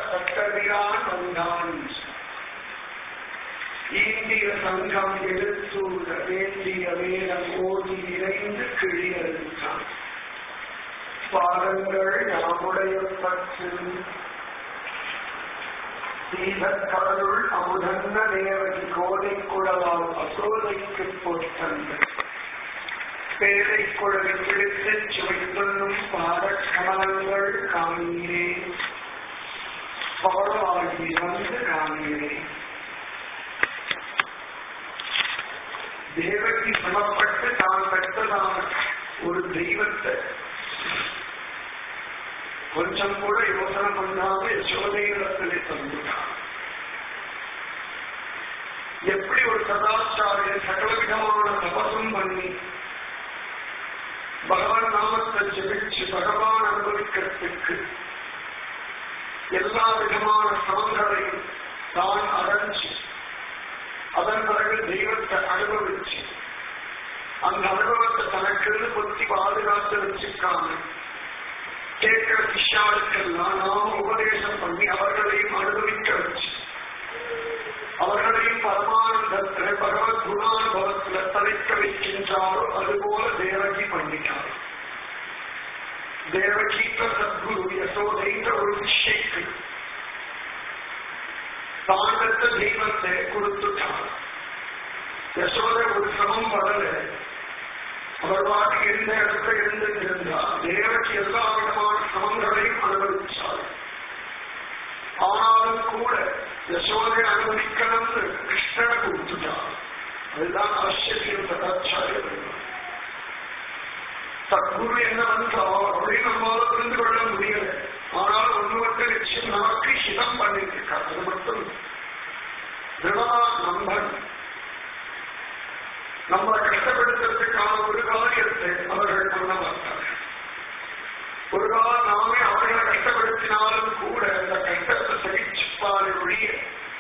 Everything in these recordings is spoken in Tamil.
தட்டவிரான் வந்தான் ஈண்டிய சங்கம் எடுத்தூர வேண்டிய வேடம் ஓடி இறைந்து கிழியறுத்தான் பாதங்கள் யாமுடைய பற்று தீபக்கடலுள் அமுதன்ன நேரடி கோதை குழலால் அசோதைக்கு போட்டங்கள் பேரை குழலை பிடித்து சுவைத்துள்ளும் பாதக் கமலங்கள் காமீரே பவளவாகி வந்து காமீரே தேவகி சமப்பட்டு தான் பெற்றதான ஒரு தெய்வத்தை கொஞ்சம் கூட யோசனை பண்ணாம யசோதையிடத்திலே தந்துட்டான் எப்படி ஒரு சதாச்சாரியன் சகல விதமான தபசும் பண்ணி பகவான் நாமத்தை ஜெபிச்சு பகவான் அனுபவிக்கிறதுக்கு எல்லா விதமான சமங்களையும் தான் அடைஞ்சு அதன் பிறகு தெய்வத்தை அனுபவிச்சு அந்த அனுபவத்தை தனக்குன்னு பொத்தி பாதுகாத்து வச்சுக்காம கேட்கிற சிஷ்யாளுக்கெல்லாம் நாம உபதேசம் பண்ணி அவர்களையும் அனுபவிக்க வச்சு அவர்களையும் பரமானந்தத்துல பகவத் குணானுபவத்துல தலைக்க வைக்கின்றாரோ அதுபோல தேவகி பண்ணிட்டார் தேவகீத்த சத்குரு யசோதைன்ற ஒரு சிஷ்யைக்கு தாண்டத்த தெய்வத்தை கொடுத்துட்டார் யசோதை ஒரு சிரமம் வரல அவர் பாட்டு இருந்த இடத்துல இருந்து இருந்தார் தேவகி எல்லா விதமான சிரமங்களையும் அனுபவிச்சார் ஆனாலும் கூட யசோதை அனுபவிக்கணும்னு கிருஷ்ணனை கொடுத்துட்டார் அதுதான் ஆச்சரியம் சதாச்சாரியம் சத்குரு என்னவென்றால் அவரை நம்மால புரிந்து கொள்ள முடியல ஆனால் ஒன்று மட்டும் நிச்சயம் நமக்கு ஹிதம் பண்ணிருக்கார் அது மட்டும் திருடமா நம்பன் நம்மளை கஷ்டப்படுத்துறதுக்கான ஒரு காரியத்தை அவர்கள் பண்ண மாட்டார்கள் ஒரு காலம் நாமே அவர்களை கஷ்டப்படுத்தினாலும் கூட அந்த கஷ்டத்தை சகிச்சுப்பாரு ஒழிய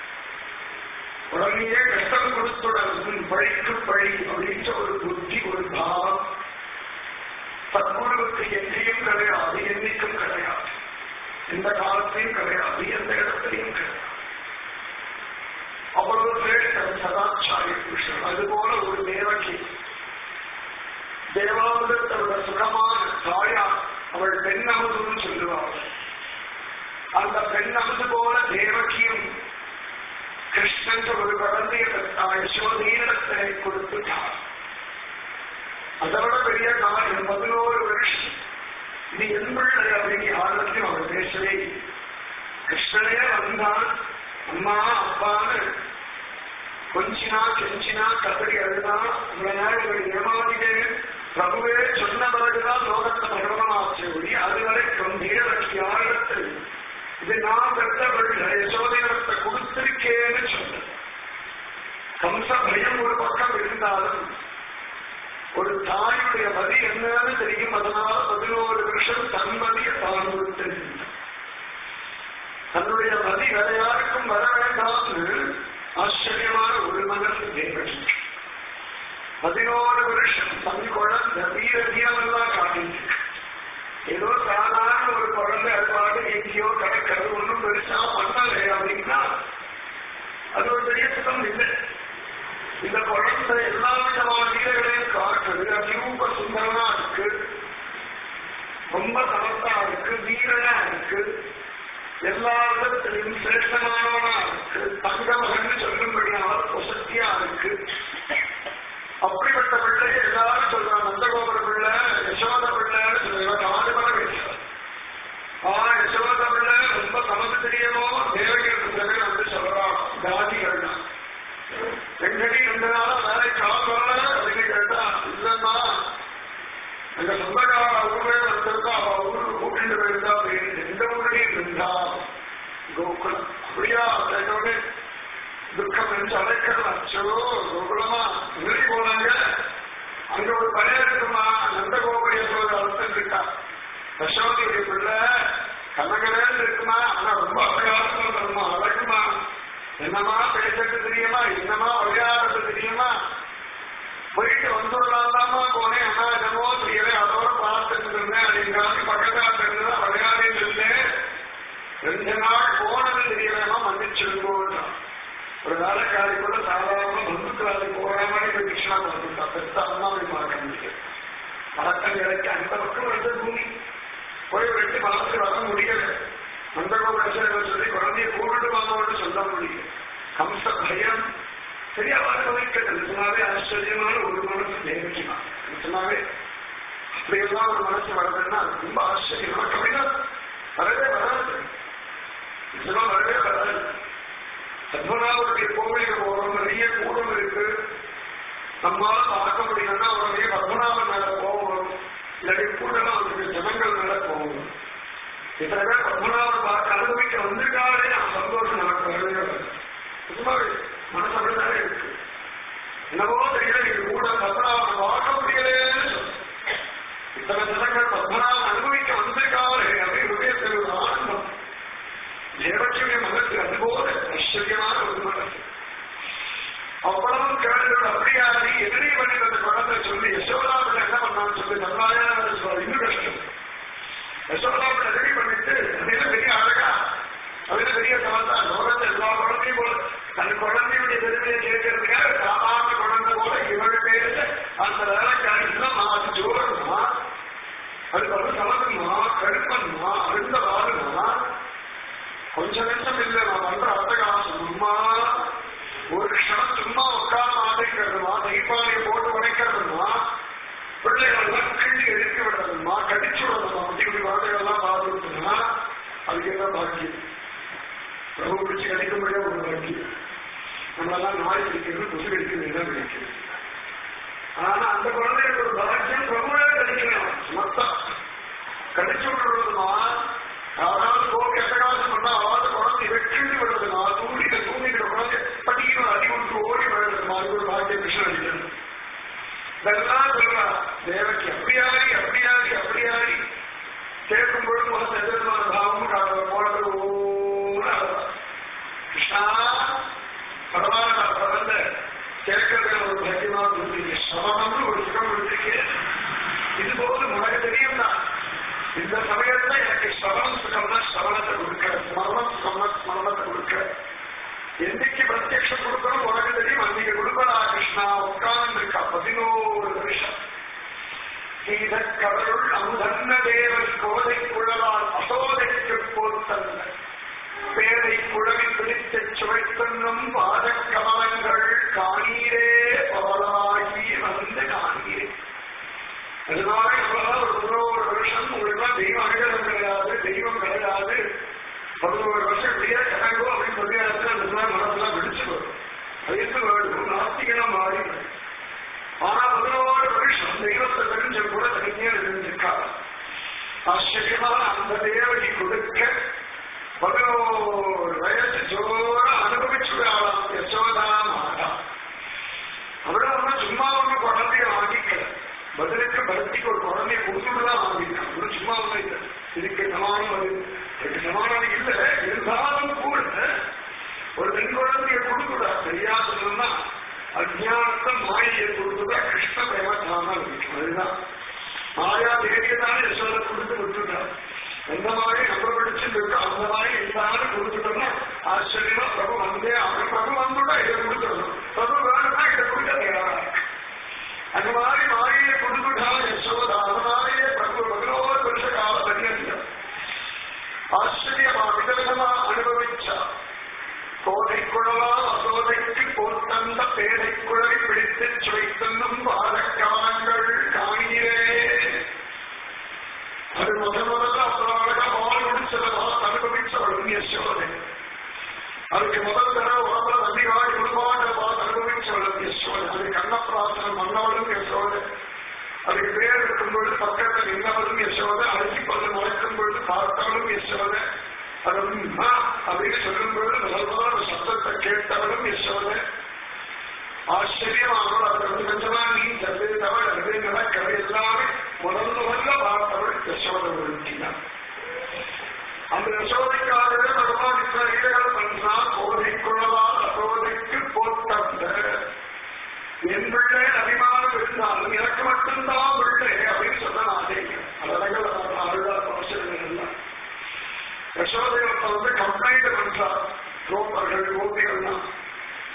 உடனேயே கஷ்டம் கொடுத்துடன் பழிக்கு பழி அப்படின்ற ஒரு புத்தி ஒரு பாவம் சத்குருவுக்கு எங்கேயும் கிடையாது என்னைக்கும் கிடையாது எந்த காலத்தையும் கிடையாது எந்த இடத்திலையும் கிடையாது அவ்வளவு சிரேஷ்டம் சதாச்சாரிய புருஷன் அதுபோல ஒரு தேவகி தேவாமிரத்தோட சுகமான தாயார் அவள் பெண் அமுதுன்னு சொல்லுவாள் அந்த பெண் அமுது போல தேவகியும் கிருஷ்ணன் ஒரு குழந்தைய யசோதீனத்தை கொடுத்துட்டார் அதை விட பெரிய காரியம் பதினோரு வருஷம் இது என் பிள்ளை அப்படின்னு யாருக்கும் அவர் பேசவே கிருஷ்ணனே வந்தான் அம்மா அப்பான்னு கொஞ்சினா கெஞ்சினா கபடி அழுதா இவ்வளவு நாள் இவள் ஏமாதிட்டேன் பிரபுவே சொன்ன பிறகுதான் லோகத்தை பிரகடனமாச்சு ஒளி அது வரைக்கும் தேவகி யாரிடத்தில் இது நான் பெற்ற பிள்ளை யசோதனத்தை கொடுத்திருக்கேன்னு சொன்ன கம்ச பயம் ஒரு பக்கம் இருந்தாலும் ஒரு தாயுடைய மதி என்னன்னு தெரியும் அதனால பதினோரு வருஷம் தன்மதியை தான் கொடுத்திருந்தார் தன்னுடைய மதி வேற யாருக்கும் வர வேண்டாம்னு ஆச்சரியமான ஒரு மனசு தேவகி பதினோரு வருஷம் தன் குழந்தை வீர வீரமெல்லாம் காட்டிட்டு ஏதோ சாதாரண ஒரு குழந்தை அறுபாடு எங்கேயோ கிடக்கிறது ஒன்றும் பெருசா பண்ணலை அப்படின்னா அது ஒரு பெரிய சுத்தம் இல்லை இந்த குழந்தை எல்லா விதமான வீரர்களையும் காட்டுறது அதிரூப சுந்தரமா இருக்கு ரொம்ப சமத்தா இருக்கு வீரனா இருக்கு எல்லா விதத்திலையும் சிரேஷ்டமானவனா இருக்கு தங்க மகன் சொல்லும்படியான வசதியா இருக்கு அப்படிப்பட்ட பிள்ளை எல்லாரும் சொல்றாங்க நந்தகோபுர பிள்ளை யசோத பிள்ளைன்னு சொல்லுவாங்க நாலு மலை பேசுறாங்க ஆ யசோத பிள்ளை ரொம்ப சமத்து தெரியுமோ தேவகி பிள்ளை வந்து சொல்றான் ஜாதிகள் தான் எங்கடி ரெண்டு நாளா வேலைக்கு ஆள் வரல அப்படின்னு கேட்டா இல்லம்மா எங்க சொந்தக்கார ஊரே வந்திருக்கா அவ ஊருக்கு கூட்டிட்டு போயிருந்தா அப்படின்னு எந்த ஊரிலையும் இருந்தா கோகுலம் அப்படியா கேட்டோடனே துக்கம் என்று அழைக்கிறது அச்சோ கோகுலமா வெளி போனாங்க அங்க ஒரு பையன் இருக்குமா நந்தகோபுரிய சொல்ற அர்த்தம் இருக்கா யசோதியுடைய பிள்ளை கண்ணகரேன்னு இருக்குமா ஆனா ரொம்ப அபயாசமா தருமா அழகுமா என்னமா பேசுறது தெரியுமா என்னமா விளையாடுறது தெரியுமா போயிட்டு வந்துடலாம்தாமா போனேன் ஆனா என்னமோ தெரியல அதோட பார்த்துட்டு இருந்தேன் அப்படிங்காம பக்கத்தாட்டு இருந்ததா விளையாடிட்டு இருந்தேன் ரெண்டு இந்த நாள் போனது தெரியலமா மன்னிச்சிருக்கோன்றான் ஒரு வேலைக்காரி கூட சாதாரண பந்துக்களாதி போகாமலே போய் கிருஷ்ணா பார்த்துட்டா பெத்த அம்மா போய் பார்க்க முடியும் பழக்கம் கிடைக்க அந்த பக்கம் வந்து பூமி போய் வெட்டி மனசு வர முடியல அந்த கோபுரத்தை சொல்லி குழந்தைய கூப்பிட்டு வாங்கன்னு சொல்ல முடியும் கம்ச பயம் சரியா அனுபவிக்கிறது நிஜமாவே ஆச்சரியமான ஒரு மனசு தேவைக்குமா நிஜமாவே அப்படியெல்லாம் ஒரு மனசு வருதுன்னா அது ரொம்ப ஆச்சரியமா கவிதா வரவே வராது நிஜமா வரவே வராது பத்மநாபருடைய கோவிலுக்கு போறோம் நிறைய கூட்டம் இருக்கு நம்மால பார்க்க முடியலன்னா உடனே பத்மநாபன் மேல போகணும் இல்லாட்டி கூட்டம் வந்துருக்கு ஜனங்கள் மேல போகணும் இத்தனை பேர் பத்மநாபன் பார்க்க அனுபவிக்க வந்திருக்காலே நான் சந்தோஷம் நமக்கு வரவே வராது நிஜமாவே மனசு அப்படித்தானே இருக்கு என்னவோ தெரியல நீங்க கூட பத்மநாபன் பார்க்க முடியலேன்னு சொல்லு. இத்தனை ஜனங்கள் பத்மநாபன் அனுபவிக்க வந்திருக்காரு அப்படின்னு ஹிருதயத்தில் ஒரு ஆனந்தம் தேவக்கியுடைய மனசு அதுபோல ஐஸ்வர்யமான ஒரு மனசு அவ்வளவு கேள்விகள் அப்படியா நீ எதிரி பண்ணி அந்த குழந்தை சொல்லி யசோதாவில் என்ன பண்ணான்னு சொல்லி நல்லாயான சொல்ல இன்னும் கஷ்டம் யசோதாவில் எதிரி பண்ணிட்டு அதுல பெரிய அழகா அதுல பெரிய சமத்தா லோகத்தை எல்லா குழந்தையும் போல தன் குழந்தையுடைய பெருமையை கேட்கறதுக்காக சாதாரண குழந்தை போல இவள் பேச அந்த வேலைக்காரி இல்லம்மா அது ஜோருமா அது வந்து சமத்துமா கருப்பன்மா அழுந்த வாருமா கொஞ்ச நிமிஷம் இல்லை நான் பண்ற அட்டகாசம் சும்மா ஒரு க்ஷணம் சும்மா உட்கார ஆடைக்கிறதுமா தைப்பாளைய போட்டு உடைக்கிறதுமா பிள்ளைகள் கிள்ளி எடுத்து விடுறதுமா கடிச்சு விடுறதுமா குட்டி குட்டி குழந்தைகள்லாம் பார்த்துருக்குன்னா அதுக்கு என்ன பாக்கியம் பிரபு பிடிச்சு கடிக்க முடியாத ஒரு பாக்கியம் நம்மளெல்லாம் நாய் பிடிக்கிறது கொசு கடிக்கிறது தான் பிடிக்கிறது ஆனா அந்த குழந்தைகளுக்கு ஒரு பாக்கியம் பிரபுவே கடிக்கணும் மொத்தம் கடிச்சு விடுறதுமா யாராவது கோபி அட்டகாசம் பண்ணா அவாத குழந்தை வெற்றி விடுறதுமா தூண்டில தூண்டிக்கிற குழந்தை பட்டியலும் அடி ஒன்று ஓடி விடுறதுமா அது ஒரு பாக்கிய கிருஷ்ணன் அடிக்கிறது இதெல்லாம் சொல்றா தேவக்கு அப்படியாடி அப்படியாடி அப்படியாடி கேட்கும் பொழுது முதல் எதிர்மான பாவமும் காணல போனது ஓன்னு அழுதா. கிருஷ்ணா பரவாயில்ல பரவாயில்ல கேட்கறது ஒரு பக்கியமா கொடுத்தீங்க சமணம்னு ஒரு சுகம் கொடுத்திருக்கேன் இது போது உனக்கு தெரியும் தான் இந்த சமயத்துல எனக்கு சவணம் சுகம்னா சவணத்தை கொடுக்க ஸ்மரணம் சுகம்னா ஸ்மரணத்தை கொடுக்க என்னைக்கு பிரத்யக்ஷம் கொடுக்கணும் உனக்கு தெரியும் அன்னைக்கு கொடுப்பதா கிருஷ்ணா உட்கார்ந்து இருக்கா பதினோரு வருஷம் கீதக்கவருள் அமுதன்ன தேவன் கோதை குழலால் அசோதைக்கு போத்தல்ல பேரை குழவி பிடித்து சுவைத்தன்னும் பாதக்கமலங்கள் காணீரே பவலாகி வந்து காணீரே அதனால இவ்வளவு ஒரு பதினோரு வருஷம் உங்களுக்கு தெய்வம் அனுகிரகம் கிடையாது தெய்வம் கிடையாது பதினோரு வருஷம் இப்படியே கிடங்கோ அப்படின்னு சொல்லியாச்சு அந்த மாதிரி மனசெல்லாம் பிடிச்சு வரும் வயசு வேணும் நாஸ்திகனா மாறி ஆனா பதினோரு வருஷம் தெய்வத்தை தெரிஞ்ச கூட தனியே தெரிஞ்சிருக்காரு ஆச்சரியமான அந்த தேவகி கொடுக்க பதினோரு வயசு ஜோர அனுபவிச்சு ஆளாம் யசோதா மாதா அவளும் ஒண்ணு சும்மா ஒண்ணு குழந்தைய வாங்கிக்கல பதிலுக்கு பக்திக்கு ஒரு குழந்தைய கொடுத்துட்டுதான் வாங்கிட்டான் ஒரு சும்மா ஒண்ணு இல்லை இதுக்கு சமானம் அது இதுக்கு சமானம் இல்லை இருந்தாலும் கூட ஒரு பெண் குழந்தைய கொடுத்துடா சரியா சொல்லணும்னா அஜானத்தை மாயை கொடுத்துட்டா கிருஷ்ண பிரேமத்தாம இருக்கு அதுதான் மாயா தேவியை தானே யசோதை கொடுத்து விட்டுட்டா எந்த மாதிரி நம்ம படிச்சுட்டு இருக்கோம் அந்த மாதிரி எல்லாரும் கொடுத்துட்டோம்னா ஆச்சரியமா பிரபு வந்தே அவன் பிரபு வந்துட்டா இதை கொடுத்துடணும் பிரபு வேணும்னா இதை கொடுக்க தயாரா இருக்கு. அந்த மாதிரி மாயை கொடுத்துட்டாலும் யசோதா அதனாலேயே பிரபு பதினோரு வருஷ கால பரியந்தம் ஆச்சரியமா விதவிதமா அனுபவிச்சா கோதை குழலா அசோதைக்கு போத்தந்த பேரை குழலை பிடித்து சுவைத்தன்னும் பாதக்காலங்கள் காணீரே அது முதல் முதல்ல அப்புறம் அழகா பால் முடிச்சதா அனுபவிச்சவள் யசோதை அதுக்கு முதல் தடவை உடம்புல நந்தி வாடி உருவாக பார்த்து அனுபவிச்சவள் யசோதை அது கண்ணப்பிராசனம் மன்னவளும் யசோதை அதுக்கு பேர் இருக்கும் பொழுது பக்கத்தில் நின்றவளும் யசோதை அரிசி பல்லு முளைக்கும் பொழுது பார்த்தவளும் யசோதை அது உம்மா அப்படின்னு சொல்லும் பொழுது முதல் முதல்ல அந்த சத்தத்தை கேட்டவளும் யசோதை ஆச்சரியமானவள் அதை வந்து கொஞ்சமா நீ தப்பு தவறு அது நடக்கிறது எல்லாமே முதல் முதல்ல பார்த்தவள் யசோதை ஒழுங்கினார் அந்த யசோதைக்காகவே பகவான் இத்தனை லீலைகள் பண்றா கோதை குழலால் அசோதைக்கு போட்டந்த என் பிள்ளை அபிமானம் இருந்தாலும் எனக்கு மட்டும்தான் பிள்ளை அப்படின்னு சொன்ன நான் அதழகள் அருளார் பாசங்கள் எல்லாம் யசோதையத்தை வந்து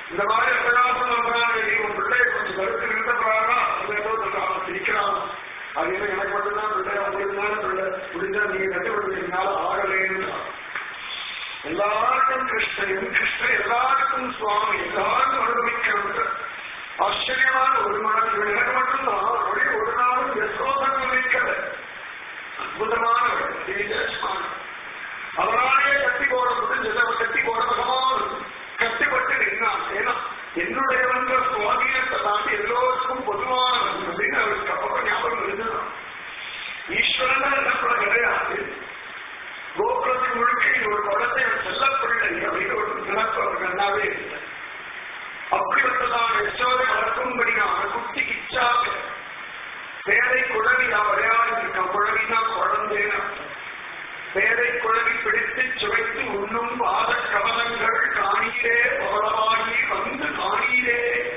இந்த மாதிரி அட்டகாசம் பண்றாங்க நீ உன் பிள்ளைய கொஞ்சம் கருத்து நிறுத்தப்படாதா அது ஏதோ சொல்றாங்க சிரிக்கிறான் அது என்ன எனக்கு மட்டும்தான் பிள்ளை அவங்களுக்கு தான் பிள்ளை முடிஞ்சா நீங்க கட்டுப்படுத்தீங்கனால ஆகலேன்னு எல்லாருக்கும் கிருஷ்ணன் கிருஷ்ணன் எல்லாருக்கும் சுவாமி எல்லாருக்கும் அனுபவிக்கிறது ஆச்சரியமான ஒரு மனசு எனக்கு மட்டும்தான் அப்படியே ஒரு நாளும் யசோதன் நினைக்கல அற்புதமானவர் விசேஷமானவர் அவராலே கட்டி போட முடிஞ்சது அவர் கட்டி போட பகவான் கட்டிப்பட்டு நின்றான் ஏன்னா என்னுடையவன்ற சுவாதீனத்தை தாண்டி எல்லோருக்கும் பொதுவானவன் அப்படின்னு அவருக்கு அப்புறம் ஞாபகம் இருந்ததான் ஈஸ்வரன் என்ன கிடையாது கோபுரத்தின் முழுக்க இது ஒரு குழந்தை செல்லப்பிள்ளை அப்படின்னு ஒரு நினைப்பு அவர் நல்லாவே இல்லை அப்படிப்பட்டதான் யசோதை வளர்க்கும்படியான குட்டி கிச்சாக பேரை குழவியா விளையாடிருக்க குழவினா குழந்தைனா பேரை குழவி பிடித்து சுவைத்து உண்ணும் பாத கவலங்கள் காணீரே பவளவாகி வந்து காணீரே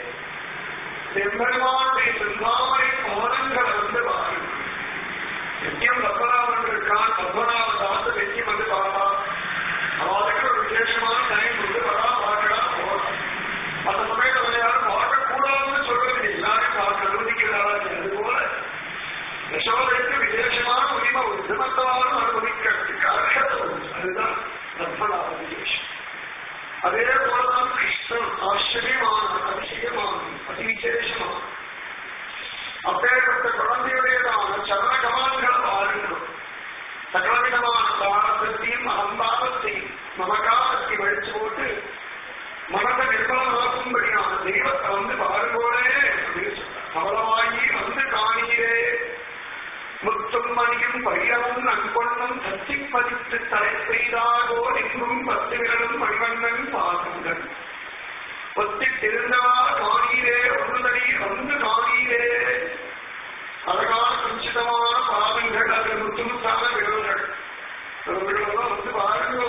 செம்பெருமானுடைய செந்தாமரை பாதங்கள் வந்து வாருங்கள் நித்தியம் பத்மநாபன் இருக்கான் பத்மநாப தாச நித்தியம் வந்து பாப்பா அவளுக்கு ஒரு விசேஷமான டைம் வந்து வரா பார்க்கலாம் போகலாம் அந்த சமயத்தில் யாரும் பார்க்கக்கூடாதுன்னு சொல்றது எல்லாரும் பார்க்க அனுமதிக்கிறாரா அது போல யசோதைக்கு விசேஷமான உரிமை ஒரு தினத்தாலும் அனுமதிக்கிறதுக்கு அர்ஹதை உண்டு. அதுதான் பத்மநாப விசேஷம் அதே போலதான் கிருஷ்ணன் ஆச்சரியமான அதிசயமான அதிவிசேஷமான அப்பேற்பட்ட குழந்தையுடையதான சரண கமான்களை பாருங்கள் சகலவிதமான தானத்தையும் அகம்பாவத்தையும் மமகாரத்தை வழிச்சு போட்டு மனதை நிர்மலமாக்கும்படியான தெய்வத்தை வந்து பாருங்கோளே அவளவாகி வந்து காணீரே முத்தும் மணியும் பைரவும் நண்பொன்னும் சத்தி பதித்து தலை பெய்தாகோ எங்கும் பத்து விரலும் மணிவண்ணன் பாதங்கள் ஒத்தி திருந்தவா காணீரே ஒன்றுதடி வந்து காணீரே அழகான குஞ்சிதமான பாதங்கள் அதில் முத்துமுத்தான விரல்கள் அந்த விரலெல்லாம் வந்து பாருங்கோ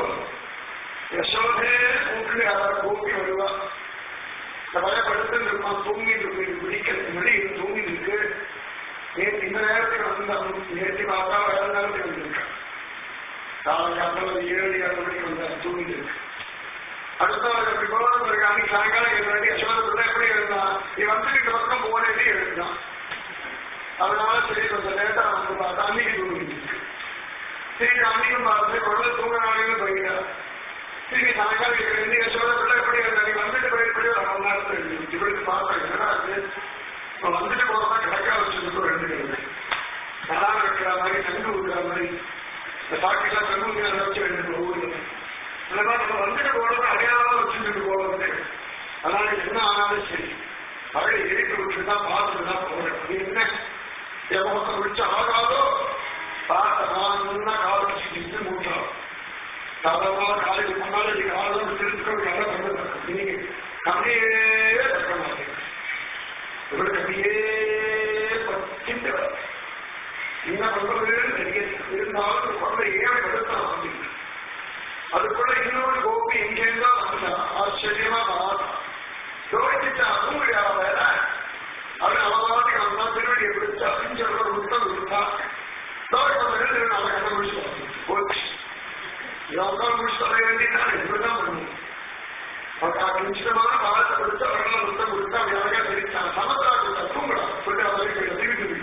யசோதே கூட்டு அவர் கூப்பி வருவா பயப்படுத்து இருப்பான் தூங்கி இருக்கு பிடிக்கிறது முடி தூங்கி இருக்கு நேற்று இந்த நேரத்தில் வந்தான் நேற்று பார்த்தா வேற நேரத்தில் வந்திருக்கான் காலங்காலத்தில் ஏழு ஏழு மணிக்கு வந்தார் தூங்கி இருக்கு அடுத்த அப்படி போறது பிறகு அன்னைக்கு சாயங்காலம் ஏழு மணிக்கு யசோத பிள்ளை எப்படி இருந்தான் நீ வந்துட்டு இந்த பக்கம் போனதே எழுந்தான் அதனால சரி கொஞ்சம் லேட்டா வந்து பார்த்தா அன்னைக்கு தூங்கி இருக்கு சரி அன்னைக்கும் பார்த்து குழந்தை தூங்க நாளையும் போயிட்டார் திரும்பி சாயங்காலம் இது ரெண்டு யசோத பிள்ளை எப்படி இருந்தா நீ வந்துட்டு போயிட்டு ஒரு மணி நேரத்தில் எழுதி இவளுக்கு பார்த்தா என்னடா அது இப்ப வந்துட்டு போறதா கிடக்கா வச்சிருக்கோம் ரெண்டு பேருமே நல்லா வைக்கிற மாதிரி தண்ணி ஊற்றுற மாதிரி இந்த பாக்கெட்லாம் தண்ணி ஊற்றுற வச்சு ரெண்டு ஊர்ல இந்த மாதிரி நம்ம வந்துட்டு போறது அடையாளம் வச்சுட்டு போறது அதனால என்ன ஆனாலும் சரி அவளை எரித்து விட்டு தான் பார்த்துட்டு தான் போறேன் அது என்ன எவங்க விட்டு ஆகாதோ பார்த்த நான் முன்னா கால் வச்சுட்டு மூட்டான் சாதாரண காலைக்கு முன்னால நீங்க ஆளுநர் திருத்துக்கள் நல்லா கொண்டு நீங்க கம்மியே வைக்க மாட்டீங்க இவருக்கு அப்படியே பச்சிட்டு என்ன பண்றது நிறைய இருந்தாலும் குழந்தை ஏன் படுத்தான் அப்படின்னு அதுக்குள்ள இன்னொரு கோபி எங்கேருந்தா வந்தா ஆச்சரியமா பார்த்தா யோசிச்சா அதுவும் கிடையாது வேற அவன் அவமானத்துக்கு வந்தா திருவடியை பிடிச்சா அஞ்சு ஒரு முத்தம் கொடுத்தா தோட்டம் நாளை கண்டுபிடிச்சு போச்சு இவன் முடிச்சு சொல்ல வேண்டியதான் இப்படிதான் பண்ணுவோம் நிச்சயமான பாலத்தை கொடுத்து அவர்கள் முத்தம் கொடுத்து அவன் அழகா தெரிவித்தான் சமத்தாக்கு தப்புங்களா சொல்லி அவரை திருப்பி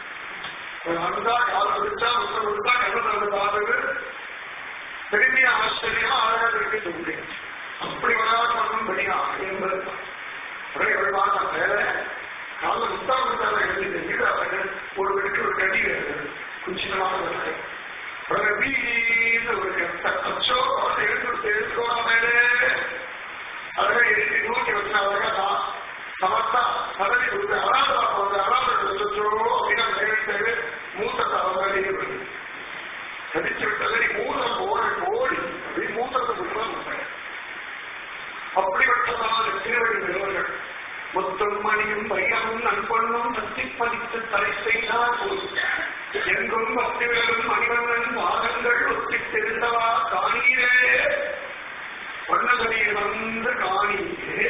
வந்தா கால் கொடுத்தா முத்தம் கொடுத்தா கண்ணத்தை வந்து பார்த்தது திரும்பி ஆச்சரியமா அழகா திருப்பி சொல்லுறேன் அப்படி வராது பண்ணும்படியா என்பது உடனே எவ்வளவு பார்த்தா வேற கால முத்தா கொடுத்தாங்க எழுதி அவர்கள் ஒரு வீட்டுக்கு ஒரு கடி குஞ்சிதமான ஒரு உடனே வீடு ஒரு அச்சோ குழந்தை எடுத்து எடுத்துக்கோணும் மேலே அழகா எழுதி நூற்றி வச்சு அழகா நான் சமத்தா பதவி கொடுத்து அராதா போது அராதா சொச்சோ அப்படின்னா நேரிட்டு மூத்தத்தை அவங்களே வருது கடிச்சு விட்டதை மூலம் போன கோடி அப்படி மூத்தத்தை கொடுத்தா அப்படிப்பட்டதான திருவடி நிறுவனங்கள் முத்தும் மணியும் பையனும் நண்பனும் சக்தி பதித்து தலை செய்தால் போதும் எங்கும் பக்திகளும் மணிவண்ணன் வாதங்கள் ஒத்தி தெரிந்தவா காணீரே வண்ணதனியில் வந்து காணீரே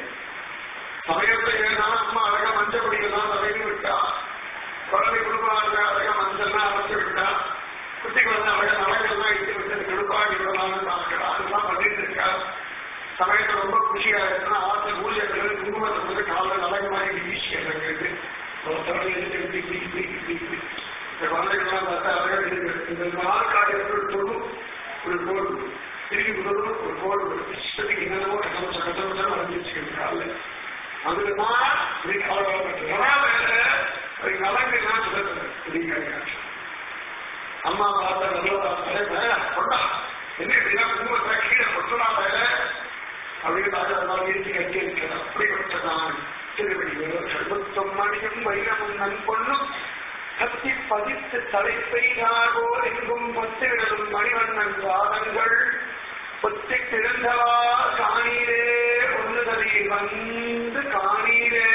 சமயத்தை ஏன்னா அம்மா அழகா மஞ்சள் பொடியெல்லாம் தலைவி விட்டா குழந்தை குடும்பம் அழகா மஞ்சள்லாம் அரைச்சு விட்டா குட்டி குழந்தை அழகா நலங்கள்லாம் இட்டு விட்டு கெடுப்பாடி விடலாம்னு பார்க்கிறா அதெல்லாம் பண்ணிட்டு இருக்கா சமயத்தை ரொம்ப குஷியா இருக்குன்னா ஆத்த பூஜைகள் குங்குமத்தை வந்து காலைல நலங்கு மாதிரி வீசி இறங்குது ஒரு தடவை இருக்கு இப்படி இப்படி இப்படி இப்படி இப்படி இந்த குழந்தைகள்லாம் பார்த்தா அழகா இருக்கு இந்த நாற்காலி ஒரு தொழு ஒரு கோடு திருப்பி முதல்ல ஒரு கோடு இஷ்டத்துக்கு என்னென்னமோ கட்டணம் கட்டணம் வந்துச்சு காலைல அதுல தான் இப்படி கவலைப்பட்டு அதுக்கு நலங்கு நான் சொல்லுறேன் அப்படிங்கிறாங்க அம்மா பார்த்தா நல்லதா கொண்டா என்ன இப்படின்னா குடும்பத்தை கீழே கொட்டலாம் அப்படின்னு அதெல்லாம் வீழ்ச்சி கட்டி இருக்கிறது அப்படிப்பட்டதான் திருவடிகள் சர்வத்தம் மணியும் வைரமும் நன்பொண்ணும் கத்தி பதித்து தலைப்பெய்தாகோ எங்கும் பத்திரிடும் மணிவண்ணன் வாதங்கள் ஒத்தி திறந்தவா காணீரே ஒன்றுதலை வந்து காணீரே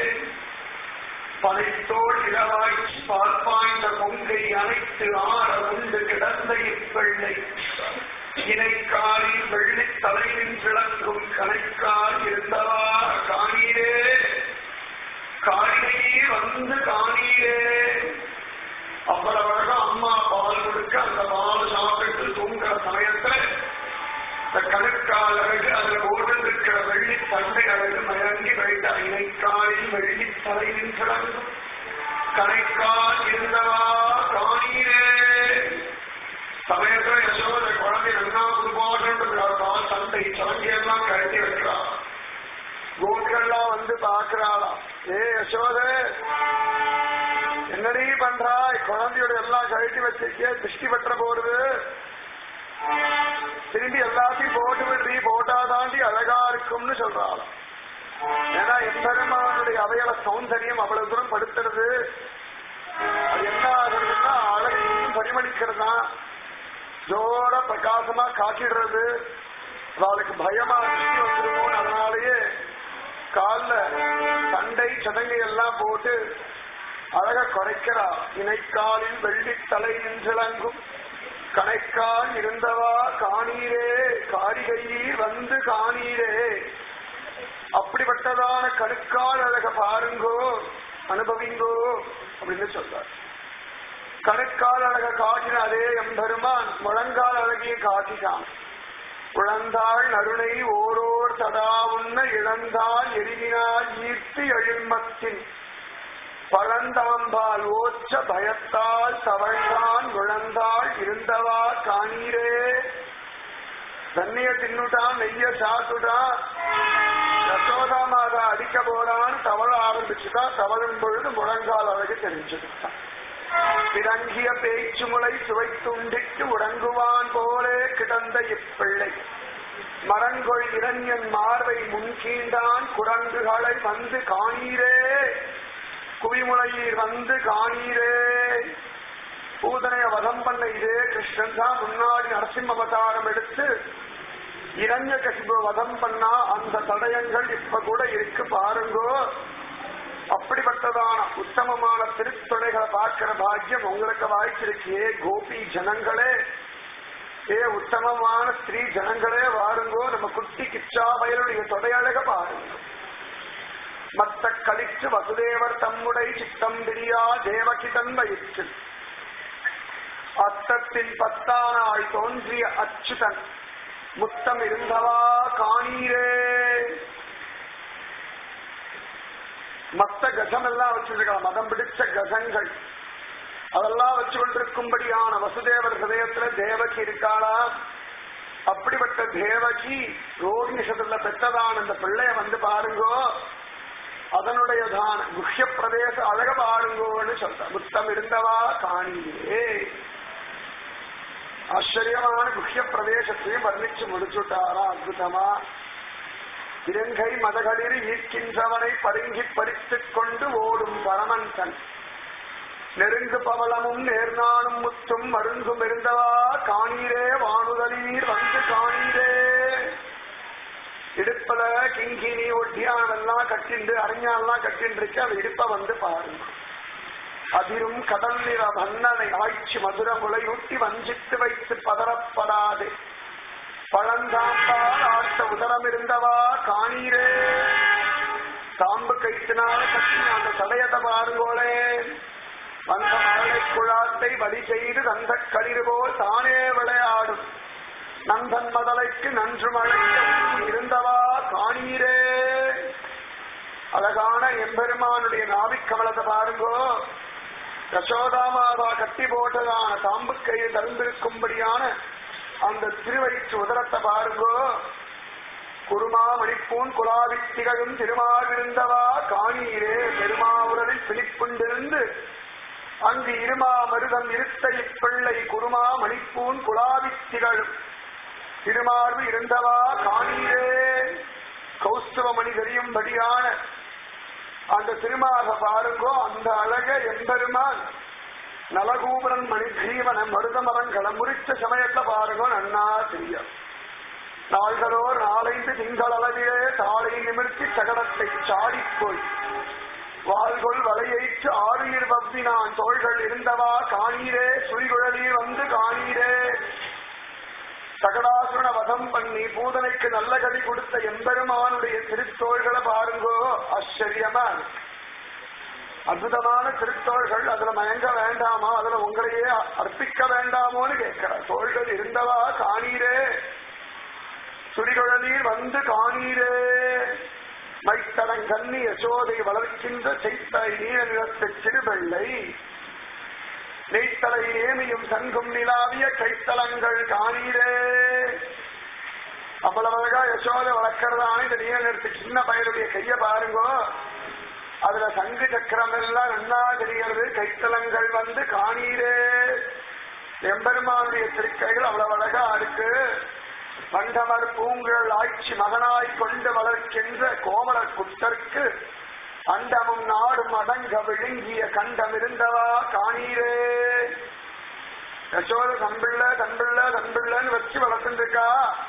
பனைத்தோள் இளவாய்ச்சி பார்ப்பாய்ந்த கொங்கை அனைத்து ஆற உண்டு கிடந்த இப்பிள்ளை இணைக்காலில் வெள்ளி தலையின் கிளங்கும் கணைக்கால் இருந்தவா காணீரே காணிகையே வந்து காணீரே அவ்வளவு அழகா அம்மா பால் கொடுக்க அந்த பால் சாப்பிட்டு தூங்குற சமயத்துல இந்த கணுக்கால் அழகு அதுல ஓடு இருக்கிற வெள்ளி தண்டை அழகு மயங்கி வைத்த இணைக்காலில் வெள்ளி தலையின் கிளங்கும் கணைக்கால் இருந்தவா காணீரே சமயத்துல யசோத குழந்தை நல்லா குடும்பாடுன்றதுக்காக தந்தை சலங்கையெல்லாம் கழட்டி வைக்கிறா கோபிகள்லாம் வந்து பாக்குறாளாம் ஏ யசோத என்னடி பண்றாய் குழந்தையோட எல்லாம் கழட்டி வச்சிருக்கே திருஷ்டி பற்ற போடுது திரும்பி எல்லாத்தையும் போட்டு விடுறி போட்டாதாண்டி அழகா இருக்கும்னு சொல்றாளாம் ஏன்னா எம்பெருமானுடைய அவயவ சௌந்தரியம் அவ்வளவு தூரம் படுத்துறது அது என்ன ஆகுறதுன்னா அழகையும் பரிமளிக்கிறதா ஜோர பிரகாசமா காட்டிடுறது அவளுக்கு பயமா திருஷ்டி வந்துருமோன்னு அதனாலேயே கால்ல சண்டை சதங்கை எல்லாம் போட்டு அழக குறைக்கிறா இணைக்காலில் வெள்ளி தலை நின்றிளங்கும் கணைக்கால் இருந்தவா காணீரே காரிகையில் வந்து காணீரே அப்படிப்பட்டதான கணுக்கால் அழக பாருங்கோ அனுபவிங்கோ அப்படின்னு சொல்றார் கணுக்கால் அழக காட்டின அதே எம்பெருமான் முழங்கால் அழகிய காட்டினான் குழந்தாள் நருணை ஓரோர் தடா உண்ண இழந்தால் எரிவினால் ஈர்த்து எழுமத்தின் பழந்தாம்பால் ஓச்ச பயத்தால் தவழ்ந்தான் குழந்தாள் இருந்தவா காணீரே தண்ணிய தின்னுட்டான் நெய்ய சாத்துட்டான் யசோதா மாதா அடிக்க போறான் தவழ ஆரம்பிச்சுதான் தவழும் பொழுது முழங்கால் அழகு தெரிஞ்சுட்டான் பிறங்கிய பேச்சு முளை சுவைத்துண்டிட்டு உறங்குவான் போலே கிடந்த இப்பிள்ளை மரங்கொள் இரண்யன் மார்வை முன்கீண்டான் குரங்குகளை வந்து காணீரே குவிமுளையீர் வந்து காணீரே பூதனைய வதம் பண்ண இதே கிருஷ்ணன் தான் முன்னாடி நரசிம்ம அவதாரம் எடுத்து இரண்ய கசிபு வதம் பண்ணா அந்த தடயங்கள் இப்ப கூட இருக்கு பாருங்கோ அப்படிப்பட்டதான உத்தமமான திருத்தொடைகளை பார்க்கிற பாக்கியம் உங்களுக்கு வாய்ச்சிருக்கியே கோபி ஜனங்களே ஏ உத்தமமான ஸ்திரீ ஜனங்களே வாருங்கோ நம்ம குட்டி கிச்சா வயலுடைய தொடையழக பாருங்க மத்த கழித்து வசுதேவர் தம்முடை சித்தம் பிரியா தேவகிதன் வயிற்று அத்தத்தின் பத்தானாய் தோன்றிய அச்சுதன் முத்தம் இருந்தவா காணீரே மத்த கசம் எல்லாம் வச்சிருக்கலாம் மதம் பிடிச்ச கசங்கள் அதெல்லாம் வச்சு கொண்டிருக்கும்படியான வசுதேவர் ஹதயத்துல தேவகி இருக்காளா அப்படிப்பட்ட தேவகி ரோகிணிஷத்துல பெற்றதான இந்த பிள்ளைய வந்து பாருங்கோ அதனுடைய தான குஹ்ய பிரதேச அழக பாருங்கோன்னு சொல்ற முத்தம் இருந்தவா காணியே ஆச்சரியமான குஹ்ய பிரதேசத்தையும் வர்ணிச்சு முடிச்சுட்டாரா அற்புதமா இலங்கை மதகளில் ஈர்க்கின்றவனை பருங்கி பறித்துக் கொண்டு ஓடும் பரமன் தன் நெருங்கு பவளமும் நேர்நாளும் முத்தும் மருங்கும் இருந்தவா காணீரே வானுதலீர் வந்து காணீரே இடுப்புல கிங்கினி ஒட்டியானெல்லாம் கட்டிண்டு அரஞ்சான்லாம் கட்டின்னு இருக்கு அது இடுப்ப வந்து பாருங்க அதிரும் கடல் நிற வண்ணனை ஆய்ச்சி மதுர முளையூட்டி வஞ்சித்து வைத்து பதறப்படாது பழந்தாம்பால் ஆட்ட உதரம் இருந்தவா காணீரே தாம்பு கைத்தினால கட்டி அந்த தடையத்தை பாருங்கோளே அந்த மழை குழாத்தை வழி செய்து தந்த களிறு போல் தானே விளையாடும் நந்தன் மதலைக்கு நன்று மழை இருந்தவா காண அழகான எம்பெருமானுடைய நாவிக்கமலத்தை பாருங்கோ யசோதாமாதா கட்டி போட்டதான தாம்பு கையில் தருந்திருக்கும்படியான அந்த திருவயிற்று உதரத்தை பாருங்கோ குருமா மணிப்பூன் குலாவி திகழும் திருமாவிருந்தவா காணீரே பெருமாவுரலில் பிணிப்புண்டிருந்து அங்கு இருமா மருதம் இருத்த இப்பிள்ளை குருமா மணிப்பூன் குலாவி திகழும் திருமார்பு இருந்தவா காணீரே கௌஸ்துவமணி தெரியும்படியான அந்த திருமாக பாருங்கோ அந்த அழக எம்பெருமான் நலகூபரன் மணிகிரீவனன் மருதமரன் களமுறிச்ச சமயத்தை பாருங்கோ நன்னா தெரியும் நாள்களோர் நாளைந்து திங்கள் அளவிலே தாளை நிமிர்த்தி சகடத்தை சாடிப்போய் வாள்கொள் வலையைற்று ஆறுயிர் வவ்வினான் தோள்கள் இருந்தவா காணீரே சுழிகுழலி வந்து காணீரே சகடாசுரன வதம் பண்ணி பூதனைக்கு நல்ல கதி கொடுத்த எம்பெருமானுடைய திருத்தோள்களை பாருங்கோ ஆச்சரியமா இருக்கு. அற்புதமான திருத்தோள்கள் அதுல மயங்க வேண்டாமா அதுல உங்களையே அர்ப்பிக்க வேண்டாமோன்னு கேட்கிறார் தோள்கள் இருந்தவா காணீரே சுரிகுழலீர் வந்து காணீரே மைத்தடங்கன்னி யசோதை வளர்க்கின்ற செய்தை நீல நிறத்து சிறுவெள்ளை நெய்த்தலை ஏமியும் சங்கும் நிலாவிய கைத்தலங்கள் காணீரே அவ்வளவு அழகா யசோத வளர்க்கறதான இந்த நீல நிறத்து சின்ன பயனுடைய கைய பாருங்கோ அதுல சங்கு சக்கரம் எல்லாம் நன்னா தெரிகிறது கைத்தலங்கள் வந்து காணீரே எம்பெருமானுடைய திருக்கைகள் அவ்வளவு அழகா இருக்கு பண்டமர் பூங்குழல் ஆட்சி மகனாய் கொண்டு வளர்க்கின்ற கோமலர் குட்டர்க்கு அண்டமும் நாடும் அடங்க விழுங்கிய கண்டம் இருந்தவா காணீரே யசோத தம்பிள்ள தம்பிள்ள தம்பிள்ளன்னு வச்சு வளர்த்துருக்கா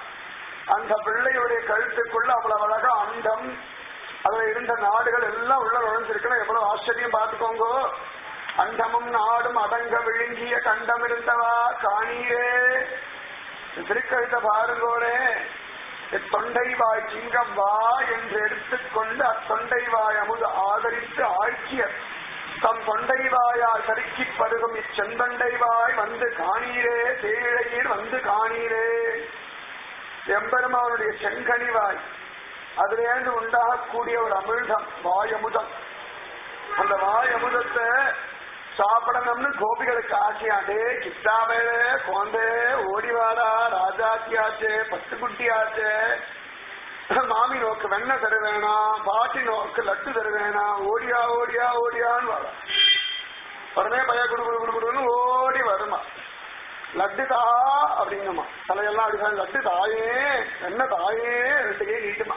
அந்த பிள்ளையுடைய கழுத்துக்குள்ள அவ்வளவு அழகா அண்டம் அதுல இருந்த நாடுகள் எல்லாம் உள்ள நுழைஞ்சிருக்கணும் எவ்வளவு ஆச்சரியம் பார்த்துக்கோங்க அண்டமும் நாடும் அடங்க விழுங்கிய கண்டம் இருந்தவா காணீரே திருக்கழுத்த பாருங்கோனே தொண்டை வாய் சிங்கம் வா என்று எடுத்துக்கொண்டு அத்தொண்டை வாய் அமுது ஆதரித்து ஆழ்ச்சிய தம் தொண்டை வாயால் சறுக்கி பருகும் இச்செந்தண்டை வாய் வந்து காணீரே தேழையீர் வந்து காணீரே எம்பெருமானுடைய செங்கனி வாய் அதிலேருந்து உண்டாகக்கூடிய ஒரு அமிர்தம் வாயமுதம் அந்த வாயமுதத்தை சாப்பிடணும்னு கோபிகளுக்கு ஆசையாண்டே கிட்டாவேல குழந்தை ஓடிவாடா ராஜாத்தியாச்சே பத்துக்குட்டியாச்சே மாமி நோக்கு வெண்ணெய் தருவேனா பாட்டி நோக்கு லட்டு தருவேனா ஓடியா ஓடியா ஓடியான்னு வர உடனே பைய குடு குடு குடு குடுன்னு ஓடி வருமா லட்டு தா அப்படிங்கம்மா தலையெல்லாம் அப்படி லட்டு தாயே என்ன தாயே ரெண்டு கை நீட்டுமா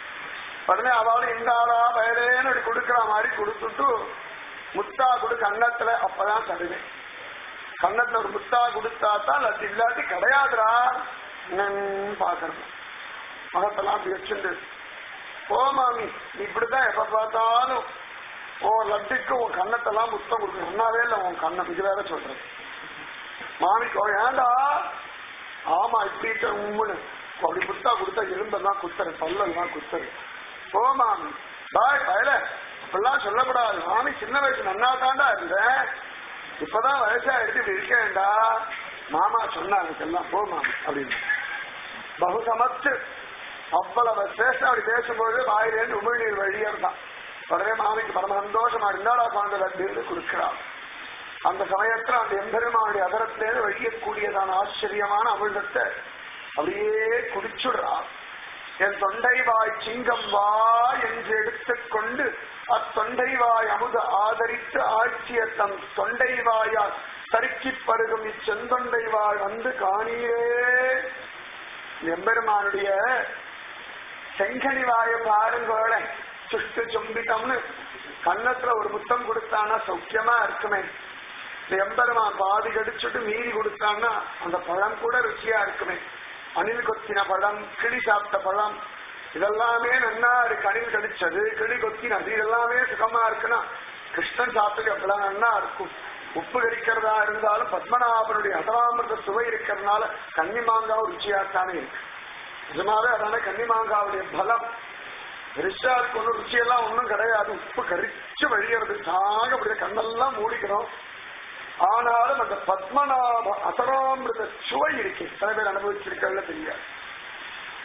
உடனே அவளும் இந்தாரா பயலேன்னு அப்படி கொடுக்கிற மாதிரி கொடுத்துட்டு முத்தா கொடு கன்னத்துல அப்பதான் தருவேன் கன்னத்துல ஒரு முத்தா கொடுத்தா தான் லட்டு இல்லாட்டி கிடையாதுடா என்னன்னு பாக்கணும் மகத்தெல்லாம் அப்படி வச்சுட்டு ஓ மாமி நீ இப்படிதான் எப்ப பார்த்தாலும் உன் லட்டுக்கு உன் கன்னத்தெல்லாம் முத்தம் கொடுக்கணும் சொன்னாவே இல்லை உன் கண்ணம் இது வேற சொல்றேன் மாமிக்கு ஏண்டா ஆமா இப்படி உம்முன்னு அப்படி குத்தா கொடுத்தா எலும்பெல்லாம் குத்துற பல்லெல்லாம் குத்துற ஓ மாமி பாய் பயல இப்பெல்லாம் சொல்லக்கூடாது மாமி சின்ன வயசு நன்னா தாண்டா இருந்தேன் இப்பதான் வயசா எடுத்து இப்படி இருக்கேன்டா மாமா சொன்னாங்க எல்லாம் போ மாமி அப்படின்னு பகு சமத்து அவ்வளவு சேஷம் அப்படி பேசும்போது வாயிலேருந்து உமிழ்நீர் வழியர்தான் உடனே மாமிக்கு பரம சந்தோஷமா இருந்தாடா பாண்ட லட்டு கொடுக்கிறான் அந்த சமயத்துல அந்த எம்பெருமானுடைய அதரத்திலேருந்து வழியக்கூடியதான ஆச்சரியமான அமிர்தத்தை அப்படியே குடிச்சுடுறான் என் தொண்டை வாய் சிங்கம் வா என்று எடுத்துக்கொண்டு அத்தொண்டை வாய் அமுத ஆதரித்து ஆட்சிய தம் தொண்டை வாயால் தருக்கி பருகும் இச்செந்தொண்டை வாய் வந்து காணீரே எம்பெருமானுடைய செங்கனி வாய பாருங்கோள சுஷ்டு சும்பிட்டம்னு கன்னத்துல ஒரு முத்தம் கொடுத்தானா சௌக்கியமா இருக்குமே இந்த எம்பெருமான் பாதி கடிச்சுட்டு மீறி கொடுத்தான்னா அந்த பழம் கூட ருச்சியா இருக்குமே அணில் கொத்தின பழம் கிளி சாப்பிட்ட பழம் இதெல்லாமே நன்னா இருக்கு அணில் கடிச்சது கிளி கொத்தினது இதெல்லாமே சுகமா இருக்குன்னா கிருஷ்ணன் சாப்பிட்டு எவ்வளவு நன்னா இருக்கும் உப்பு கடிக்கிறதா இருந்தாலும் பத்மநாபனுடைய அதராமிரத சுவை இருக்கிறதுனால கன்னி மாங்காவும் ருச்சியாத்தானே இருக்கு நிஜமாவே அதான கன்னி மாங்காவுடைய பலம் பெருசா இருக்கு ஒன்றும் ருச்சியெல்லாம் ஒன்றும் கிடையாது உப்பு கரிச்சு வழியறது தாங்க அப்படியே கண்ணெல்லாம் மூடிக்கிறோம் ஆனாலும் அந்த பத்மநாப அசராமிரத சுவை இருக்கு சில பேர் அனுபவிச்சிருக்கல தெரியாது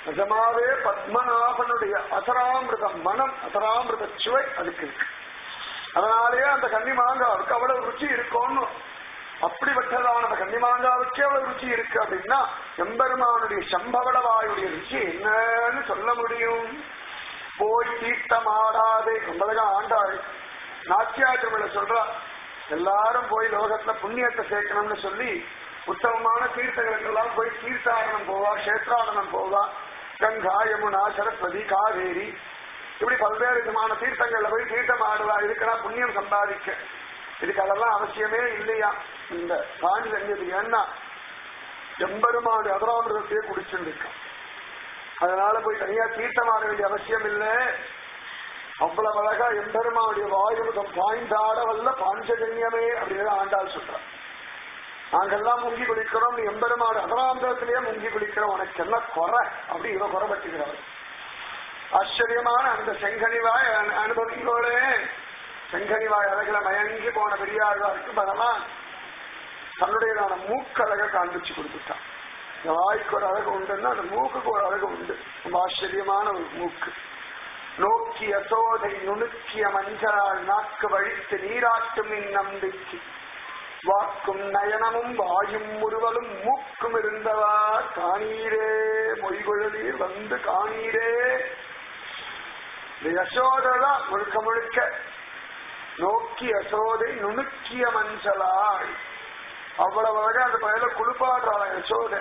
நிஜமாவே பத்மநாபனுடைய அசராமிருதம் மனம் அசராமிருத சுவை அதுக்கு இருக்கு அதனாலேயே அந்த கன்னி மாங்காவுக்கு அவ்வளவு ருச்சி இருக்கும்னு அப்படிப்பட்டதான அந்த கன்னி மாங்காவுக்கே அவ்வளவு ருச்சி இருக்கு அப்படின்னா எம்பெருமானுடைய சம்பவளவாயுடைய ருச்சி என்னன்னு சொல்ல முடியும் போய் தீர்த்தமாடாதே ரொம்பதான் ஆண்டாள் நாச்சியாற்றமிழ சொல்றா எல்லாரும் போய் லோகத்துல புண்ணியத்தை சேர்க்கணும்னு சொல்லி உத்தமமான தீர்த்தங்களுக்கெல்லாம் போய் தீர்த்தாடனம் போவா கஷேத்ராடனம் போவா கங்கா யமுனா சரஸ்வதி காவேரி இப்படி பல்வேறு விதமான தீர்த்தங்கள்ல போய் தீர்த்தம் ஆடுவா இதுக்கெல்லாம் புண்ணியம் சம்பாதிக்க இதுக்கு அதெல்லாம் அவசியமே இல்லையா இந்த பாண்டியத்துக்கு ஏன்னா எம்பெருமாடு அதராமிரத்தையே குடிச்சுட்டு இருக்கான் அதனால போய் தனியா தீர்த்தம் ஆட வேண்டிய அவசியம் இல்லை அவ்வளவு அழகா எம்பெருமாவுடைய வாயுமுகம் பாய்ந்தாட வல்ல பாஞ்சஜன்யமே அப்படின்னு ஆண்டாள் சொல்றான் நாங்கெல்லாம் முங்கி குளிக்கிறோம் நீ எம்பெருமாடு அதராந்தரத்திலேயே முங்கி குளிக்கிறோம் உனக்கு என்ன குறை அப்படி இவ குறைபட்டுகிறார் ஆச்சரியமான அந்த செங்கனிவாய் அனு- அனுபவிங்களோடே செங்கனிவாய் அழகில மயங்கி போன பெரியாழ்வாருக்கு பகவான் தன்னுடையதான மூக்கழக காண்பிச்சு கொடுத்துட்டான் இந்த வாய்க்கு ஒரு அழகு உண்டுன்னா அந்த மூக்குக்கு ஒரு அழகு உண்டு ரொம்ப ஆச்சரியமான ஒரு மூக்கு நோக்கிய சோதை நுணுக்கிய மஞ்சளால் நாக்கு வழித்து நீராட்டும் இந்நம்பிக்கை வாக்கும் நயனமும் வாயும் முறுவலும் மூக்கும் இருந்தவா காணீரே மொய்குழலீர் வந்து காணீரே இந்த யசோதெல்லாம் முழுக்க முழுக்க நோக்கிய சோதை நுணுக்கிய மஞ்சளாய் அவ்வளவு அழகா அந்த பயில குளிப்பாடுறாள் யசோதை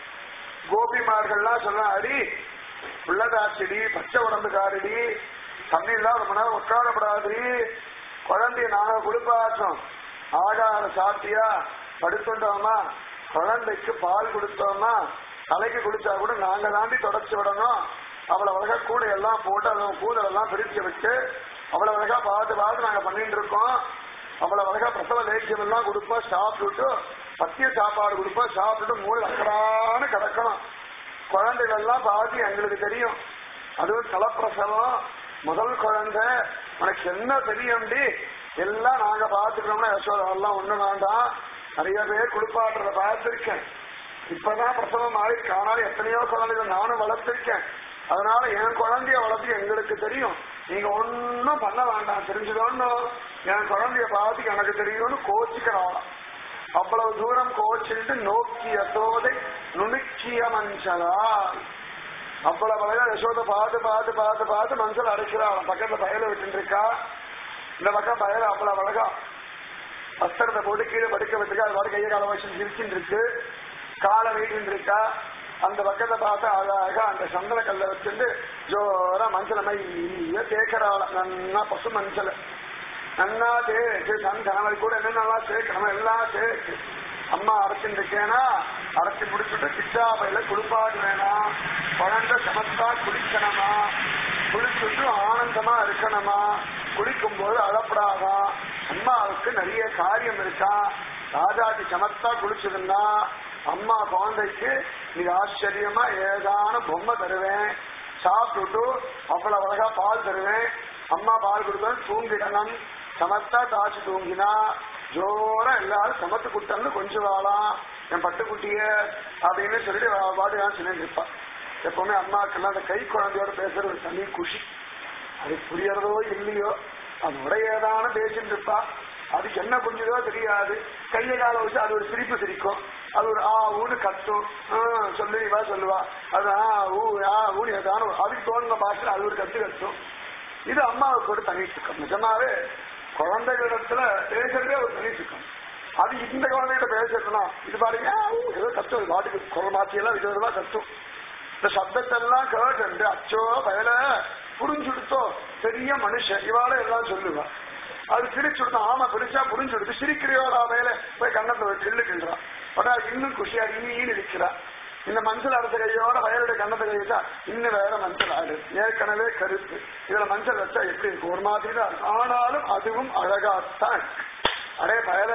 கோபிமார்கள்லாம் சொன்னா அடி உள்ளதாச்சடி பச்சை உடம்புக்காரடி தண்ணி இல்லாம ரொம்ப நேரம் உட்காரப்படாதடி குழந்தைய நாங்க குளிப்பாற்றோம் ஆகாரம் சாப்பிட்டியா படுத்துட்டோமா குழந்தைக்கு பால் கொடுத்தோமா தலைக்கு குளிச்சா கூட நாங்க தாண்டி தொடச்சு விடணும் அவ்வளவு அழகா கூட எல்லாம் போட்டு அதை கூதல் எல்லாம் பிரிச்சு விட்டு அவ்வளவு அழகா பார்த்து பார்த்து நாங்க பண்ணிட்டு இருக்கோம் அவ்வளவு அழகா பிரசவ லேக்கியம் எல்லாம் கொடுப்போம் சாப்பிட்டுட்டு பத்திய சாப்பாடு கொடுப்போம் சாப்பிட்டுட்டு மூணு அக்கடான்னு கிடக்கணும் குழந்தைகள் எல்லாம் பார்த்து எங்களுக்கு தெரியும் அதுவும் தலப்பிரசவம் முதல் குழந்தை உனக்கு என்ன தெரியும்டி எல்லாம் நாங்க பார்த்துக்கிறோம்னா யசோதா எல்லாம் ஒண்ணு வேண்டாம் நிறைய பேர் குளிப்பாட்டுறத பார்த்திருக்கேன் இப்பதான் பிரசவம் ஆயிருக்கு ஆனாலும் எத்தனையோ குழந்தைகள் நானும் வளர்த்திருக்கேன் அதனால என் குழந்தைய வளர்த்து எங்களுக்கு தெரியும் நீங்க ஒன்னும் பண்ண வேண்டாம் தெரிஞ்சுதோன்னு என் குழந்தைய பார்த்து எனக்கு தெரியும்னு கோச்சிக்கிறாளாம் அவ்வளவு தூரம் கோச்சிட்டு நோக்கிய சோதை நுணுக்கிய மஞ்சளா அவ்வளவு அழகா யசோதை பார்த்து பார்த்து பார்த்து பார்த்து மஞ்சள் அரைக்கிறாள் பக்கத்துல பயல விட்டு இருக்கா இந்த பக்கம் பயல அவ்வளவு அழகா வஸ்திரத்தை போட்டு கீழே படுக்க வச்சிருக்கா அது பாட்டு கையை கால வச்சு சிரிச்சுட்டு இருக்கு காலை வீட்டு இருக்கா அந்த பக்கத்தை பார்த்து அழகா அந்த சந்தன கல்ல வச்சுட்டு ஜோரா மஞ்சள் மைய தேய்க்கிறாள் நன்னா பசு மஞ்சள் நன்னா தேய்ச்சு சந்தனம் கூட என்னென்னலாம் சேர்க்கணும் எல்லாம் சேர்த்து அம்மா அரைச்சுட்டு இருக்கேனா அரைச்சு முடிச்சுட்டு கிட்டாபையில குளிப்பாடு வேணாம் குழந்தை சமத்தா குளிக்கணுமா குளிச்சுட்டு ஆனந்தமா இருக்கணுமா குளிக்கும் போது அழப்படாதா அம்மாவுக்கு நிறைய காரியம் இருக்கா ராஜாக்கு சமத்தா குளிச்சதுன்னா அம்மா குழந்தைக்கு நீ ஆச்சரியமா ஏதான பொம்மை தருவேன் சாப்பிட்டுட்டு அவ்வளவு அழகா பால் தருவேன் அம்மா பால் கொடுத்தோம் தூங்கிடணும் சமத்தா தாச்சு தூங்கினா ஜோரா எல்லாரும் சமத்து குட்டன்னு கொஞ்சம் வாழாம் என் பட்டுக்குட்டிய அப்படின்னு சொல்லிட்டு அவ பாட்டு நான் சொல்லிட்டு இருப்பா எப்பவுமே அம்மாக்கெல்லாம் அந்த கை குழந்தையோட பேசுறது ஒரு தனி குஷி அது புரியறதோ இல்லையோ அதோட ஏதான பேசிட்டு இருப்பா அதுக்கு என்ன புரிஞ்சதோ தெரியாது கையை கால வச்சு அது ஒரு சிரிப்பு சிரிக்கும் அது ஒரு ஆ ஊன்னு கத்தும் ஆ, சொல்லு இவா சொல்லுவா அது ஆ ஊ ஆ ஊன்னு ஏதான ஒரு- அதுக்கு தோணுன பாஷை அது ஒரு கத்து கத்தும் இது அம்மாவுக்கு ஒரு தனி சுக்கம் நிஜமாவே குழந்தைகளிடத்துல பேசுறதே ஒரு தனி சுக்கம் அது இந்த குழந்தைகிட்ட பேசுறதுனா இது பாருங்க ஆ, ஊ, ஏதோ கத்தும் இது பாட்டுக்கு குரல் மாற்றியெல்லாம் விதவிதமா கத்தும் இந்த சப்தத்தெல்லாம் கேட்டு அச்சோ பயல புரிஞ்சுடுத்தோ பெரிய மனுஷன் இவாள எல்லாம் சொல்லுவா அது சிரிச்சுடுத்தா ஆமா பெருசா புரிஞ்சுடுத்து சிரிக்கிறியோடா மேல போய் கண்ணத்துல ஒரு கிள்ளு கிள்றான் உடனே அது இன்னும் குஷியா இன்னும் இருக்கிறா இந்த மஞ்சள் அரைச்ச கையோட வயலுடைய கண்ணத்தை கை வச்சா இன்னும் வேற மஞ்சள் ஆடு ஏற்கனவே கருப்பு இதுல மஞ்சள் வச்சா எப்படி இருக்கும் ஒரு மாதிரி தான் இருக்கும் ஆனாலும் அதுவும் அழகாத்தான் இருக்கு. அடே பயல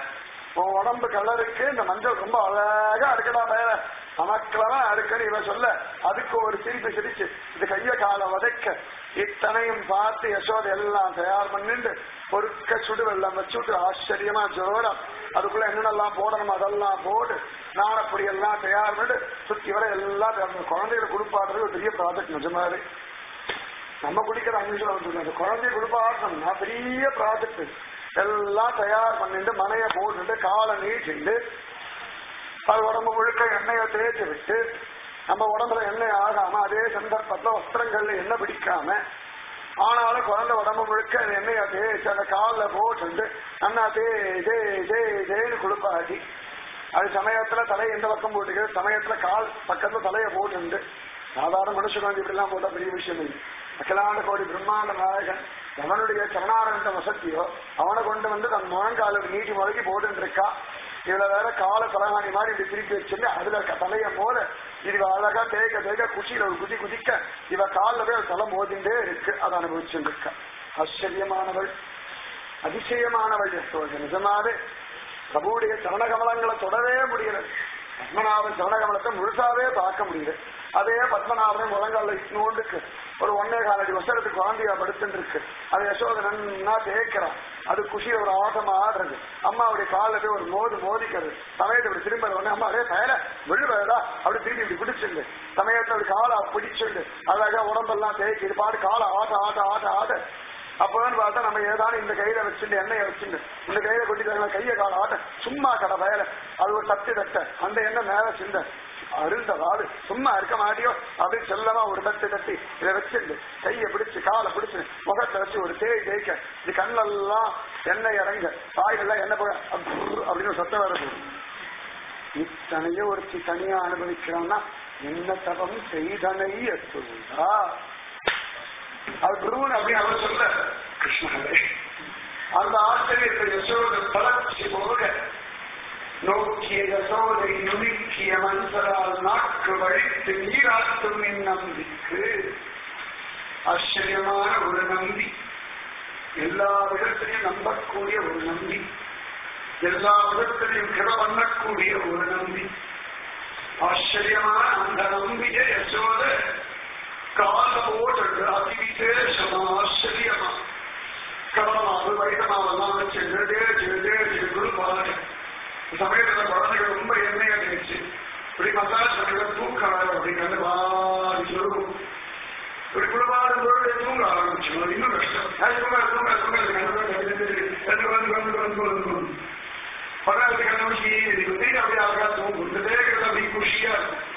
உன் உடம்பு கலருக்கு இந்த மஞ்சள் ரொம்ப அழகா இருக்குடா பயல நமக்கெல்லாம் அடுக்கணும் இவன் சொல்ல அதுக்கு ஒரு சிரிப்பு சிரிச்சு இது கைய கால வதைக்க இத்தனையும் பார்த்து யசோதை எல்லாம் தயார் பண்ணிட்டு பொறுக்க சுடு வெள்ளம் வச்சுட்டு ஆச்சரியமா ஜோரா அதுக்குள்ள என்னென்னலாம் போடணும் அதெல்லாம் போட்டு நாணப்பொடி எல்லாம் தயார் பண்ணி சுத்தி வர எல்லாம் அந்த குழந்தைகளை குளிப்பாடுறது ஒரு பெரிய ப்ராஜெக்ட் நிஜமாவே நம்ம குடிக்கிற அஞ்சு வந்து அந்த குழந்தைய குளிப்பாடணும்னா பெரிய ப்ராஜெக்ட் எல்லாம் தயார் பண்ணிட்டு மனைய போட்டுட்டு காலை நீட்டிட்டு அது உடம்பு முழுக்க எண்ணெயை தேய்ச்சி விட்டு நம்ம உடம்புல எண்ணெய் ஆகாம அதே சந்தர்ப்பத்துல வஸ்திரங்கள்ல எண்ணெய் பிடிக்காம ஆனாலும் குழந்தை உடம்பு முழுக்க அந்த எண்ணெயை தேய்ச்சி அந்த காலில் போட்டு அண்ணா தே தே தே தேன்னு குளிப்பாட்டி அது சமயத்துல தலை எந்த பக்கம் போட்டுக்கிறது சமயத்துல கால் பக்கத்துல தலையை போட்டுண்டு சாதாரண மனுஷன் வந்து இப்படி எல்லாம் போட்டா பெரிய விஷயம் இல்லை அகிலாண்ட கோடி பிரம்மாண்ட நாயகன் அவனுடைய சரணானந்த வசதியோ அவனை கொண்டு வந்து தன் முழங்கால நீட்டி முழக்கி போட்டு இருக்கா இதுல வேற கால தலகாணி மாதிரி இப்படி திருப்பி வச்சுட்டு அதுல க- தலைய போல இது அழகா தேய்க்க தேய்க்க குஷியில ஒரு குதி குதிக்க இவ காலில் போய் அவ தலை மோதிண்டே இருக்கு அதை அனுபவிச்சுட்டு இருக்கா ஆச்சரியமானவள் அதிசயமானவள் யசோதை நிஜமாவே பிரபுடைய சரணகமலங்களை தொடவே முடியல பத்மநாபன் சரணகமலத்தை முழுசாவே பார்க்க முடியல அதே பத்மநாபனை முழங்கால இட்னோண்டுக்கு ஒரு ஒன்னே கால் அடி வருஷத்துக்கு குழந்தையா படுத்துட்டு இருக்கு அதை யசோதை நன்னா தேய்க்கிறான் அது குஷியில ஒரு ஆட்டம் ஆடுறது அம்மாவுடைய காலில் போய் ஒரு மோது மோதிக்கிறது சமயத்தை இப்படி திரும்ப உடனே அம்மா அதே பயல விழுவதா அப்படி திரும்பி இப்படி பிடிச்சிருந்து சமயத்தை அப்படி காலை பிடிச்சிருந்து அழகா உடம்பெல்லாம் தேய்ச்சி இது பாட்டு காலை ஆட்ட ஆட்ட ஆட்ட ஆட்ட அப்பதான் பார்த்தா நம்ம ஏதாவது இந்த கையில வச்சுட்டு எண்ணெயை வச்சுட்டு இந்த கையில கொட்டிட்டாங்க கையை கால ஆட்ட சும்மா கடை பயல அது ஒரு தட்டு தட்ட அந்த எண்ணெய் மேல சிந்த அருந்த வாடு சும்மா இருக்க மாட்டியோ அப்படின்னு செல்லமா ஒரு தட்டு தட்டி இதை வச்சுட்டு கையை பிடிச்சு காலை பிடிச்சு முகத்தை வச்சு ஒரு தேய் தேய்க்க இது கண்ணெல்லாம் எண்ணெய் இறங்க காய்கள்லாம் எண்ணெய் போக அப்ரு அப்படின்னு ஒரு சத்தம் வருது இத்தனையோ ஒரு தனியா அனுபவிக்கிறான்னா என்ன தபம் செய்தனை எத்துவா அது குருவன் அப்படி அவர் சொல்ல கிருஷ்ணரே அந்த ஆசிரியத்தை யசோத பலர்ச்சி போக நோக்கிய யசோதை நுணுக்கிய மன்சரால் நாக்கு வழித்து நீராட்டும் நம்பிக்கு ஆச்சரியமான ஒரு நம்பி எல்லா விதத்திலையும் நம்பக்கூடிய ஒரு நம்பி எல்லா விதத்திலையும் கிட பண்ணக்கூடிய ஒரு நம்பி ஆச்சரியமான அந்த நம்பிய யசோத கால போட்டு அதி விசேஷமா ஆச்சரியமா கடமாவது வைத்தமாவெல்லாம் வச்சு தேடிச்சு தேடிச்சு குருபாடு சமயத்துல குழந்தைகள் ரொம்ப எண்ணெயா நினைச்சு இப்படி மசாஜ் பண்ணி தூக்கம் அப்படி கண்டு வாரி சொல்லுவோம் இப்படி குடும்பாடு பொருளை தூங்க ஆரம்பிச்சு அது இன்னும் கஷ்டம் அது தூங்க தூங்க தூங்க ரெண்டு வந்து வந்து வந்து வந்து பக்கத்துக்கு கண்டுபிடிச்சி இது வந்து அப்படியே அழகா தூங்கும் இந்த தேவைகள் அப்படி குஷியா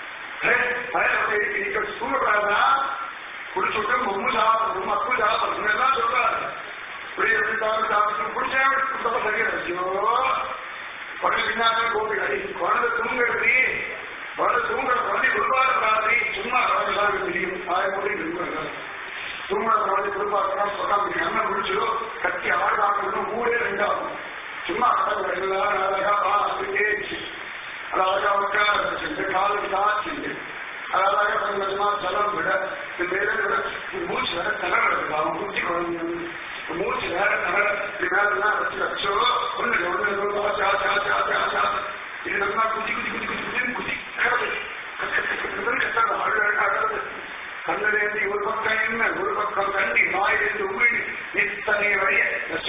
இருக்கும் தூங்கக்கூடாதா குடிச்சுட்டு மம்மு சாப்பிடணும் அப்பு சாப்பிடணும் எல்லாம் சொல்றாரு இப்படி எப்படி சாப்பிட்டு சாப்பிட்டு குடிச்சா குடுத்தப்ப சரியா ஐயோ பக்கத்து பின்னாடி கோபி அடி குழந்தை தூங்குறது குழந்தை தூங்குற குழந்தை குடுப்பாடு சும்மா குழந்தை தெரியும் ஆய போய் தூங்குறாங்க தூங்குற குழந்தை குடுப்பாடுறா சொல்ல முடியும் என்ன முடிச்சோ கட்டி ஆடுறாங்க ஊரே ரெண்டாகும் சும்மா கடவுள் எல்லாரும் அழகா பார்த்து தேய்ச்சி அது அழகா உட்கார வச்சுட்டு காலுக்கு தாச்சிட்டு அது அழகா கொஞ்சம் கொஞ்சமா ஜலம் விட இந்த மேல விட இந்த மூச்சு வேற திணறது அவன் குட்டி குழந்தை மூச்சு வேற திணற இது மேலாம் வச்சு வச்சோ ஒண்ணு ஒண்ணு சா சா சா சா சா இது நல்லா குதி குதி குதி குதி குதி குதிக்கிறது கஷ்டம் அழுது கண்ணிலேந்து ஒரு பக்கம் என்ன ஒரு பக்கம் கண்ணி வாயிலிருந்து உமிழ் இத்தனை வழிய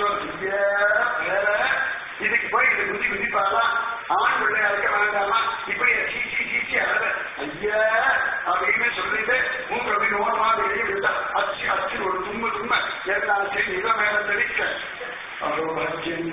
இதுக்கு போய் இது குதி குதிப்பாரா ஆண் பிள்ளையா இருக்க வேண்டாமா இப்படி சீச்சி சீச்சி அழக ஐயா அப்படின்னு சொல்லிட்டு மூன்று அப்படி ஓரமா வெளியே விட்டா அச்சு அச்சு ஒரு தும்ம தும்ம எல்லாம் சரி இவ மேல தெளிக்க அவ்வளோ பாக்கியம்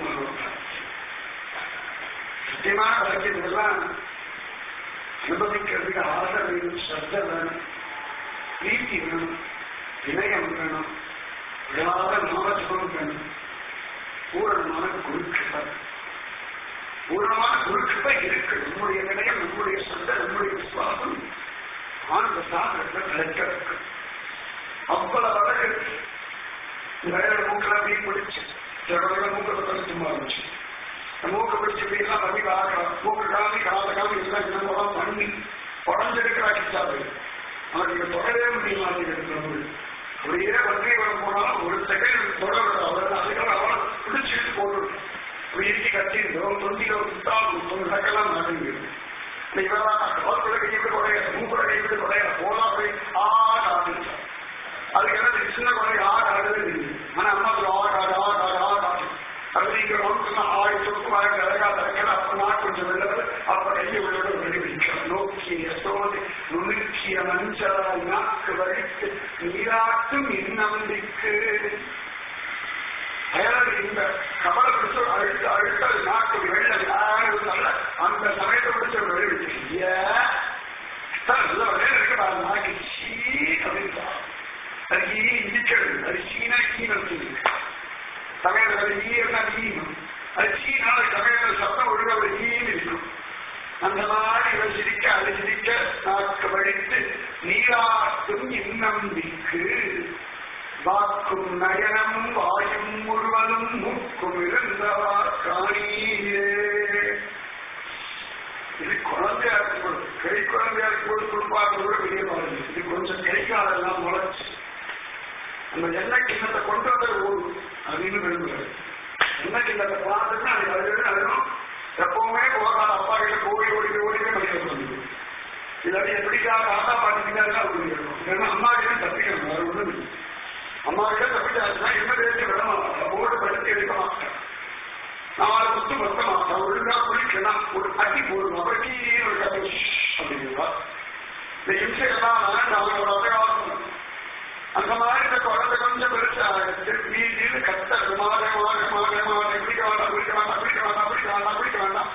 சத்தியமான பாக்கியம் இதெல்லாம் அனுபவிக்கிறதுக்கு ஆசை வேணும் ஸ்ரத்த வேணும் பிரீத்தி வேணும் வினயம் வேணும் விழாத நாமஜபம் வேணும் பூரணமான குருக்கிருப்பை பூரணமான குருக்கிருப்பை இருக்கு நம்முடைய வினயம் நம்முடைய சந்த நம்முடைய விசுவாசம் ஆனந்த சாதனத்தில் கிடைக்கிறதுக்கு அவ்வளவு அழகு வேற மூக்கெல்லாம் மீன் பிடிச்சு சில மூக்கத்தை பண்ணி சும்மா இருந்துச்சு மூக்க பிடிச்சு இப்படிலாம் பண்ணி பார்க்கலாம் மூக்கு காமி கால காமி எல்லாம் இன்னும் பண்ணி குறைஞ்சிருக்கிறாச்சு அவனுக்கு இங்க தொடரவே முடியுமா இருக்கிறது அப்படியே வங்கி வர போனாலும் ஒரு செகண்ட் தொடர அவர் அதுக்காக அவனை பிடிச்சிட்டு போட்டு வீட்டி கட்டிருந்தோம் தொண்டியில சுத்தாலும் நடக்கலாம் மாட்டேங்குது இவெல்லாம் அவர்களை கைவிட்டு குறைய மூக்குல கைவிட்டு குறைய போலாம் அப்படி ஆடு ஆடிச்சான் அதுக்கு என்ன சின்ன குழந்தை ஆடு ஆடுது ஆனா அம்மாவுக்கு ஆடு ஆடு ஆடு ஆடு ஆடு ஆடு அது இங்க ஒன்று ஆடு சொத்து வாங்க அழகா கையோட வெளிவிக்க நோக்கிய சோதை நுணுக்கிய மஞ்சளாய் நாக்கு வழித்து நீராட்டும் இன்னம்பிக்கு அதாவது இந்த கவலை பிடிச்ச அழுத்த அழுத்த நாக்கு வெள்ள நல்ல அந்த சமயத்தை பிடிச்ச வெளிவிச்சு நல்ல வேலை இருக்கு பாருங்க நாக்கு சீ அப்படின்னு அது ஈ இடிக்கிறது அது சீனா கீழ் சமயத்தில் அது ஈனா ஈனும் அது சீனால சமயத்தில் சத்தம் ஒழுங்க ஒரு ஈன்னு இருக்கும் அந்த மாதிரி இவன் சிரிக்க அது சிரிக்க நாக்கு வழித்து நீராட்டும் இன்னம்பிக்கு வாக்கும் நயனமும் வாயும் முழுவதும் மூக்கும் இருந்தவா காணீரே இது குழந்தையா இருக்கும்போது கை குழந்தையா இருக்கும்போது கொடுப்பாங்க கூட பெரிய பாருங்க இது கொஞ்சம் கை காலெல்லாம் முளைச்சு அந்த எண்ணெய் கிண்ணத்தை கொண்டு வந்தது ஓடும் அப்படின்னு விரும்புகிறது எண்ணெய் கிண்ணத்தை பார்த்துட்டு அது அழுது அழுதும் எப்பவுமே போகாத அப்பா கிட்ட ஓடி ஓடி ஓடி படிக்க சொல்லுது இல்லாட்டி எப்படிக்காக ஆட்டா பாட்டிக்கிட்டாருன்னா புரிஞ்சிருக்கும் ஏன்னா அம்மா கிட்ட தப்பிக்கணும் வேற ஒண்ணும் இல்லை அம்மா கிட்ட தப்பிச்சாச்சுன்னா என்ன தேய்ச்சி விட மாட்டேன் போட்டு படுத்து எடுக்க மாட்டேன் நாலு முத்து மொத்த மாட்டேன் ஒழுங்கா குளிக்கலாம் ஒரு அட்டி போடுவோம் அப்புறம் கீழே ஒரு கதை அப்படிங்களா இந்த இம்சை எல்லாம் நான் ஒரு அபகாரம் அந்த மாதிரி இந்த குழந்தை கொஞ்சம் பெருசாகிட்டு வீதியில் கத்த மாக மாக மாக மாக குடிக்க வேண்டாம் குடிக்க வேண்டாம் குடிக்க வேண்டாம் குடிக்க வேண்டாம் குடிக்க வேண்டாம்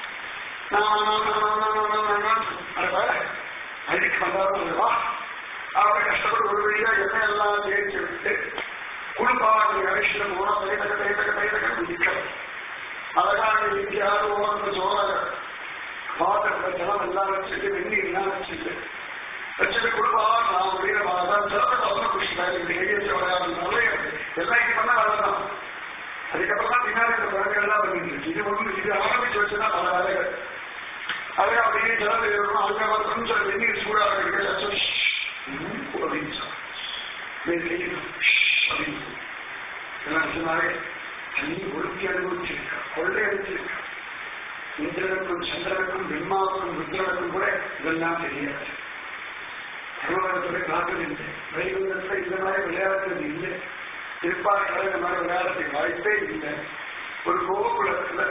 அடிக்க வந்தாலும் வா அவரை கஷ்டப்பட்டு ஒரு வழியா எண்ணெய் எல்லாம் தேய்ச்சி விட்டு குடும்பாக அரிசியில போனா தைதக தைதக தைதக குடிக்கிறது அழகாக எங்கேயாவது ஓரந்த சோழக பாத்திரத்துல ஜலம் எல்லாம் வச்சுட்டு வெந்நீர் எல்லாம் வச்சுட்டு வச்சுட்டு குடும்பா நான் வீரமாக சிறப்பு ரொம்ப குஷிதான் இப்படி கையெழுத்து விளையாடுனாலே எல்லாம் இங்க பண்ண வேலைதான் அதுக்கப்புறம் தான் பின்னாடி இந்த குழந்தைகள் எல்லாம் பண்ணிட்டு இருக்கு இது ஒன்று இது ஆரம்பிச்சு வச்சுன்னா பல வேலைகள் அதே அப்படியே ஜலம் இருக்கணும் அதுக்கப்புறம் கொஞ்சம் வெந்நீர் சூடாக இருக்கு அப்படின்னு அப்படின்னு எல்லாம் சொன்னாலே தண்ணி ஒழுக்கி அனுபவிச்சிருக்கா கொள்ளை அடிச்சிருக்கா இந்திரனுக்கும் சந்திரனுக்கும் பிரம்மாவுக்கும் ருத்ரனுக்கும் கூட இதெல்லாம் தெரியாது திருமணத்துல காட்டல் இல்லை வைகுந்தத்துல இந்த மாதிரி விளையாடுறது இல்லை திருப்பாக்களை இந்த மாதிரி விளையாடுறதுக்கு வாய்ப்பே இல்லை ஒரு கோகுலத்துல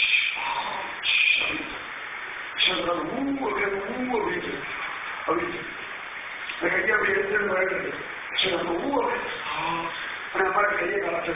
ஊ ஊ அப்படின்னு அப்படின்னு கையை அப்படி எடுத்து விளையாடுறது சரி நம்ம ஊ அப்படி நம்ம கையை கலட்டு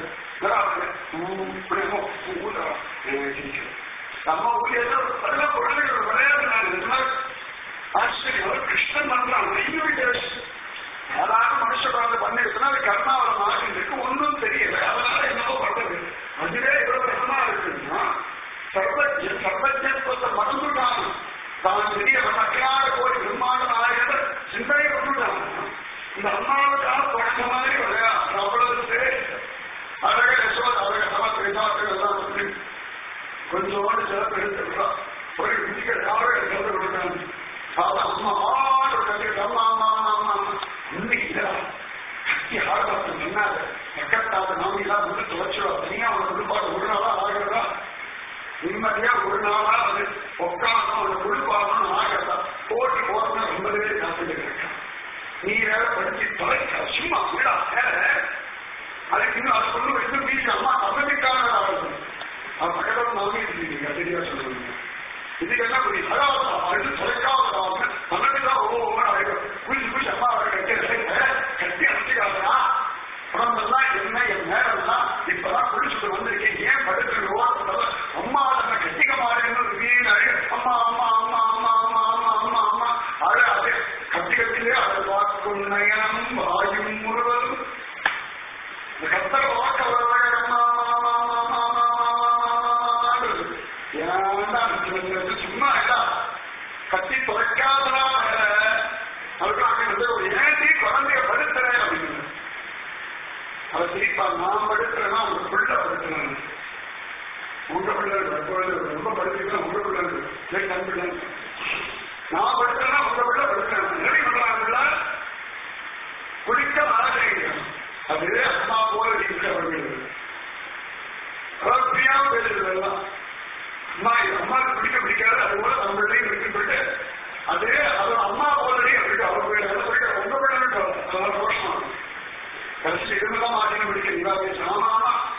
நம்ம ஊர்ல அதெல்லாம் குழந்தைகள் விளையாடுறாங்க ஆச்சரியம் கிருஷ்ணன் பண்றான் நெய்ய விட்டு சாதாரண மனுஷ குழந்தை பண்ணிருக்குன்னா அது கர்மாவில மாறி இருக்கு ஒன்றும் தெரியல அதனால என்னவோ பண்றது அதுவே இவ்வளவு பிரசமா இருக்குன்னா சர்வஜ சர்வஜத்துவத்தை மறந்துட்டான் தான் பெரிய மக்களாக கோடி பிரம்மாண்ட நாயகர் சிந்தனை கொண்டுட்டான் இந்த அம்மாவுக்காக பழக்க மாதிரி விளையாடு அவ்வளவு அழக யசோத அழக சமத்து விசாரத்தில் எல்லாம் வந்து கொஞ்சோண்டு சிறப்பு எடுத்துக்கலாம் ஒரு விதிகள் யாரும் எடுத்து கொடுத்தாங்க சாதா அம்மா ஆடு கட்டி அம்மா அம்மா அம்மா அம்மா இன்னைக்கு கட்டி ஆடுவாங்க சொன்னாரு பக்கத்தாத நாமிலாம் வந்து துவச்சிடுவா தனியா அவனை விடுபாடு ஒரு நாளா ஆகிறதா நிம்மதியா ஒரு நாளா அது உட்காந்து அவனை குளிப்பாடணும் ஆகிறதா போட்டி போறதுன்னு ரொம்ப பேர் காத்துட்டு இருக்கான் நீ வேற படிச்சு தொலைக்க சும்மா விடா வேற அதுக்கு இன்னும் அதை கொண்டு வைத்து மீறி அம்மா தமிழுக்காக ஆகுது அவன் பக்கத்தில் நாமே இருக்கீங்க சரியா சொல்லுவீங்க இதுக்கு என்ன புரியுது அதாவது அடுத்து தொலைக்காத தமிழுதான் ஓ புரிஞ்சு புரிஞ்சு அம்மா அவரை கட்டி கட்டி அடிச்சுக்காதா உடம்பெல்லாம் என்ன என் நேரம்லாம் இப்பதான் குளிச்சுட்டு வந்திருக்கேன் ஏன் படுத்து ஓரத்துல அம்மா அதை கட்டிக்க மாட்டேன்னு வீண் அழகு அம்மா அம்மா அம்மா அம்மா அம்மா அம்மா அம்மா அம்மா அழகாது கட்டி கட்டிலே அதை வாக்கும் நயனம் வாயும் முழுவதும் இந்த கத்தர வாக்க அம்மா அம்மா அம்மா அம்மா ஏன்டா சும்மா இல்ல கட்டி துறைக்காதனா அதுக்கு அங்க வந்து ஒரு ஏண்டி குழந்தைய படுத்துறேன் அப்படின்னு அவ சிரிப்பா நான் படுத்துறேன்னா உங்க பிள்ளை படுத்துறேன் உங்க பிள்ளை ரொம்ப படுத்துக்கலாம் உங்க பிள்ளை இல்லை தன் பிள்ளை நான் படுத்துறேன்னா உங்க பிள்ளை படுத்துறேன் எப்படி பண்றாங்கல்ல குளிக்க ஆசைங்க அது அம்மா போல இருக்கிறவர்கள் பிரியாம பேசுறது எல்லாம் அம்மா இது அம்மாவுக்கு பிடிக்க பிடிக்காது அது போல நம்மள்டையும் இருக்கு சொல்லிட்டு அது அது அம்மா போலவே அப்படி அவர் போயிட்டு சொல்லிட்டு உங்க பிள்ளை ரோஷம் கடைசி இருந்துதான் மாட்டின பிடிக்கிறீங்களா பேசணும் ஆமா ஆமா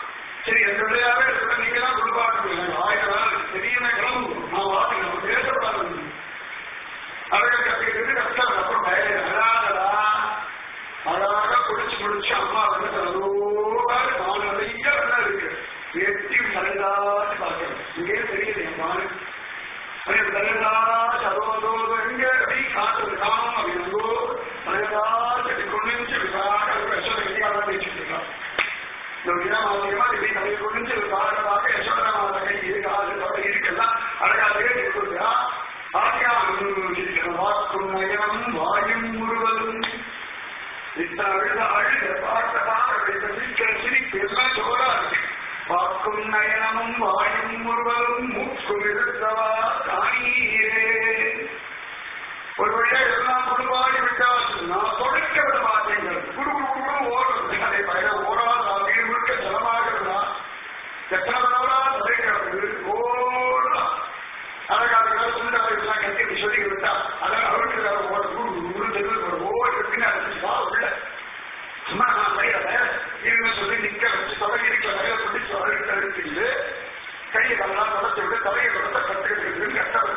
சரி எந்த விளையாவே இருக்கிற நீங்க தான் குளிப்பாட்டு எனக்கு ஆயிரம் நாள் தெரியுமே கிளம்பு நான் வாங்க நம்ம பேசக்கூடாது அழகா கத்திக்கிட்டு கஷ்டம் அப்புறம் பயம் அழாதடா அழகாக குடிச்சு முடிச்சு அம்மா வந்து அதோடு நான் நிறைய வெள்ளம் இருக்கு எட்டி தலைதாச்சு பார்க்கிறேன் இங்கே தெரியுது என் மானு தலைதாச்சு அதோ அதோ அதோ எங்க அப்படி காட்டுறது காணும் அப்படின்னு தலைதாச்சு அப்படி கொண்டு வந்து விசாக விஷத்தை கட்டியாக பேசிட்டு இருக்கான் இந்த வினாமாதிரியமா இப்படி தலையை கொண்டு பார்க்க பார்க்க யசோதரா மாதா கை இது காது தொலை இருக்கலாம் அழகாகவே இருக்கிறா ஆகியா வாக்கும் நயம் வாயும் முழுவதும் இத்தனை அழுத அழுத பார்த்த பார்க்க சிரிக்கிற சிரிப்பு எல்லாம் ஜோரா இருக்கு வாக்கும் நயனமும் வாயும் முழுவதும் மூக்கும் இருந்தவா காணீரே ஒரு வழியா எல்லாம் குடும்பாடி விட்டால் நான் தொடக்க விட மாட்டேங்கள் குடு குடு குடு ஓடும் அதை பயணம் ஓடாதா வீடு முழுக்க ஜலமாகிறதா எத்தனை தடவை தடைக்கிறது ஓடலாம் அழகாக சுண்டலை எல்லாம் கட்டி சொல்லி விட்டா அதை அவருக்கு ஓட குடு குடு தெருவில் ஓடி இருக்குன்னு அடிச்சு வா உள்ள சும்மா நான் வயல இருங்க சொல்லி நிக்க வச்சு தொலை இருக்க வயல பிடிச்சு அழுத்த அழுத்திட்டு கையை நல்லா தொடச்சு விட்டு தலையை தொடத்த கட்டுக்கிறது கஷ்டம்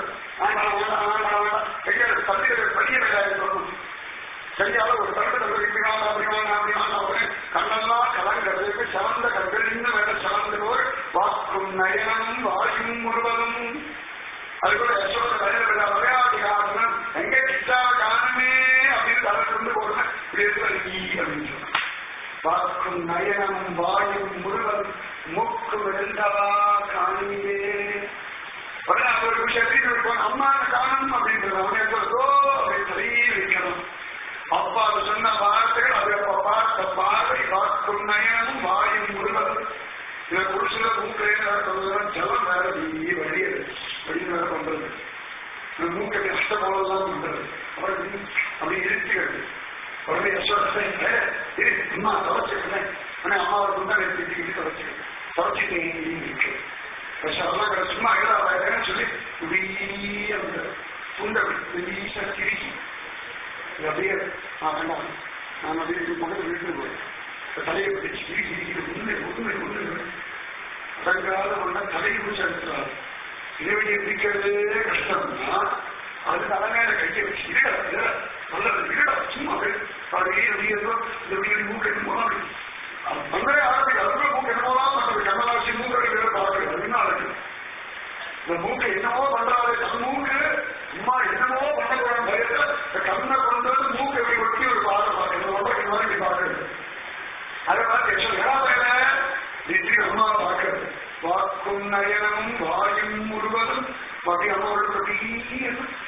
கையால தண்ணீர் பணிய சொல்லணும் கையால ஒரு தடவை இப்படிவாங்க அப்படிவாங்க அப்படிவாங்க அவரு கண்ணெல்லாம் கலங்கிறதுக்கு சிறந்த கண்கள் இன்னும் வேற சிறந்தோர் வாக்கும் நயனம் வாயும் முழுவதும் அது கூட யசோட தலையில விட விளையாட்டு காரணம் எங்க கிச்சாவ காரணமே அப்படின்னு தலை கொண்டு போடுறேன் இப்படி இருக்கிற நீ அப்படின்னு சொன்னான் வாக்கும் நயனமும் வாயும் முழுவதும் மூக்கும் எழுந்தவா காணியே உடனே அந்த ஒரு விஷயத்தையும் இருக்கும் அம்மா காணும் அப்படின்றது அவனே சொல்றோ அப்படின்னு சொல்லி வைக்கணும் அப்பா அது சொன்ன வார்த்தைகள் அது அப்ப பார்த்த பார்வை வாக்கும் நயனமும் வாயும் முழுவதும் இதை புருஷன மூக்கையில ஜலம் வேற வெளியே வழியது வெளியே வேற பண்றது இந்த மூக்கை கஷ்டம் போலதான் பண்றது அவருக்கு அப்படி இருக்கிறது உடனே யசோதனை இரு அம்மா துவைச்சிருக்கேன் ஆனா அம்மாவை கொண்டா எடுத்துக்கிட்டு துவைச்சிருக்கேன் துவைச்சிட்டேன் இருக்கு அதெல்லாம் சும்மா எழுதாவேன்னு சொல்லி இப்படி அந்த துண்டை வெளியே கிரிக்கி இது அப்படியே நான் வேண்டாம் நான் அப்படியே பக்கத்து வீட்டுக்கு போய் தலையை பிடிச்சி கிரிக்கி கிரிக்கி உண்மை உண்மை உண்மை அடங்காத ஒன்றை தலையை பிடிச்சி அடிக்கிறார் இறைவனை பிடிக்கிறதே கஷ்டம்னா அது தலைமையில கையை வச்சு இருடா நல்லது இருடா சும்மா அப்படியே அப்படியே இந்த வீடு மூக்கை போனால் மங்களே ஆரம்பி அதுக்குள்ள மூக்கு என்னமோலாம் பண்றது கமலாட்சி மூக்கடி வேற பார்க்கறது அது என்ன அழகு இந்த மூக்கை என்னமோ பண்றாரு தன் மூக்கு அம்மா என்னமோ பண்ணக்கூடாது பயத்துல இந்த கண்ணை கொண்டு வந்து மூக்கை எப்படி ஒட்டி ஒரு பாதை பார்க்கறது ரொம்ப இந்த மாதிரி பார்க்கறது அதை பார்த்து ஏழாவது நிதி அம்மா பார்க்கறது வாக்கும் நயனமும் வாயும் முழுவதும் மதி அம்மாவோட பெரிய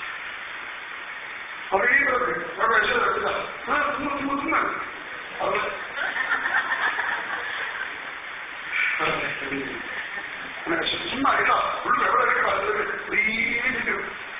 அப்படின்றது ரொம்ப விஷயம் இருக்குதான் சும்மா சும்மா சும்மா அவர் சும்மா இருக்கா உள்ள எவ்வளவு இருக்கா அது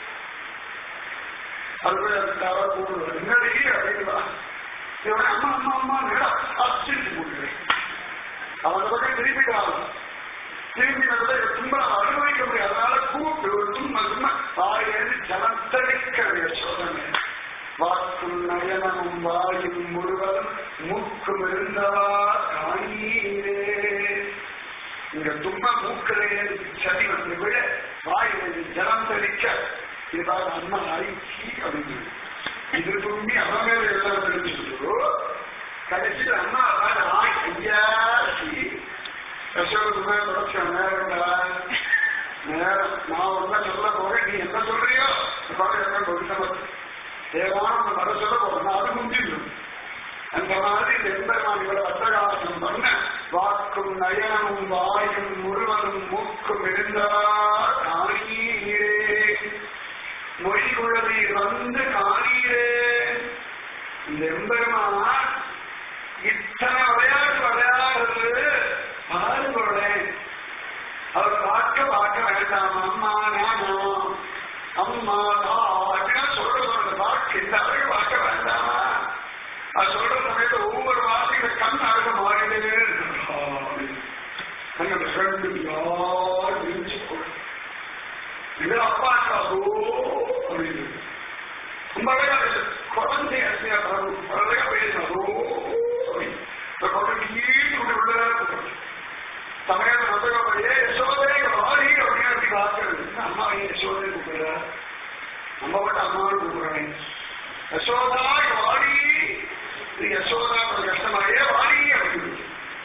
அது கூடுவது என்னடி அப்படிங்களா இவன் அம்மா அம்மா அம்மா நேரா அச்சிட்டு போடுறேன் அவன் பக்கம் திரும்பிட்டான் திரும்பினதுல தும்ப அனுபவிக்க முடியாது அதனால கூப்பிட்டு ஒரு தும்ம தும்ம வாயிலிருந்து ஜலத்தடிக்க சோதனை வாக்கும் நயனமும் வாயும் முழுவதும் மூக்கும் இருந்தவா காணீரே இங்க தும்ம மூக்கிலே சதி வந்து விட வாயிலிருந்து ஜலம் தெளிக்க இதாக அம்மா அரிசி அப்படின்னு இது தும்பி அவன் மேல எல்லாம் தெரிஞ்சுட்டு கடைசியில் அம்மா அதான் ஆய் ஐயாசி யசோதுமே தொடர்ச்சி நேரம்டா நேரம் நான் ஒன்ன சொல்ல போறேன் நீ என்ன சொல்றியோ என்ன கொடுத்த தேவான வர சொல்ல போறேன் அது முந்திடும் அந்த மாதிரி எம்பெருமான் இவ்வளவு அட்டகாசம் பண்ண வாக்கும் நயனமும் வாயும் முழுவதும் மூக்கும் இருந்தவா காணீரே மொழி குழலில் வந்து காணீரே இந்த எம்பெருமான் இத்தனை விளையாட்டு விளையாடுறது பாருங்களேன் அவர் பார்க்க பார்க்க வேண்டாம் அம்மா நானோ அம்மா அப்படின்னா சொல்ற சொல்ற பார்க்க இந்த அளவுக்கு பார்க்க வேண்டாமா அது சொல்ற சமயத்துல ஒவ்வொரு வார்த்தையும் கண் அழக மாறிட்டே கண்ண ரெண்டு யார் விரிச்சு இது அப்பா காசோ அப்படின்னு ரொம்ப அழகா குழந்தை அசியா அழகா பேசினோ தமிழ் யசோதா வாடி இது யசோதா கொஞ்சம் கஷ்டமாயே வாடி அப்படின்னு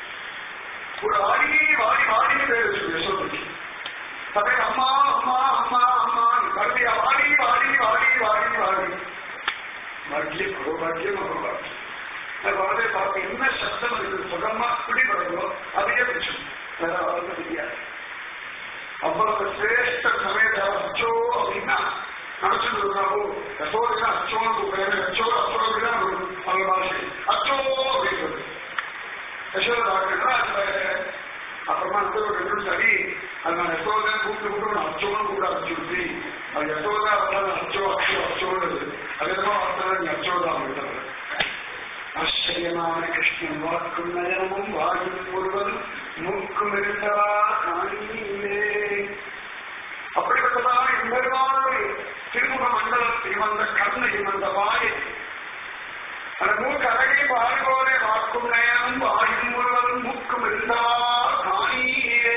ஒரு வாடி வாடி வாடின்னு பேர் வச்சு யசோதைக்கு சபை அம்மா அம்மா அம்மா அம்மா மறுபடியா வாடி வாடி வாடி வாடி வாடி பாக்கியம் ஒரு பாக்கியம் ஒரு பாக்கியம் அது வரதை பார்த்து என்ன சத்தம் இருக்குது சுகமா பிடிபடுறதோ அதையே பிடிச்சோம் வேற வாழ்க்கை தெரியாது அவ்வளவு சிரேஷ்ட சமயத்தை அச்சோ அப்படின்னா நினைச்சுட்டு இருக்காவோ யசோதா அச்சோன்னு கூப்பிடுறேன் அச்சோ அச்சோன்னு தான் அவங்க பாஷை அச்சோ அப்படின்றது யசோதா டாக்டர் அப்புறமா வந்து ஒரு ரெண்டு சரி அது நான் யசோதா கூப்பிட்டு கூப்பிட்டு நான் அச்சோன்னு கூட அச்சுடுச்சு அது யசோதா வந்தாலும் அச்சோ அச்சோ அச்சோன்னு அது என்னமோ வார்த்தை நீ அச்சோதா அப்படின்றது ஆச்சரியமான கிருஷ்ணன் வாக்கும் நயனமும் வாயும் முழுவதும் மூக்கும் இருந்தவா காணியிலே அப்படிப்பட்டதா எம்பெருமானுடைய திருமுக மண்டலத்தில் வந்த கண்ணையும் அந்த வாயை அந்த மூக்கு அழகை வாய் போல வாக்கும் நயனும் வாயும் முழுவதும் மூக்கும் இருந்தவா காணியிலே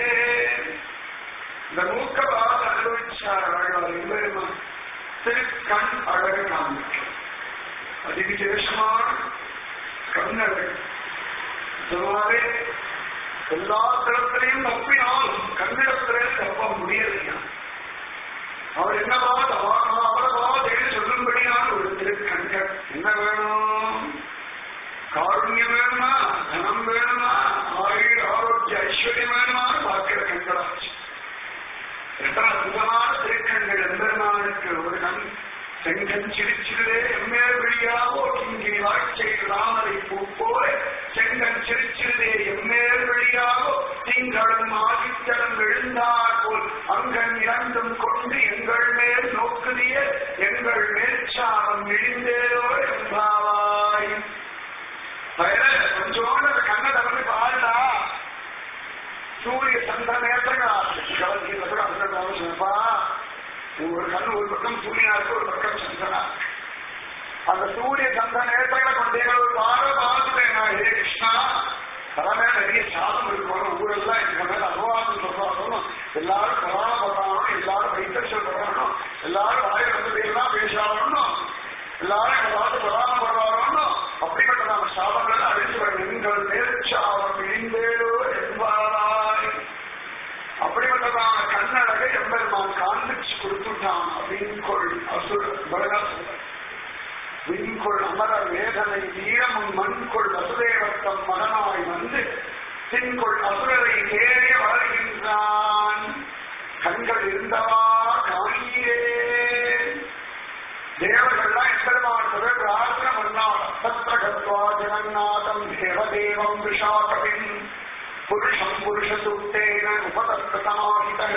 இந்த மூக்க வாத அனுபவிச்சார் அழகார் எம்பெருமான் திரு கண் அழகு காமிக்கும் அதிவிசேஷமான கண்ணழகு நிஜமாவே எல்லா தளத்திலையும் தப்பினாலும் கண்ணிடத்திலே தப்ப முடியலையா அவர் என்னவா தவானா அவரவா தேடி சொல்லும்படியான ஒரு திருக்கண்கள் என்ன வேணும் காருண்யம் வேணுமா தனம் வேணுமா ஆயுள் ஆரோக்கிய ஐஸ்வர்யம் வேணுமான்னு பார்க்கிற கண்களாச்சு எத்தனை அற்புதமான திருக்கண்கள் எம்பெருமானுக்கு ஒரு கண் செங்கன் சிரிச்சிருதே எம்மேல் வழியாவோ கிங்கிரி வாழ்க்கை ராமரை பூப்போல செங்கன் சிரிச்சிருதே எம்மேல் வழியாவோ திங்களும் ஆதித்தலும் எழுந்தார் போல் அங்கன் இரண்டும் கொண்டு எங்கள் மேல் நோக்குதிய எங்கள் மேற்சாரம் விழிந்தேயோ என்பாவாய் கொஞ்சோண்டு அந்த கண்ணை திறந்து பாருடா சூரிய சந்திர நேரங்களா கவர்ச்சியில் கூட அந்த சொன்னப்பா ஒரு கண் ஒரு பக்கம் சூரியனா இருக்கு ஒரு பக்கம் சந்திரனா இருக்கு. அந்த சூரிய சந்திர நேரங்களை கொண்டே ஒரு வார பார்த்துட்டேன் நான் ஹே கிருஷ்ணா தலைமையில நிறைய சாதம் இருக்கணும் ஊரெல்லாம் எங்க மேல அபவாதம் சொல்றாங்க எல்லாரும் கொரோனா போடுறாங்க எல்லாரும் வைத்தறிச்சல் சொல்றாங்க எல்லாரும் வாயில வந்து எல்லாம் பேசாகணும் எல்லாரும் எங்க பார்த்து கொரோனா போடுறாங்க அப்படிப்பட்ட நம்ம சாதங்களை அழிச்சு நீங்கள் நேர்ச்சாவம் இழிந்தேரோ என்பாராய் அப்படிப்பட்டதான கண்ணழகை எம்பெருமான் காண்பிச்சு கொடுத்துட்டான் வீண்கொள் அசுர பலகா சொல்ற வீண்கொள் அமரர் வேதனை வீரமும் மண்கொள் வசுதேவத்தம் மகனாய் வந்து தின்கொள் அசுரரை தேடிய வளர்கின்றான் கண்கள் இருந்தவா காணியே தேவர்கள்லாம் எம்பெருமான் பிரார்த்தனை பண்ணார் சத்ரகத்வா ஜெகநாதம் தேவதேவம் விஷாகவின் புருஷம் புருஷசுத்தேன உபதத்தமாகிதக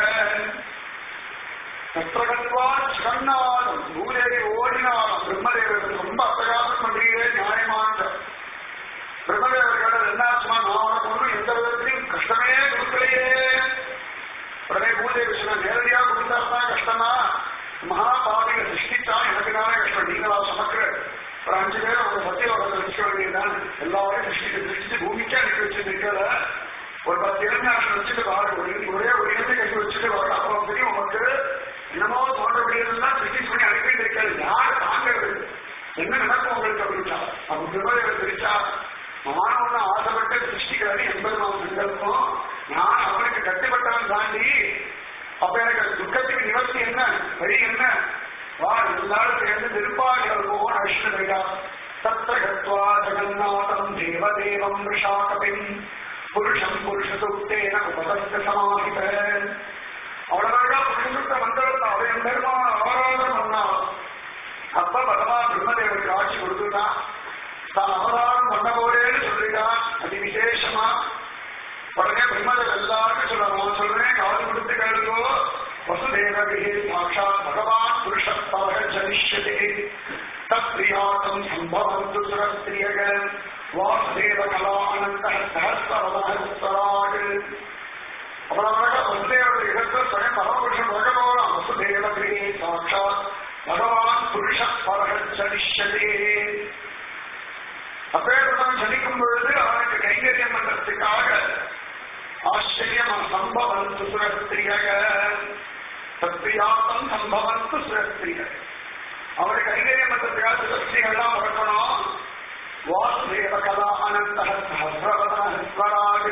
சத்ரகத்வா ஜெகநாதம் பூதேவி ஓடினாலும் பிரம்மதேவர்கள் ரொம்ப அட்டகாசம் பண்றீங்களே நியாயமான பிரம்மதேவர்கள் என்னாச்சுமா நான் உனக்கு ஒன்றும் எந்த விதத்திலையும் கஷ்டமே கொடுக்கலையே உடனே பூதேவி சொன்ன நேரடியா கொடுத்தா தான் கஷ்டமா மகாபாவிக சிருஷ்டிச்சா எனக்கு தானே கஷ்டம் நீங்களா சமக்கிற ஒரு அஞ்சு பேர் அவங்க சத்தியவரத்தை வச்சுக்க வேண்டியதுதான் எல்லாரையும் சிருஷ்டிச்சு சிருஷ்டிச்சு பூமிக்கா நிக்க வச்சு நிக்கல ஒரு பத்து இளைஞர்கள் வச்சுட்டு வாரு ஒரு ஒரே ஒரு இடத்தை கட்டி வச்சுட்டு வாரு அப்போ தெரியும் உனக்கு என்னமோ தோன்றக்கூடியதெல்லாம் சிருஷ்டிச்சு பண்ணி அனுப்பிட்டு இருக்காது யார் தாங்கிறது என்ன நடக்கும் உங்களுக்கு அப்படின்ட்டா அப்ப பிரம்மதேவர் தெரிச்சா மாணவன் ஆசைப்பட்டு சிருஷ்டிக்கிறாரு எண்பது மாதம் சங்கல்பம் நான் அவனுக்கு கட்டுப்பட்டவன் தாண்டி அப்ப எனக்கு அந்த துக்கத்துக்கு நிவர்த்தி என்ன வழி என்ன வா எல்லாரும் சேர்ந்து நிர்வாகிகள் போவோம் அழிச்சுட்டு தத்ரகத்வா ஜெகநாதம் தேவதேவம் விஷாகபின் புருஷம் புருஷசுத்தேன உபதஸ்த சமாஹித அவ்வளவுதான் புருஷசுத்த மந்திரத்தை அவன் பெருமான அவராதம் பண்ணான் அப்ப பகவான் பிரம்மதேவருக்கு ஆட்சி கொடுத்துட்டான் தான் அவதாரம் பண்ண போதேன்னு சொல்லிட்டான் அதி விசேஷமா உடனே பிரம்மதேவ் எல்லாருக்கும் சொல்லணும் சொல்றேன் காது கொடுத்து கேளுங்கோ வசுதேவகே சாட்சாத் பகவான் புருஷத்தவக ஜனிஷ்யதே தத்ரியாதம் சம்பவந்து சுரஸ்திரியக வாசுதேவ கலானந்த சஹஸ்ரவதஹஸ்தராக அவ்வளவு வசுதேவருடைய இடத்துல ஸ்வயம் பரமபுருஷன் பகவான் வசுதேவகே சாட்சாத் பகவான் புருஷப்பரக ஜனிஷ்யதே அப்பேற்பட்டவன் ஜனிக்கும் பொழுது அவனுக்கு கைங்கரியம் பண்றதுக்காக ஆச்சரியம் சம்பவந்து சுரஸ்திரியக தத்ரியாத்தம் சம்பவந்து சுரஸ்திரியக அவனுக்கு கைங்கரியம் பண்றதுக்காக சுதர்சிகள்லாம் வளர்க்கணும் வாசுதேவ கலா அனந்த சஹசிரவதனஸ்வராடு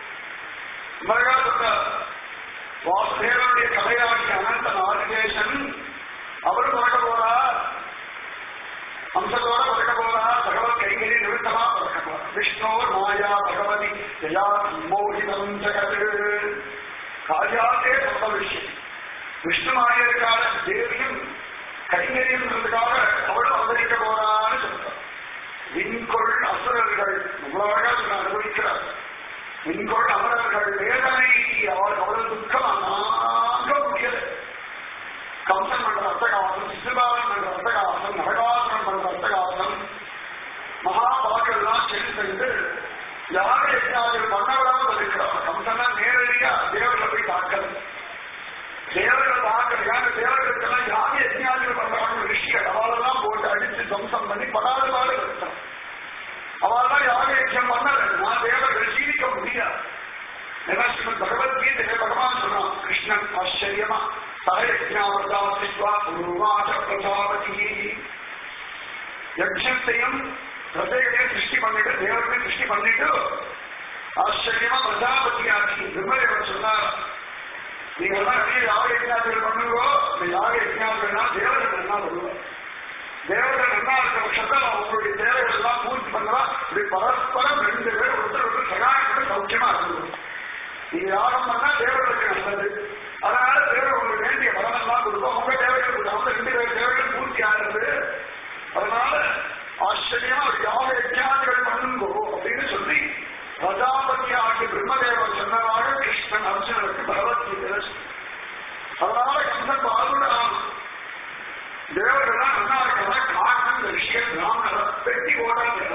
வாசுதேவனுடைய கலையாகி அனந்த நாகேசன் அவரும் பிறக்க போறார் அம்சத்தோட பிறக்க போறார் பகவத் கைகறி நிமித்தமா பிறக்க போறார் விஷ்ணோர் மாயா பகவதி ஜயா மோகிதம் ஜகத் காரியாத்தே சொந்த விஷயம் விஷ்ணு மாயருக்கான தேவியும் கைங்கரியம்ன்றதுக்காக அவளும் அவதரிக்க போறான்னு சொல்றார் விண்கொள் அசுரர்கள் நம்மளாக அனுபவிக்கிறார் விண்கொள் அமரர்கள் வேதனை அவர் அவ்வளவு துக்கம் தாங்க முடியல கம்சன் பண்ற அர்த்தகாசம் சிசுபாலன் பண்ற அர்த்தகாசம் நரகாசனம் பண்ற அர்த்தகாசம் மகாபாகெல்லாம் சென்று யார யஜ்ஞாதிகள் பண்ணவிடாமல் இருக்கிறார் கம்சனா நேரடியா தேவர்களை போய் தாக்கல தேவர்களை தாக்கல யாரு தேவர்களுக்கெல்லாம் யாரு யஜ்ஞாதிகள் பண்றாங்க ரிஷிகள் அவளெல்லாம் போட்டு அடிச்சு தம்சம் பண்ணி படாத பாடு வைத்தான் அவள்தான் யாக யஜ்யம் பண்ணல நான் தேவர்கள் ஜீவிக்க முடியாது ஏன்னா ஸ்ரீமத் பகவத்கீதை பகவான் சொன்னான் கிருஷ்ணன் ஆச்சரியமா சகயஜாவதாசித்வா குருவாச பிரஜாபதி யக்ஷத்தையும் பிரஜைகளையும் சிருஷ்டி பண்ணிட்டு தேவர்களையும் சிருஷ்டி பண்ணிட்டு ஆச்சரியமா பிரஜாபதி ஆட்சி விமலைவர் சொன்னார் நீங்க எல்லாம் நிறைய யாக யஜ்ஞாதிகள் பண்ணுங்கோ இந்த யாக யஜ்ஞாதிகள்னா தேவர்கள் என்ன வருவோம் தேவர்கள் நல்லா இருக்கிற பட்சத்தில் அவங்களுடைய தேவைகள் எல்லாம் பூர்த்தி பண்ணலாம் இப்படி பரஸ்பரம் ரெண்டு பேர் ஒருத்தர் ஒருத்தர் சகாயப்பட்டு சௌக்கியமா இருக்கணும் நீங்க யாகம் பண்ணா தேவர்களுக்கு நல்லது அதனால தேவர் உங்களுக்கு வேண்டிய பலனெல்லாம் கொடுக்கும் உங்க தேவைகள் கொடுக்கும் அவங்க ரெண்டு பேர் தேவைகள் பூர்த்தி ஆகுது அதனால ஆச்சரியமா ஒரு யாக யஜ்ஞாதிகள் பண்ணுங்கோ அப்படின்னு சொல்லி பிரஜாபதி ஆகிய பிரம்மதேவர் சொன்னதாக கிருஷ்ணன் அர்ஜுனனுக்கு பகவத்கீதை அதனால கந்தன் பாதுடான் தேவர்கள்லாம் நல்லா இருக்கிறதா காரணம் இந்த விஷயம் பிராமணர் வெட்டி ஓடாது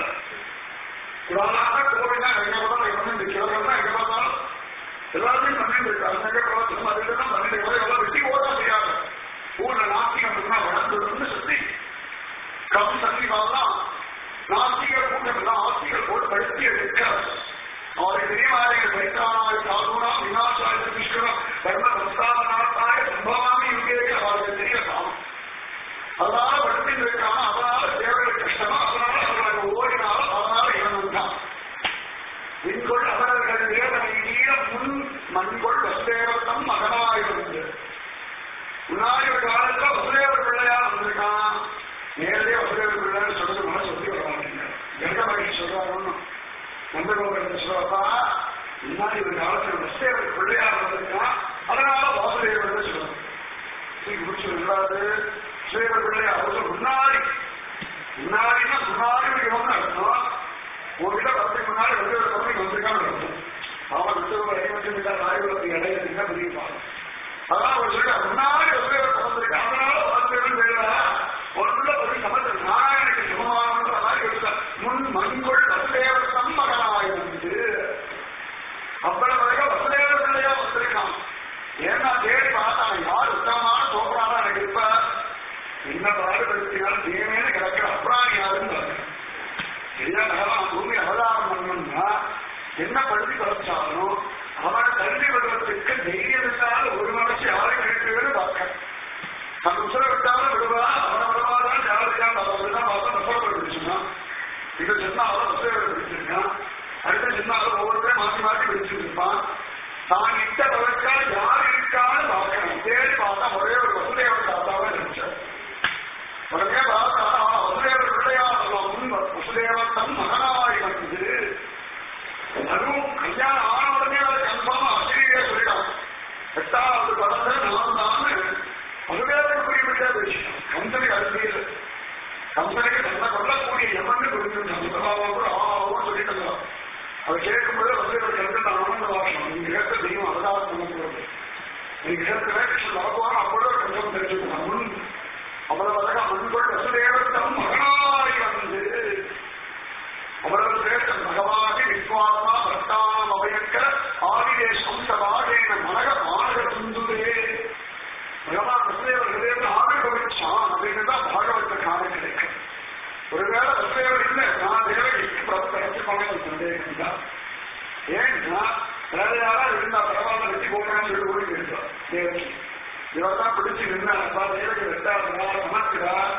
இவராக கோவிலா எங்க பார்த்தாலும் எவனும் இந்த கிழவன் எங்க பார்த்தாலும் எல்லாருமே பண்ணிட்டு இருக்காங்க எங்க பார்த்தாலும் அதுதான் பண்ணிட்டு இருக்காங்க எல்லாம் வெட்டி ஓட முடியாது ஊர்ல நாஸ்திகம் இருந்தா வளர்ந்துடும் சொல்லி கம் சந்திவாலாம் நாஸ்திக கூட்டம் ஆஸ்திகள் போட்டு படுத்தி எடுக்கிறார் அவரை பெரியவாரிகள் வைத்தானாய் சாதுனா விநாசாய கிருஷ்ணம் தர்ம சம்ஸ்தாபனாத்தாய சம்பவாமி யுகே அவருக்கு தெரிய சாமம் அதனால படுத்திட்டு இருக்காம அதனால தேவர்கள் கஷ்டமா அதனால அவர்களுக்கு ஓடினாலும் அதனால இவன் தான் விண்கொள் அவர்கள் வேதனையிய முன் மண்கொள் வசுதேவத்தம் மகனாயிருந்து முன்னாடி ஒரு காலத்துல வசுதேவர் பிள்ளையா வந்திருக்கான் நேரடியே வசுதேவர் பிள்ளைன்னு சொல்றது மனசு சொல்லி வர மாட்டேங்க எந்த மாதிரி சொல்றாருன்னு நந்தகோபுரத்தை சொல்றப்பா முன்னாடி ஒரு காலத்துல வசுதேவர் பிள்ளையா வந்திருக்கான் அதனால வாசுதேவர் சொல்றோம் முடிச்சு விடாது சேவர் பிள்ளையா அவர் முன்னாடி முன்னாடினா முன்னாடி இவன் அர்த்தம் உங்ககிட்ட வரதுக்கு முன்னாடி வந்து ஒரு தம்பி வந்திருக்கான்னு அர்த்தம் அவன் வந்து ஒரு ஐம்பத்தி ஆயிரத்தி இடையில இருந்தா பெரிய பாடம் அதான் அவர் சொல்ல முன்னாடி வந்து ஒரு பிறந்திருக்கேன் அதனால வந்து வேறா ஒன்றுல ஒரு சமத்து நாராயணுக்கு சமமானது அதான் எடுத்த முன் மண்கொள் வசுதேவர் சம்மகனாய் வந்து அவ்வளவு வரைக்கும் வசுதேவர் பிள்ளையா வந்திருக்கான் ஏன்னா தேடி பார்த்தான் யார் உத்தமமான சோப்பரானா எனக்கு இப்ப என்ன பாடுபடுத்தினாலும் தேவையான கிடக்கிற அப்ராணி யாருன்னு பார்த்தேன் சரியா நகரம் பூமி அவதாரம் பண்ணணும்னா என்ன படுத்தி தொலைச்சாலும் அவனை தள்ளி விடுவதற்கு தைரியம் இருந்தால் ஒரு மனுஷன் யாரும் கேட்குன்னு பார்க்க நம்ம உசுர விட்டாலும் விடுவா அவனை விடுவாதான் யாருக்கான் அவர்தான் பார்த்தா நுசரப்படுத்திச்சுன்னா இது சொன்னா அவன் உசுர பிடிச்சிருக்கான் அடுத்த சொன்னா அவன் ஒவ்வொருத்தரும் மாற்றி மாற்றி பிடிச்சிருப்பான் தான் இட்ட வழக்கா யார் இருக்கான்னு பார்க்கணும் தேடி பார்த்தா ஒரே ஒரு வசுதேவர் தாத்தாவை நினைச்சார் உடனே பார்த்தா வசுதேவர் பிள்ளையா முன் வசுதேவர் தன் மகனாய் வந்து அதுவும் கல்யாணம் ஆன உடனே அதை கன்ஃபார்ம் ஆசிரியரே சொல்லிட்டான் எட்டாவது படத்தை நான் தான் வசுதேவர் குறிப்பிட்ட விஷயம் கம்பெனி அறிவியல் கம்பெனிக்கு தன்னை கொல்லக்கூடிய எவன்னு குறிப்பிட்டான் கூட ஆவும் சொல்லிட்டு அதை கேட்கும்போது வசுதேவர் கேட்டு நான் ஆனந்த வாசம் நீங்க கேட்ட தெய்வம் அவதாரம் பண்ணக்கூடாது நீங்க கேட்கிற கிருஷ்ணன் வரப்போன அப்பொழுது ஒரு கொஞ்சம் தெரிஞ்சுக்கணும் முன் அவ்வளவு அழகா முன்கொள் வசுதேவர் தம் மகனாய் வந்து அவ்வளவு சிரேஷ்ட பகவானி விஸ்வாசமா பக்தானம் அபயக்க ஆதிலே சம்சவாதேன மனக மானக துந்துதே பகவான் வசுதேவர் ஹிருதயத்தில் ஆவிர்வவிச்சான் அப்படின்னு தான் பாகவத காலம் கிடைக்கும் ஒருவேளை வசுதேவர் இல்லை நான் தேவகிக்கு பிரவர்த்தி பண்ண சந்தேகம் தான் ஏன்னா வேற யாரா இருந்தா பரவாயில்ல வெட்டி போகணும்னு சொல்லி ஓடி இருந்தார் தேவகி இவர் தான் பிடிச்சு நின்னா தேவகி வெட்டாருந்தா சமர்க்கிறா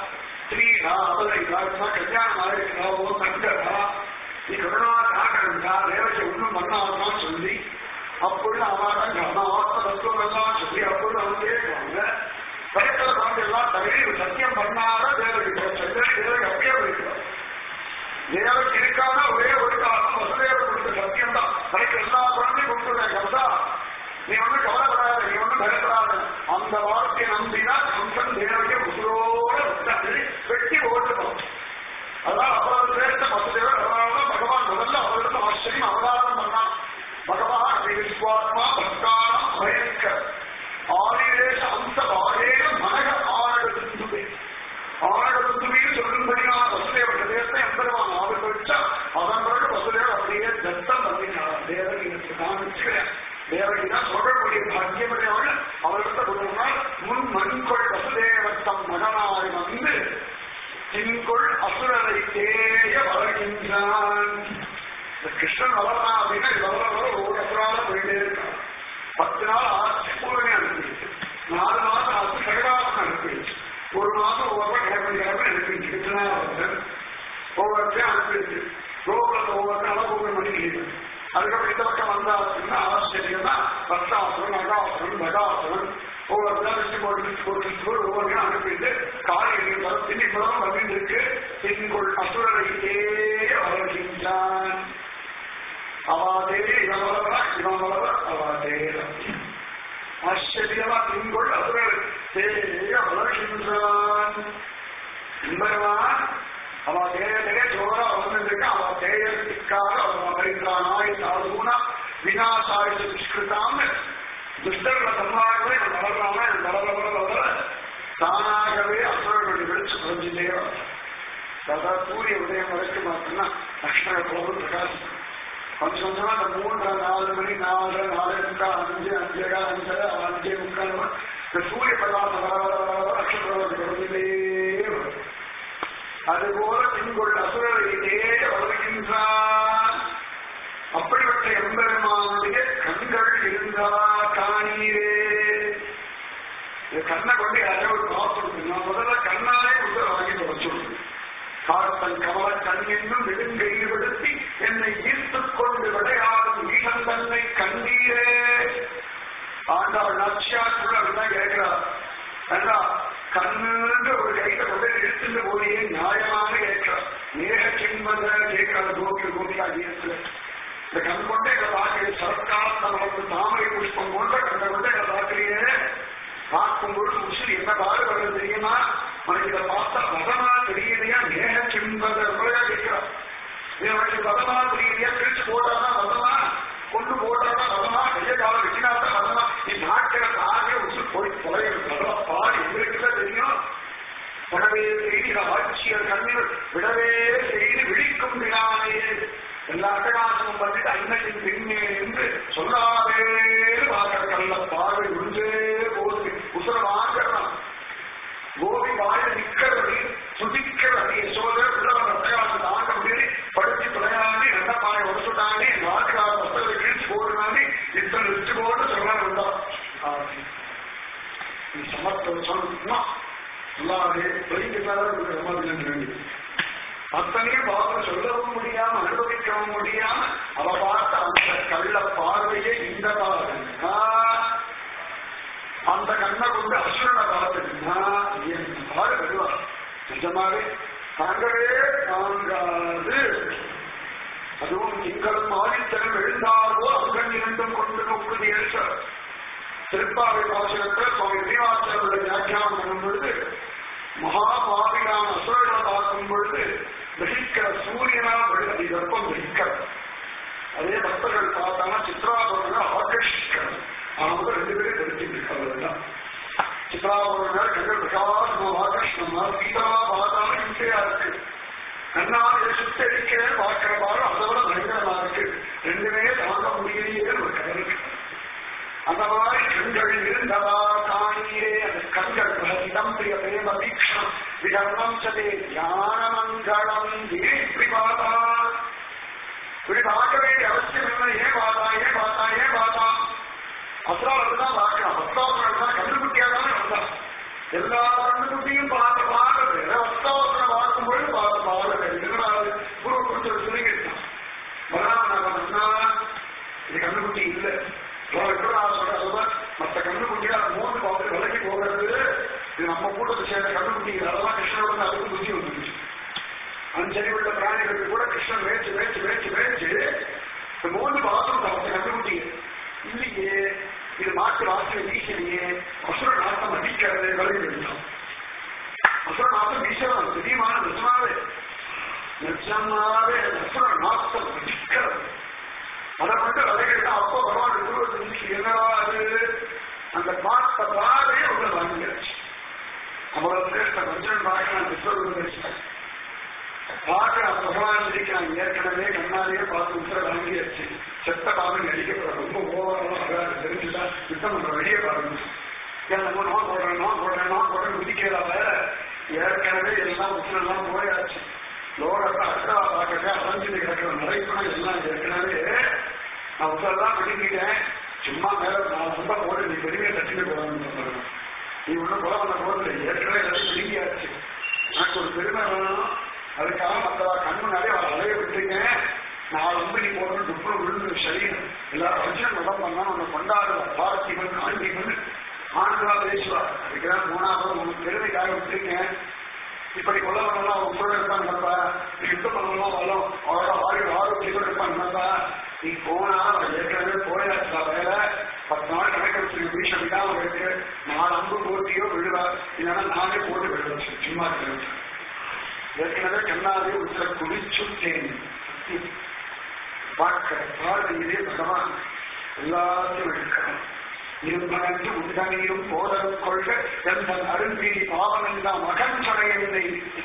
ஸ்ரீரா அவரைகளா கல்யாணம் ஆயிருக்கிறாவோ தங்கரா நீ கருணா காரணா தேவத்தை ஒண்ணும் பண்ணாதான் சொல்லி அப்பொழுது அவன் கர்மாவாத்த தத்துவம் எல்லாம் சொல்லி அப்பொழுது அவங்க கேட்குவாங்க பயத்துல குழந்தை எல்லாம் தகுதி சத்தியம் பண்ணாத தேவதை சந்திரன் தேவதை அப்படியே இருக்கிறார் தேவக்கு இருக்காத ஒரே ஒரு காரணம் வசுதேவர் கொடுத்த சத்தியம் தான் எனக்கு எல்லா குழந்தையும் கொடுத்துருக்கேன் கம்சா நீ ஒன்றும் கவலைப்படாத நீ ஒன்றும் பயப்படாத அந்த வார்த்தையை நம்பினா கம்சன் தேவதையை உசுரோட விட்டாரு வெட்டி ஓட்டுப்போம் அதான் அவ்வளவு சேர்த்த வசுதேவர் அதனாலதான் பகவான் முதல்ல அவரிடம் ஆச்சரியம் அவதாரம் பண்ணான் பகவான் விஸ்வாத்மா பக்தானம் பயங்கர் ஆதிரேஷ அம்ச பாகேன மனக ஆரடுத்துவே ஆரடுத்துவையில் சொல்லும்படியான வசுதேவ ஹதயத்தை எம்பெருமான் ஆவிர் வச்சா அதன் பிறகு வசுதேவர் அப்படியே தத்தம் பண்ணினார் தேவகி எனக்கு காமிச்சுக்கிறேன் தேவகி தான் சொல்லக்கூடிய பாக்கியமுடையவள் அவர்கிட்ட கொடுத்தால் முன் மண்கொள் வசுதேவத்தம் மகனாய் வந்து தின்கொள் அசுரரை தேய வளர்கின்றான் இந்த கிருஷ்ணன் வளர்றான் அப்படின்னா இது வளர வளர ஒரு அசுரால போயிட்டே இருக்கான் பத்து நாள் ஆட்சி பூரணி அனுப்பிடுச்சு நாலு மாதம் ஆட்சி சகடாசம் அனுப்பிடுச்சு ஒரு மாதம் ஒவ்வொரு கிழமை கிழமை அனுப்பிடுச்சு கிருஷ்ணாவர்த்தன் ஒவ்வொருத்தையும் அனுப்பிடுச்சு கோகுலத்தை ஒவ்வொருத்தரும் அழகூரம் பண்ணிக்கிறது அதுக்கப்புறம் இந்த பக்கம் வந்தாச்சுன்னா ஆச்சரியம்னா பக்தாசுரன் அகாசுரன் மகாசுரன் ஒவ்வொருத்தரும் லிஸ்ட் போட்டு லிஸ்ட் போட்டு லிஸ்ட் போட்டு ஒவ்வொருத்தையும் அனுப்பிட்டு காலையில் வரும் திண்ணி புறம் வந்துருக்கு தின்கொள் அசுரரை தேய வளர்கின்றான் அவாதே இவன் வளரா இவன் வளர அவாதே ஆச்சரியமா தின்கொள் அசுரர் தேய வளர்கின்றான் என்பவன் அவ தேயத்தையே ஜோரா வந்திருக்க அவ தேயத்துக்காக அவன் வருகிறானாய் சாதுனா வினாசாய துஷ்கிருதாம் துஷ்டர்களை சம்மாரங்களை இவன் வளர்றாம இவன் வளர வளர வளர தானாகவே அசுரர்களுடைய வெளிச்சு குறைஞ்சிட்டே சதா சூரிய உதயம் வரைக்கும் பார்த்தோம்னா லக்ஷ்மண குலமும் பிரகாசம் கொஞ்சம் கொஞ்சமா அந்த மூன்று நாலு மணி நாலு நாலு முக்கால் அஞ்சு அஞ்சேகா அஞ்சரை அஞ்சே முக்கால் இந்த சூரிய பிரகாசம் வர வர வர வர நட்சத்திரம் குறைஞ்சிட்டே வரும் அதுபோல பின்கொள் அசுரரையிலே வளர்கின்றான் அப்படிப்பட்ட எம்பெருமானுடைய கண்கள் இருந்தா காணீரே இந்த கண்ணை கொண்டு யாரையோ ஒரு பார்த்து நான் முதல்ல கண்ணாலே உள்ள வாங்கி வச்சுடுது காத்தன் கமல கண் என்னும் நெடுங்கையில்படுத்தி என்னை ஈர்த்துக் கொண்டு விளையாடும் ஈசன் தன்னை கண்டீரே ஆண்டாள் நாச்சியாக்குள்ள அப்படிதான் கேட்கிறார் கண்ணா கண்ணுன்ற ஒரு கையில கொண்டு இழுத்துட்டு போயே நியாயமாக கேட்கிறார் நேர சின்பத கேட்கிறார் கோபி கோபிகா கீதத்துல இந்த கண் கொண்டே எங்களை பார்க்கிறேன் சரத்காலத்தில் நமக்கு தாமரை புஷ்பம் போன்ற கண்ணை கொண்டு எங்களை பார்க்கிறீங்க பார்க்கும் பொழுது உசிறு என்ன பாடு வருது தெரியுமா உனக்கு இதை பார்த்தா வதமா தெரியலையா நேர சின்பத முறையா கேட்கிறார் உனக்கு வதமா தெரியலையா பிரிச்சு போட்டாதான் வதமா கொண்டு போட்டாதான் வதமா கைய காலம் வெட்டினாதான் வதமா நீ நாட்கிற தானே உசு போய் தொலைகிறது வதமா பாடு எங்களுக்குள்ள தெரியும் உடவே செய்தி ஆட்சியர் கண்ணில் விடவே செய்து விழிக்கும் வினானே எல்லா அட்டகாசமும் பண்ணிட்டு அன்னையின் பின்னே என்று சொல்லாதே வாக்கிற கல்ல பார்வை உண்டே போது உசுர வாங்கலாம் கோபி வாழ நிக்கிறது துதிக்கிறது யசோத உள்ளவன் அட்டகாசம் தாங்க முடியாது படுத்தி துணையாண்டி நல்ல பாய உடச்சுட்டாண்டி நாட்டுக்கார வசதி கிழிச்சு போடுனாண்டி இத்தனை லிஸ்ட் போட்டு சொல்ல வந்தான் நீ சமர்த்தம் சொல்லணுமா சொல்லாதே பிரதிக்கிறார் அத்தனையும் பார்த்து சொல்லவும் முடியாம அனுபவிக்கவும் முடியாம அவ பார்த்த அந்த கள்ள பார்வையை இந்த பாருங்க அந்த கண்ணை கொண்டு அசுரனை பார்த்துன்னா என் பாடு வருவார் நிஜமாவே தாங்கவே தாங்காது அதுவும் திங்களும் ஆதித்தனம் எழுந்தாரோ அங்கன் இரண்டும் கொண்டு நோக்குது ஏற்றார் திருப்பாவை பாசனத்தில் சுவாமி ஸ்ரீவாசனுடைய வியாக்கியானம் பண்ணும் பொழுது மகாபாவியான அசுரர்களை பார்க்கும் பொழுது தகிக்கிற சூரியனா வெள்ளி வெப்பம் தகிக்கிறது அதே பக்தர்கள் பார்த்தாங்கன்னா சித்ராபுரங்கள் ஆகர்ஷிக்கிறது அவங்க ரெண்டு பேரும் தெரிஞ்சுட்டு இருக்காங்க சித்ராபுரங்கள் கண்கள் பிரகாசமா ஆகர்ஷணமா சீதமா பார்த்தாலும் இன்றையா இருக்கு கண்ணால் சுத்தரிக்கிறேன் பார்க்கிற பாரு அதை விட பயங்கரமா இருக்கு ரெண்டுமே தாங்க முடியலையே ஒரு கதை இருக்கு அந்த மாதிரி கண்கள் இருந்தவா காணியே அந்த கண்கள் பிரசிதம் பிரிய பிரேம வீக்ஷணம் விதர்மம் சதே ஞானமங்களம் இப்படி பார்த்தா இப்படி பார்க்க வேண்டிய அவசியம் இல்லை ஏன் பார்த்தா ஏன் பார்த்தா ஏன் பார்த்தா அசுராவில் தான் பார்க்கலாம் பக்தாசுரன் தான் கண்டுபிடிக்காதானே வந்தான் எல்லா கண்டுபிடியும் பார்த்து பார்க்கறது பக்தாசுரன் இது கண்ணுக்குட்டி இல்லை நான் சொல்றேன் மற்ற கண்ணுக்குட்டியா மூணு பார்த்து விலகி போகிறது இது நம்ம கூட்டத்தை சேர்ந்த கண்ணுக்குட்டி அதெல்லாம் கிருஷ்ணனோட அதுக்கும் புத்தி வந்துருச்சு அஞ்சலி உள்ள பிராணிகளுக்கு கூட கிருஷ்ணன் மேய்ச்சு மேய்ச்சு மேய்ச்சு மேய்ச்சு இந்த மூணு பாத்திரம் அவங்க கண்டுபிடி இல்லையே இது மாட்டு வாசனை வீசலையே அசுர நாட்டம் அடிக்கிறது விலகி விடுச்சோம் அசுர நாட்டம் வீசலாம் திடீர்மான நிஜமாவே நிஜமாவே அசுர நாட்டம் அடிக்கிறது அதை மட்டும் விலகிட்டா அப்போ பகவான் குருவத்துக்கு என்னவா அது அந்த பார்த்த பார்வையை உள்ள வாங்கியாச்சு அவ்வளவு சிரேஷ்ட வஞ்சன் பார்க்கலாம் விஸ்வரூபம் பார்க்கலாம் பகவான் இருக்கிறான் ஏற்கனவே கண்ணாலேயே பார்த்து உத்தர வாங்கியாச்சு செத்த பாவம் அடிக்கப்பட ரொம்ப ஓவரெல்லாம் வராது தெரிஞ்சுட்டா யுத்தம் பண்ற வழியே பாருங்க நம்ம நோன் போடுறேன் நோன் போடுறேன் நோன் போடுறேன் குதிக்கிறதால ஏற்கனவே எல்லாம் உத்தரெல்லாம் போயாச்சு லோகத்தை அக்கா பார்க்கறத அலைஞ்சிட்டு கிடக்கிற நடைப்பணம் எல்லாம் ஏற்கனவே நான் உத்தரெல்லாம் பிடிக்கிட்டேன் சும்மா மேல நான் ரொம்ப போட்டு நீ பெருமையை தட்டிட்டு போகணும் நீ ஒன்றும் கொலை பண்ண போறது ஏற்கனவே நிறைய பிடிங்கியாச்சு எனக்கு ஒரு பெருமை வேணும் அதுக்காக மற்றவா கண் முன்னாலே அவள் அலைய விட்டுருக்கேன் நான் ரொம்ப நீ போட்டு துப்புல விழுந்து சரீரம் எல்லாரும் வச்சு மதம் பண்ணா நம்ம கொண்டாடுவார் பாரதிபன் ஆண்டிபன் ஆண்டுவா பேசுவார் அதுக்குதான் மூணாவது உங்களுக்கு பெருமைக்காக விட்டுருக்கேன் இப்படி கொலை பண்ணலாம் அவன் உங்களோட இருப்பாங்கப்பா நீ யுத்தம் பண்ணலாம் வரலாம் அவரோட ஆயுள் ஆரோக்கியத்தோட இருப்பாங்கப்பா நீ போனா அவன் ஏற்கனவே போயாச்சுடா வேலை பத்து நாள் கணக்கு வச்சிருக்க வீஷ விடாம இருக்கு நாலு அம்பு போட்டியோ விழுவார் இல்லைன்னா நானே போட்டு விழுவச்சு சும்மா இருக்கு ஏற்கனவே கண்ணாவே உள்ள குடிச்சுட்டேன் பார்க்கிற பார்வையிலே பகவான் எல்லாத்தையும் எடுக்கணும் இரும்பனன்று உண்டனையும் போதரும் கொள்க எந்த அரும்பீடி பாவம் என்ற மகன் சொடையவில்லை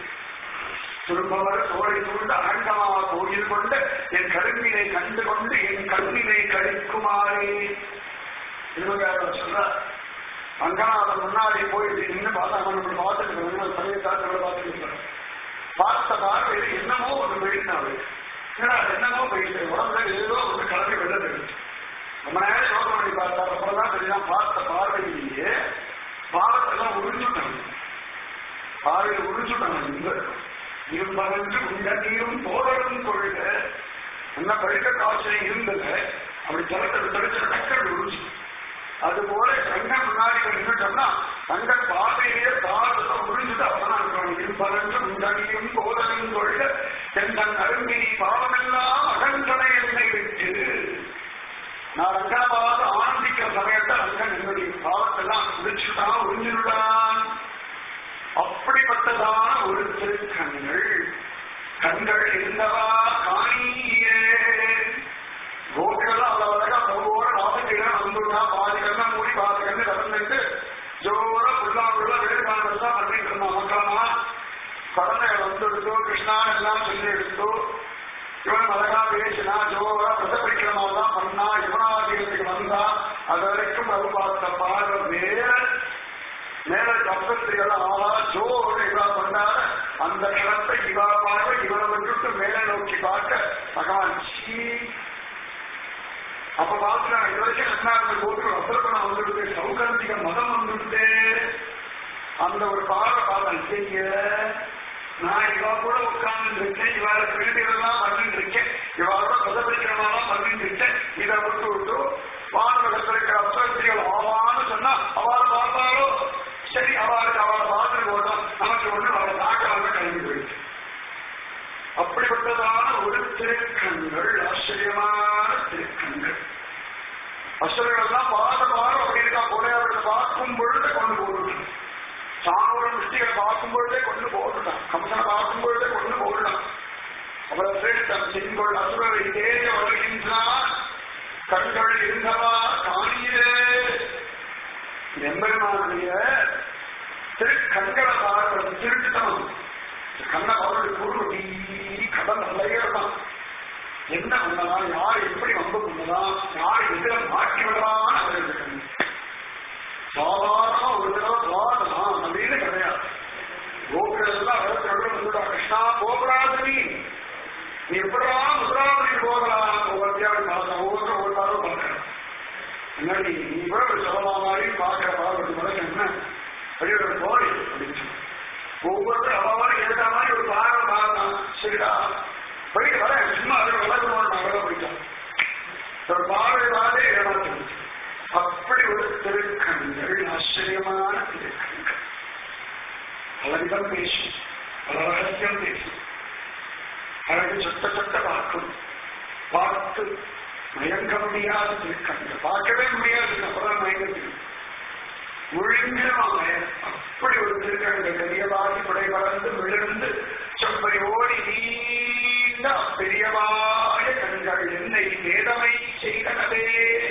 திரும்பவர் தோழி கொண்டு ஆண்டமா கோயில் கொண்டு என் கரும்பினை கண்டு கொண்டு என் கருவினை கழிக்குமாறே திருமகாரம் சொல்றார் ரங்கநாதன் முன்னாடி போயிட்டு இன்னும் பார்த்தா நம்ம பார்த்துட்டு பழைய தாத்தங்களை பார்த்துட்டு பார்த்த பார்வையில் என்னமோ ஒன்று போயிட்டாரு ஏன்னா என்னமோ போயிட்டு உடம்புல ஏதோ ஒன்று கலந்து விடுறது ரொம்ப நேரம் சோதனை பண்ணி பார்த்தாரு அப்புறம்தான் தெரியும் பார்த்த பார்வையிலேயே பாவத்தெல்லாம் உறிஞ்சுட்டாங்க பார்வையில் உறிஞ்சுட்டாங்க இந்த இரும்பகன்று உண்டீரும் போரடும் கொள்க என்ன பழுக்க காய்ச்சல் இருந்தது அப்படி ஜலத்தை தடுத்து டக்கர் உறிஞ்சு அது போல கண்கள் முன்னாடி நின்றுட்டோம்னா கண்கள் பார்வையிலேயே தாழ்வு உறிஞ்சுட்டு அப்பதான் இரும்பகன்று உண்டீரும் போரடும் கொள்க எந்தன் அரும்பினி பாவமெல்லாம் அகன்றனை என்னை விட்டு நான் ரங்கனபாத ஆனந்திக்கிற சமயத்தை ரங்கன் என்னுடைய பாவத்தெல்லாம் முடிச்சுட்டான் உறிஞ்சிருடான் அப்படிப்பட்டதான ஒரு திருக்கண்கள் கண்கள் இருந்தவா காணியே கோபிகள்லாம் அவ்வளவு அழகா போவோட நாமக்கீழ வந்துட்டா பாதி கண்ணா மூடி பாதி கண்ணு திறந்துட்டு ஜோர புல்லா புள்ள விடுகாலம் தான் பண்ணிட்டு இருந்தான் மக்களமா குழந்தைகள் வந்துடுத்தோ கிருஷ்ணா எல்லாம் சொல்லி எடுத்தோ இவன் அழகா பேசினா ஜோரா பிரசப்பிடிக்கிறமா தான் பண்ணா யுவனாதீனத்துக்கு வந்தா அது வரைக்கும் அது பார்த்த பார்வை வேற மேல கப்பத்திரிகள் ஆளா ஜோரு இவா பண்ணார அந்த கிடத்தை இவா பார்வை இவனை விட்டுட்டு மேலே நோக்கி பார்க்க பகவான் சீ அப்ப பார்த்துட்டாங்க இது வரைக்கும் என்ன இருந்த போட்டு அசர்பணம் வந்துடுது சௌகந்திக மதம் வந்துடுது அந்த ஒரு பார்வை பார்த்தேன் செய்ய நான் இவா கூட உட்கார்ந்து இருக்கேன் இவாள வேண்டியதெல்லாம் பண்ணிட்டு இருக்கேன் இவாளோட பதப்பிடிக்கிறவெல்லாம் பண்ணிட்டு இருக்கேன் இதை விட்டு விட்டு வானகத்தில் இருக்கிற அப்சரத்திகள் ஆவான்னு சொன்னா அவளை பார்த்தாலோ சரி அவளுக்கு அவளை பார்த்துட்டு போட்டோம் நமக்கு ஒண்ணு அவளை தாக்காம கிளம்பி போயிடுச்சு அப்படிப்பட்டதான ஒரு திருக்கண்கள் ஆச்சரியமான திருக்கண்கள் அசுரர்கள்லாம் பாத பாடம் அப்படி இருக்கா போல அவர்களை பார்க்கும் பொழுது கொண்டு போடுது சாமூரம் விஷ்டிகளை பார்க்கும் பொழுதே கொண்டு போடுறான் கம்சனை பார்க்கும் பொழுதே கொண்டு போடுறான் அவ்வளவு சிரேஷ்டம் செங்கோள் அசுரரை தேய வருகின்றான் கண்கள் இருந்தவா காணியே எம்பெருமானுடைய திருக்கண்களை பார்ப்பது திருட்டுத்தனம் கண்ண அவருடைய குரு கடன் நல்லதான் என்ன பண்ணலாம் யார் எப்படி வந்து பண்ணலாம் யார் எதிர மாற்றி விடலாம் அவர்கள் சாதாரண ஒரு தடவை வாடலாம் அப்படின்னு கிடையாது கோபுரம் எல்லாம் வளர்த்து வந்துடா கிருஷ்ணா போகலாது நீ நீ எப்படா முதலாவது போகலாம் ஒவ்வொருத்தையாவது பார்த்தா ஒவ்வொரு ஒரு வாரம் பார்க்கணும் முன்னாடி நீ கூட ஒரு சொல்லலாம் மாதிரி பார்க்கிற பாவத்து முதல்ல என்ன அப்படியே ஒரு போய் அப்படின்னு சொல்லி ஒவ்வொருத்தரும் அவ்வளவு எடுத்த மாதிரி ஒரு பாரம் பார்க்கலாம் சரிடா போயிட்டு வரேன் சும்மா அது வளர்க்கணும் நான் வேலை போயிட்டேன் ஒரு பாரம் ஆச்சரியமான திருக்கண்கள் பலவிதம் பேசும் பல ரகசியம் பேசும் அழகு சொட்ட சொட்ட பார்க்கும் பார்த்து மயங்க முடியாத திருக்கண்கள் பார்க்கவே முடியாது அப்பதான் மயங்க முழுங்கினவாங்க அப்படி ஒரு திருக்கண்கள் பெரியவாகி புடை வளர்ந்து விழுந்து செம்பை ஓடி நீண்ட பெரியவாய கண்கள் என்னை வேதமை செய்தனவே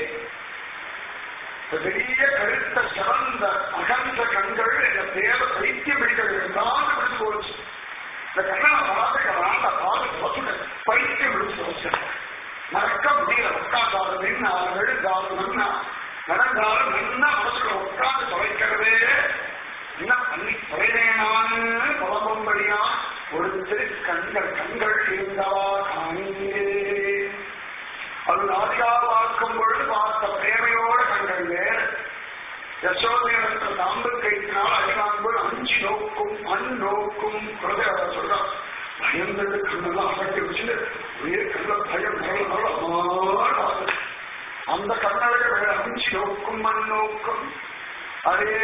பெரிய கருத்த சிறந்த அகன்ற கண்கள் என்ற தேவ பைத்திய பிடிகள் இருந்தால் விழுந்து போச்சு இந்த கண்ணனை பார்த்துக்கிறான் பார்த்து பசுட பைத்தியம் விழுந்து போச்சு மறக்க முடியல உட்காந்தாலும் நின்னாலும் எழுந்தாலும் நின்னா நடந்தாலும் நின்னா மனசுல உட்கார்ந்து தொலைக்கிறதே என்ன பண்ணி தொலைவேனான்னு புலம்பும்படியா ஒரு திரு கண்கள் கண்கள் இருந்தவா காணீரே அது நாதிகா பார்க்கும் பொழுது பார்த்த பிரேமையோட கண்கள் வேறு யசோதையன்ற தாம்பு கைத்தினால் அடிவாங்கும்போது அஞ்சு நோக்கும் அன் நோக்கும் குழந்தை அவர் சொல்றான் பயந்தது கண்ணெல்லாம் அகட்டி வச்சுட்டு ஒரே கண்ண பயம் நல்ல நல்ல அம்மாடு அந்த கண்ணழக அஞ்சு நோக்கும் மண் நோக்கும் அதே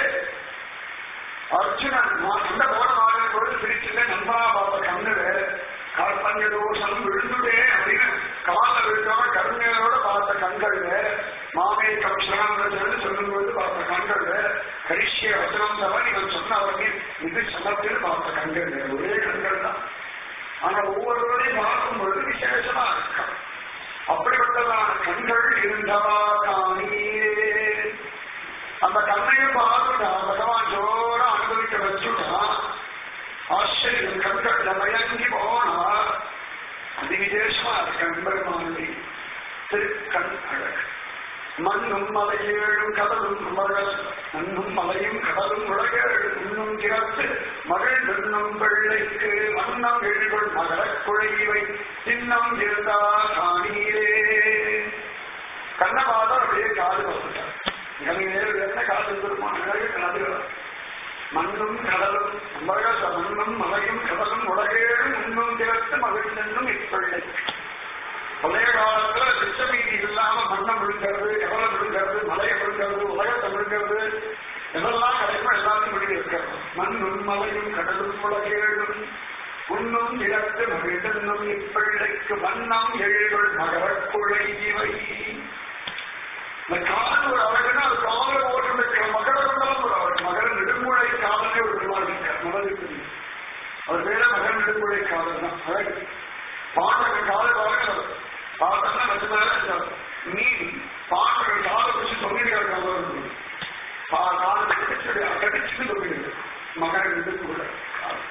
அர்ஜுனன் நான் சண்டை போட மாதிரி பொழுது பிரிச்சுல நம்பா பார்த்த கண்ணுல கால்பஞ்ச தோஷம் விழுந்துட்டே அப்படின்னு கால விழுக்காம கருணையோட பார்த்த கண்கள் மாமே கம்சனான்னு சொல்லும் பொழுது பார்த்த கண்கள் கரிசிய வசனம் தவன் இவன் சொன்னவர்கள் இது சமத்தில் பார்த்த கண்கள் ஒரே கண்கள் தான் ஆனா ஒவ்வொருவரையும் பார்க்கும் பொழுது விசேஷமா இருக்கும் அப்படிப்பட்டதான கண்கள் இருந்தவா காணீரே அந்த கண்ணையும் பார்த்துட்டா பகவான் ஜோர அனுபவிக்க வச்சுட்டா ஆச்சரியம் கண்கள்ல மயங்கி போனா அதி விசேஷமா இருக்கு பெருமானி திருக்கண் அழகு மண்ணும் மலையேழும் கடலும் மகள் மண்ணும் மலையும் கடலும் உலகேழு உண்ணும் திறத்து மகள் நின்னும் பிள்ளைக்கு வண்ணம் எழுகள் மகரக் குழைவை சின்னம் இருந்தா காணீரே கண்ணபாதம் அப்படியே காது வந்துட்டார் இளமையிலே என்ன காது பெருமான் அழகு காது மண்ணும் கடலும் மகச மண்ணும் மலையும் கடலும் உலகேழும் உண்ணும் திறத்து மகள் நின்னும் இப்பிள்ளை பழைய காலத்துல திட்டமீதி இல்லாம மண்ணை விழுங்கிறது கடலை விழுங்கிறது மலையை விழுங்கிறது உலகத்தை விழுங்கிறது எதெல்லாம் கிடைக்கும் எல்லாத்தையும் விழுங்கி இருக்கிறது மண்ணும் மலையும் கடலும் உலகேழும் உண்ணும் திறத்து மகிழ்ந்தும் இப்பிள்ளைக்கு வண்ணம் எழுகள் மகரக்குழை இவை இந்த காது ஒரு அழகுனா அது காதல ஓட்டு மகர மண்டலம் ஒரு அழகு மகர நெடுங்குழை காதலே ஒரு பெருமாள் இருக்கார் மனதுக்கு அவர் வேற மகர நெடுங்குழை காதல் தான் அழகு பாண்டவன் காலை வளர்க்கிறது பார்த்தோம்னா நிஜமாக இந்த மீன் பாண்டவன் காலை வச்சு தொங்கிடுகிற காலம் காலை கடிச்சு கடிச்சுட்டு தொங்கிடுது மகன் நெடுங்குழை காதல்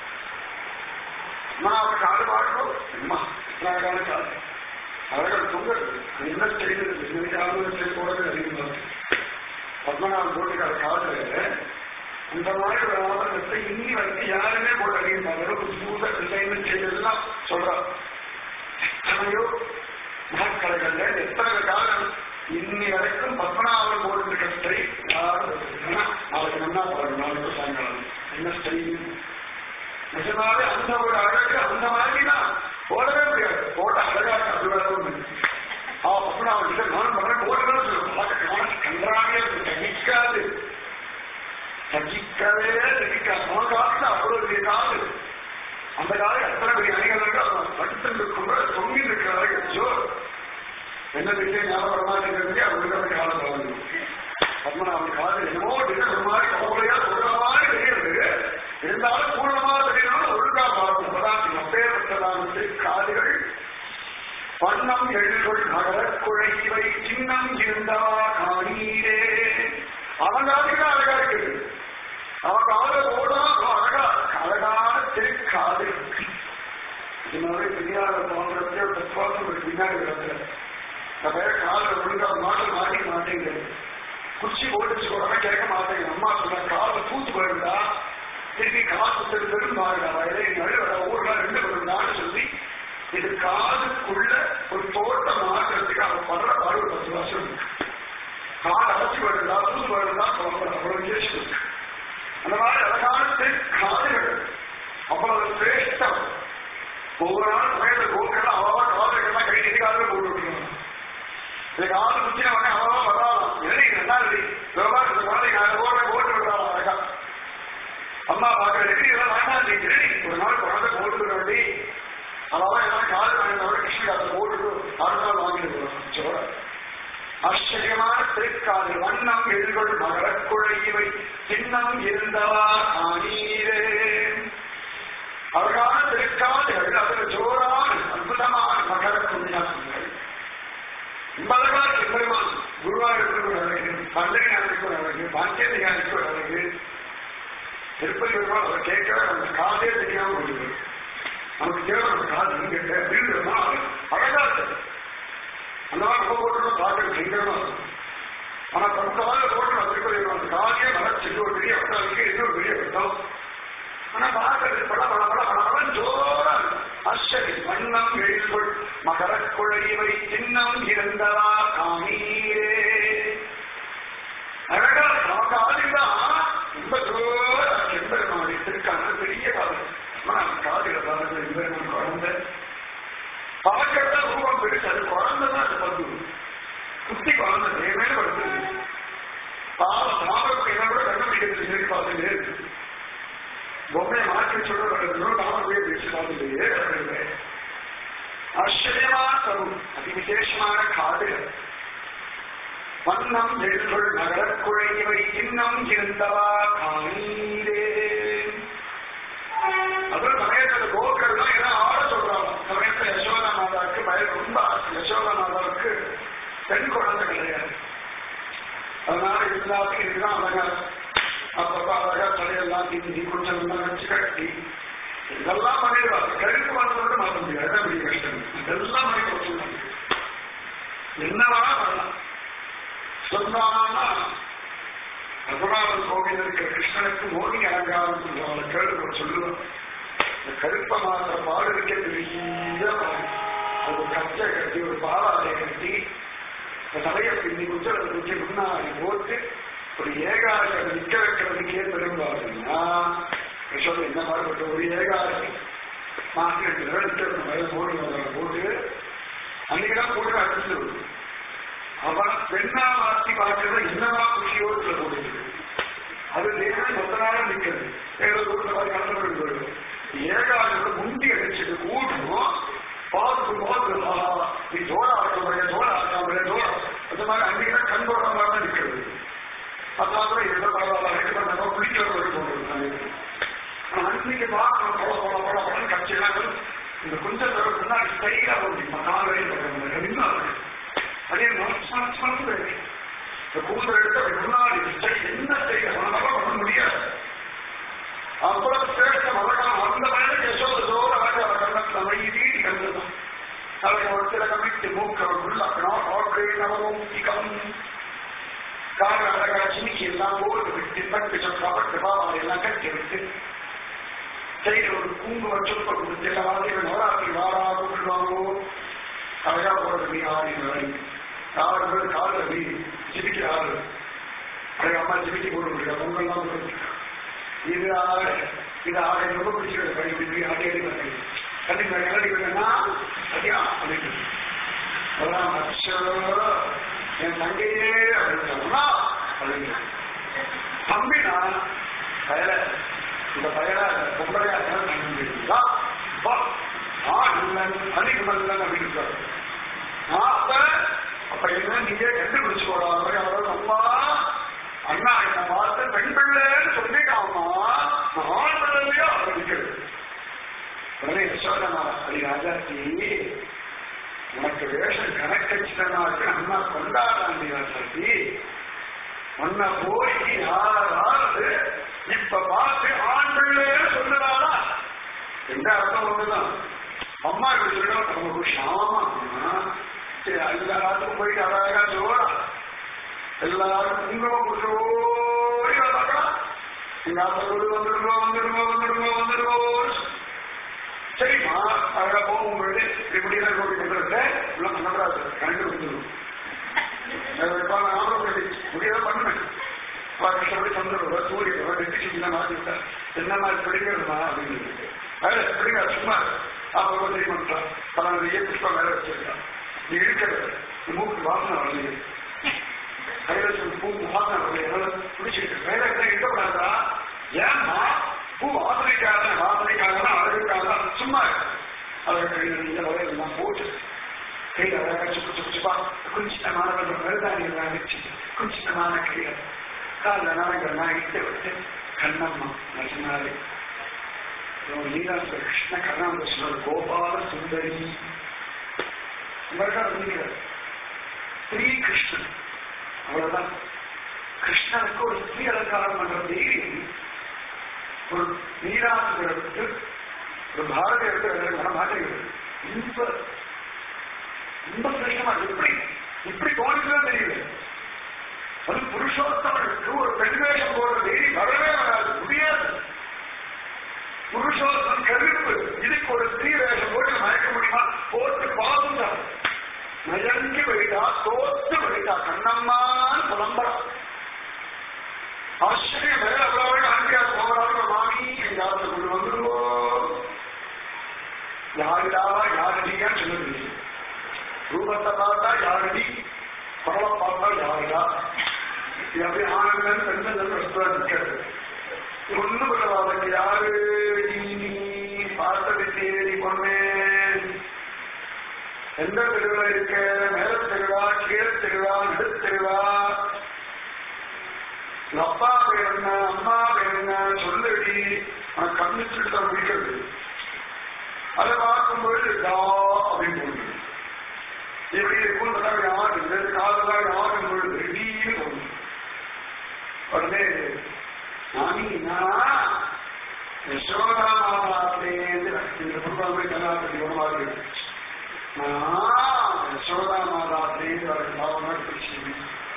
நான் அவன் காடு பாடுறோம் அம்மா அழகான காதல் அவர்கள் தொங்கல் என்ன செய்கிறது இன்னைக்கு போறது அதிகமாக பத்மநாபன் போட்டுக்கார காதல இந்த மாதிரி ஒரு ஆவணத்தை இன்னி வரைக்கும் யாருமே போட்டு அறியுமாங்க புதுசா டிசைன் செய்ததெல்லாம் சொல்றான் எத்தனையோ நாட்களைகள்ல எத்தனை காலம் இன்னி வரைக்கும் பத்மநாபன் போட்டு ஸ்டை யாரும் நாளைக்கு நல்லா பாருங்க நாளைக்கு சாயங்காலம் என்ன ஸ்டை நிஜமாவே அந்த ஒரு அழகு அந்த மாதிரி தான் போடவே முடியாது போட்ட அழகாக அது வரவும் ஆ பத்மநாபன் கிட்ட நான் பண்றேன் போடுறேன்னு சொல்லுவேன் கன்றாவே தகிக்காது தகிக்கவே தகிக்காது அவன் காலத்துல அவ்வளவு பெரிய காது அந்த காலம் எத்தனை பெரிய அணிகள் படுத்து இருக்கும் தொங்கி இருக்கிறார்கள் ஐயோ என்ன விஷயம் ஞாபகம் மாட்டேங்கிறது அவங்களுக்கு காலம் பாருங்க பத்மநாபன் காது என்னமோ டிசைன் ஒரு மாதிரி கவலையா சொல்ற மாதிரி தெரியுது இருந்தாலும் பூர்ணமாக தெரியணும் ஒழுங்கா பார்க்கும் பதார்த்தம் அப்பேற்பட்டதான காதுகள் வண்ணம் எழுகள் நகரக் குழைவை சின்னம் இருந்தவா காணீரே அவன் காதுக்கு அழகா இருக்குது அவன் காது ஓடா அழகா அழகான திருக்காது இதனால பெரியார பாம்பரத்தை தத்துவாசம் பின்னாடி கிடக்குற நம்ம கால ஒழுங்கா மாட்ட மாட்டி மாட்டேங்கிறது குச்சி ஓடிச்சு உடனே கேட்க மாட்டேங்குது அம்மா சொன்ன காலை தூத்து போயிருந்தா திருப்பி காசு பெரும் மாறிடா வயலை ஊர்ல ரெண்டு வருந்தான்னு சொல்லி இது காதுக்குள்ள ஒரு தோட்டம் மாற்றுறதுக்கு அவன் படுற பாடு ஒரு பத்து வருஷம் இருக்கு காடு அரைச்சி வருதா புது வருதா அவ்வளவு விசேஷம் இருக்கு அந்த மாதிரி அழகான காதுகள் அவ்வளவு சிரேஷ்டம் ஒவ்வொரு நாள் மேல கோக்கள் அவ்வளவா காதுகள்லாம் கை நீட்டி காதுல போட்டு விட்டுருவாங்க இது காது குச்சின உடனே அவ்வளவா வராதான் எழுதிங்க என்ன இல்லை யோகா இந்த குழந்தைங்க அதை ஓட்ட ஓட்டு விடுறாங்க அழகா அம்மா பாக்குறதுக்கு இதெல்லாம் வேண்டாம் நினைக்கிறேன் ஒரு நாள் குழந்தை போட்டு விட வேண்டி அவன் எல்லாம் கால் வாங்கினவரை கிருஷ்ணகாசை போட்டுட்டு அடுத்த நாள் வாங்கிட்டு சோழ ஆச்சரியமான திருக்காது வண்ணம் எதிர்கொள் மகரக் குழைவை சின்னம் இருந்தவா காணீரே அழகான திருக்காதுகள் அதில் ஜோரான அற்புதமான மகர குஞ்சாசங்கள் அழகான பெருமான் குருவாயூருக்கு ஒரு அழகு பந்தனியாருக்கு ஒரு அழகு பாக்கியதிகாரிக்கு ஒரு அழகு திருப்பதி பெருமாள் அவர் கேட்கவே அந்த காதே தெரியாம போயிடுது நமக்கு தேவை அந்த காது நீங்க அப்படின்றதுனா அழகா இருக்கு அந்த மாதிரி ரொம்ப போட்டு பார்க்க பயங்கரமா இருக்கும் ஆனா தம் கால போட்டு திருப்பதி அந்த காதையே வளர்ச்சி ஒரு பெரிய வட்டம் இருக்கு இன்னொரு பெரிய வட்டம் ஆனா பார்க்கறது பல பல பல பல ஜோரா அஸ்வரி வண்ணம் எழுதுகொள் மகரக் குழைவை சின்னம் இருந்தவா காமீரே அழகா நமக்கு ஆதிதான் ரொம்ப ஜோரா செம்பெருமாடி திருக்கான பெரிய காலம் ஆனா காதில பார்த்து எம்பெருமான் குழந்தை பார்க்கறதா ரூபம் பெருசு அது குழந்தை தான் அது பந்து குட்டி குழந்தை தேவே வருது பாவம் தாமரத்தை என்ன கூட கண்டுபிடிக்கிறது சரி பார்த்துட்டே இருக்கு பொம்மையை மாற்றி சொல்ல வருது தாமரையை பேசி பார்த்துட்டே வருது ஆச்சரியமான தரும் அதி விசேஷமான காடுகள் வண்ணம் எழுதுகள் நகரக் குழைவை இன்னம் இருந்தவா காணீரே அப்புறம் சமயத்துல கோக்கள்லாம் ஏதோ ஆட சொல்றாங்க சமயத்துல யசோதா மாதாவுக்கு பயம் ரொம்ப ஆசை. யசோதா மாதாவுக்கு பெண் குழந்தை கிடையாது அதனால எல்லாத்துக்கும் இதுதான் அழகா அப்பப்ப அழகா தலையெல்லாம் தீந்தி கொஞ்சம் எல்லாம் வச்சு கட்டி இதெல்லாம் பண்ணிடுவாங்க கழுத்து வந்து மாற்ற முடியாது அதான் பெரிய கஷ்டம் இதெல்லாம் பண்ணி கொடுத்துருவாங்க என்னவா பண்ணலாம் சொன்னாங்கன்னா ரகுநாதன் கோவில் இருக்கிற கிருஷ்ணனுக்கு மோனி அலங்காரம் சொல்லுவாங்க கேள்வி சொல்லுவோம் இந்த கருப்ப மாத்திர பாடு இருக்க பெரிய பாடு அது கச்சை கட்டி ஒரு பாவாலையை கட்டி இந்த தலையை பின்னி குச்சலை குச்சி முன்னாடி போட்டு ஒரு ஏகாதி நிக்க வைக்கிறதுக்கே பெரும்பாடுன்னா யசோதை என்ன பாடுபட்ட ஒரு ஏகாதி மாற்றி ரெண்டு தடவை நிற்கிறது வயது போடு போட்டு அன்னைக்குதான் போட்டு அடிச்சு அவன் பெண்ணா மாற்றி பார்க்கறது என்னவா குஷியோ சொல்ல போடுது அது தேவன் மொத்த நாளும் நிற்கிறது ஏதோ ஒரு மாதிரி கலந்து போயிடும் ஏகாதோட முண்டி அடிச்சுட்டு கூட்டணும் பார்த்து பார்த்து ஆஹா, நீ தோட ஆக்காம தோட ஆக்காம தோட அந்த மாதிரி அன்னைக்கு தான் கண் போடுற மாதிரி தான் நிற்கிறது அதான் கூட எந்த பரவாயில்ல ரெண்டு மணி நேரம் குளிக்கிற மாதிரி போடுறது அன்னைக்கு பார்க்கணும் பல பல பல படம் கட்சியெல்லாம் இந்த கொஞ்சம் தடவை முன்னாடி ஸ்டைலா போட்டு கால் வரையும் போடுறாங்க இன்னும் அதே மனசு இந்த கூந்தல் எடுத்து அப்படி முன்னாடி ஸ்டை என்ன ஸ்டைல பண்ணாலும் பண்ண முடியாது அப்புறம் சேஷ்ட மதகம் அந்த மாதிரி யசோத ஜோர அழகா கண்ணத்துல மை வீடி கண்டுதான் தலையை ஒரு சில கமிட்டு மூக்க உள்ளக்கணும் ஆட்ரே நவமூர்த்திகம் கார அழகா சிமிக்கி எல்லாம் போட்டு விட்டு பட்டு சொற்காப்பட்டு பாவாலை எல்லாம் கட்டி விட்டு கையில ஒரு கூங்கு வச்சு கொடுத்து எல்லாம் வாழ்க்கை நவராத்திரி வாரா கூப்பிடுவாங்களோ அழகா போறது நீ ஆடி நாடி ஆறு பேர் காலில் நீ ஜிபிக்க ஆறு அழகா அம்மா ஜிபிக்கி போட்டு பொங்கல்லாம் போட்டு இது ஆக இது ஆக ரொம்ப பிடிச்சிருக்கு படிப்பு ஆடி அடி பண்ணி கண்டிப்பா கலடி விடனா சரியா அப்படின்னு அதான் அச்சோ என் தங்கையே அப்படின்னு அப்படின்னு தம்பினா பயல இந்த பயல பொம்பளையா இருந்தா ஆண்மன் அணிமல்லன் அப்படின்னு இருக்காரு அப்ப அப்ப என்ன நீங்க கண்டுபிடிச்சு போடாம அவரோட அம்மா அண்ணா என்ன பார்த்து பெண் பிள்ளைன்னு சொல்லிட்டாமா ஆண் பிள்ளையோ அவர் நிற்கிறது உடனே யசோதனா அடி ராஜாத்தி உனக்கு வேஷம் கணக்கச்சிதனாக்கு அண்ணா கொண்டாடாண்டி ராஜாத்தி உன்னை போய் யாராவது இப்ப பார்த்து ஆண் பிள்ளைன்னு சொல்லுறாளா எந்த அர்த்தம் ஒண்ணுதான் அம்மா இப்படி சொல்லுவா நமக்கு ஷாமா சரி எல்லாத்துக்கும் போயிட்டு அழகா ஜோரா எல்லாரும் குங்குமம் குஜோடி வந்தாக்கா எங்க ஆத்தோடு வந்துடுவோம் வந்துடுவோம் வந்துடுவோம் வந்துடுவோம் சரிம்மா அழகா போகும் பொழுது இப்படி எல்லாம் போட்டு கொண்டிருக்க எல்லாம் பண்ணக்கூடாது கரண்ட் வந்துடும் முடியாத பண்ணுவேன் கஷ்டப்படி சந்திரன் சூரியன் வெட்டி சுற்றிலாம் மாற்றி விட்டா என்ன மாதிரி பிடிக்கிறதுமா அப்படின்னு வேற பிடிக்கா சும்மா அவங்க தெரியுமாட்டான் பல நிறைய புஷ்பம் வேற வச்சிருக்கான் நீ இருக்கிறது மூக்கு வாசனை வரலையே கையில சொல்லி பூ வாசனை பிடிச்சிட்டு வேலை என்ன இருக்கக்கூடாதா ஏன்னா பூ வாசனைக்காக வாசனைக்காக அழகுக்காக சும்மா அவர் கையில் இந்த வகையெல்லாம் போட்டு கையில் அழகா சுப்பு சுப்பு சுப்பா குஞ்சித்தமான கொஞ்சம் மருதாணியெல்லாம் வச்சு குஞ்சித்தமான கையில் காலில் நாங்கள் இட்டு விட்டு கண்ணம்மா நஜனாலே லீலா கிருஷ்ண கருணாகிருஷ்ணர் கோபால சுந்தரி இவர்கள் இருக்கிறார் ஸ்ரீ கிருஷ்ணன் அவ்வளவுதான் கிருஷ்ணனுக்கு ஒரு ஸ்ரீ அலங்காரம் பண்ற தைரியம் ஒரு நீராசுகளுக்கு ஒரு பாரதிய எடுத்து மாட்டேங்கிறது ரொம்ப ரொம்ப சிரேஷ்டமா இருக்கு இப்படி இப்படி தோணிச்சுதான் தெரியல அது புருஷோத்தமனுக்கு ஒரு பெண்வேஷம் போடுற தைரியம் வரவே வராது முடியாது புருஷோத்தம் கருப்பு இதுக்கு ஒரு ஸ்ரீ வேஷம் போட்டு மயக்க முடியுமா போட்டு பாதுங்க நயங்கி போயிட்டா தோத்து போயிட்டா கண்ணம்மான்னு புலம்பரம் ஆச்சரியம் மேல அவ்வளவு அனுப்பியா போகிறாங்க மாமி யாருக்கு கொண்டு வந்துருவோம் யாருடா யாருடியான்னு சொல்லுது ரூபத்தை பார்த்தா யாருடி பரவ பார்த்தா யாருடா இது அப்படியே ஆனந்தம் பெண்கள் இருக்கிறது ஒண்ணு பரவாயில்ல யாரு நீ பார்த்தது தேடி பொண்ணே எந்த தெருவில் இருக்க மேல தெருவா கீழ தெருவா நடு தெருவா அப்பா பேர் என்ன அம்மா பேர் என்ன சொல்லுடி நான் கண்ணிச்சுட்டு தான் பிடிக்கிறது அதை பார்க்கும்போது டா அப்படின்னு தோணுது இப்படி இருக்கும் யாரு இந்த காதெல்லாம் யாரும் பொழுது திடீர்னு தோணுது உடனே நானி நான் யசோதா மாதாவிலேருந்து இந்த குடும்பமே கல்லாப்பதி உணவாக நான் யசோதா மாதாவிலேருந்து வர பாவமாக பிடிச்சி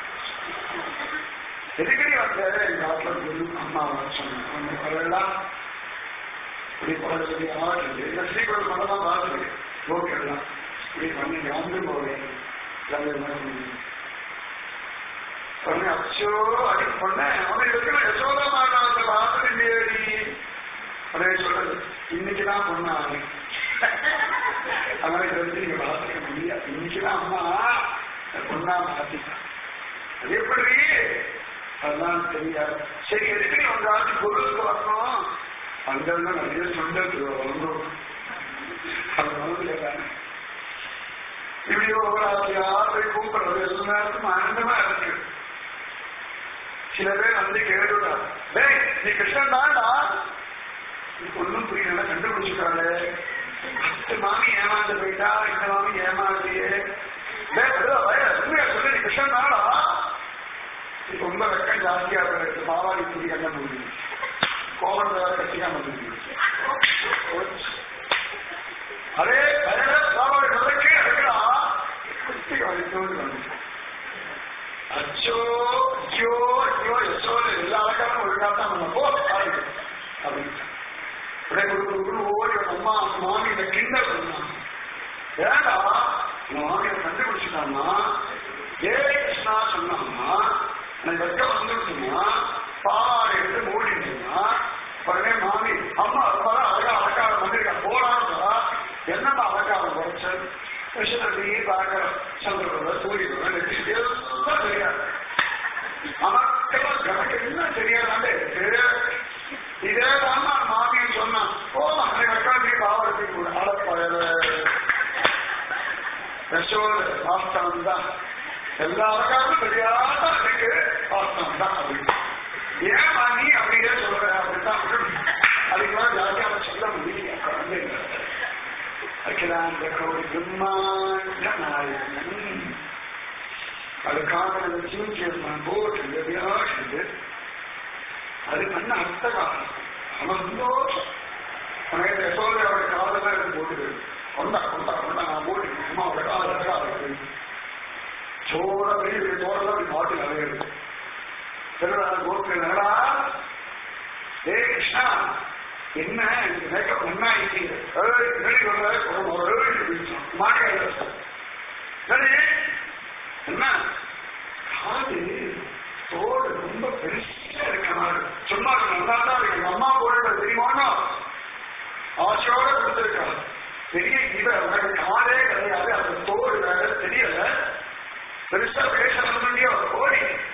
எதுக்கடி வந்த எங்க ஆட்டில் குரு அம்மா சொன்னேன் அதெல்லாம் இப்படி போட சொல்லி ஆடுறது இந்த ஸ்ரீகுரு மதம் பார்த்துருக்கு ஓகேலாம் இப்படி பண்ணி வந்து போவேன் உடனே அச்சோ அடி பொண்ணேன் அவனை இருக்கிற யசோதா மாதாவத்தை பார்த்தது இல்லையடி அதே சொல்றது இன்னைக்குதான் பொண்ணா அதனால இதை வந்து நீங்க பார்த்துக்க முடியாது இன்னைக்குதான் அம்மா பொண்ணா மாத்திட்டான் அது எப்படி அதெல்லாம் தெரியாது சரி எதுக்கு நீ உங்க ஆட்சி பொருளுக்கு வரணும் அங்கிருந்து நிறைய சொந்தது வந்துடும் அது வந்து கேட்டாங்க இப்படியோ ஒரு ஆசையா போய் கூப்பிடுறது எல்லா நேரத்தும் ஆனந்தமா இருக்கு சில பேர் வந்து கேட்டுடா டேய் நீ கிருஷ்ணன் தான்டா ஒன்னும் புரியல கண்டுபிடிச்சிட்டாரு பத்து மாமி ஏமாந்து போயிட்டா இந்த மாமி ஏமாந்தியே சொல்லி நீ கிருஷ்ணன் தான்டா இப்ப ரொம்ப வெக்கம் ஜாஸ்தியா இருக்கு பாவாடி துணி கண்ண முடியும் கோவம் வேற கட்டிக்காம முடியும் அரே பாவாடி சொல்றக்கே இருக்கா குஸ்தி வலித்தோடு வந்து அச்சோ ஐயோ ஐயோ யசோடு எல்லா அழகாரும் ஒழுங்கா தான் நம்ம போ அப்படின்னு அப்படியே குடு குடு ஓடி அம்மா மாமி இந்த கிண்டல் பண்ணான் ஏடா மாமியை கண்டுபிடிச்சிட்டான்னா ஏ கிருஷ்ணா சொன்னான்னா எனக்கு வெக்கம் வந்துருச்சுன்னா பாவாடை எடுத்து மூடினா உடனே மாமி அம்மா ரொம்ப அழகா அலங்காரம் வந்திருக்கா போறான்னு என்னம்மா அலங்காரம் குறைச்சு கிருஷ்ணனையே பார்க்கிற சந்திரன் சூரியன் எல்லாம் தெரியாது நமக்கெல்லாம் கணக்கு என்ன தெரியாதாண்டே இதே தான் மாமியும் சொன்னான் ஓ அன்னை வெக்காந்தி பாவத்துக்கு அழப்பயல யசோத வாஸ்தவம் தான் எல்லா அழகாரும் தெரியாத எனக்கு வாஸ்தவம் தான் அப்படின்னு ஏன் நீ அப்படியே சொல்ற அப்படித்தான் அதுக்கெல்லாம் ஜாதியாக சொல்ல முடியல குழந்தைங்க அகிலாந்த கோடி பிரம்மாண்ட நாயகன் அது காதல ஜீவிச்சிருந்தான் போட்டு விளையாடுது அது பண்ண அர்த்த காலம் அவன் சந்தோஷம் எனக்கு யசோதை அவருடைய காதலாம் எடுத்து போட்டுது கொண்டா கொண்டா கொண்டா நான் போட்டு சும்மா அவரோட காதல் அழகா இருக்கு சோட பெரிய சோடெல்லாம் அப்படி மாட்டு அழகிறது திருவிழா கோட்டு நகரா ஏ கிருஷ்ணா என்ன மேக்கப் ஒன்னா என்ன காது தோடு ரொம்ப பெருசா இருக்க மாதிரி சும்மா நல்லா தான் இருக்கு எங்க அம்மா போடுற தெரியுமானோ ஆசையோட கொடுத்துருக்காங்க பெரிய இவ உனக்கு காலே கிடையாது அந்த தோடு வேற தெரியல பெருசா பேச முடியும் ஓடி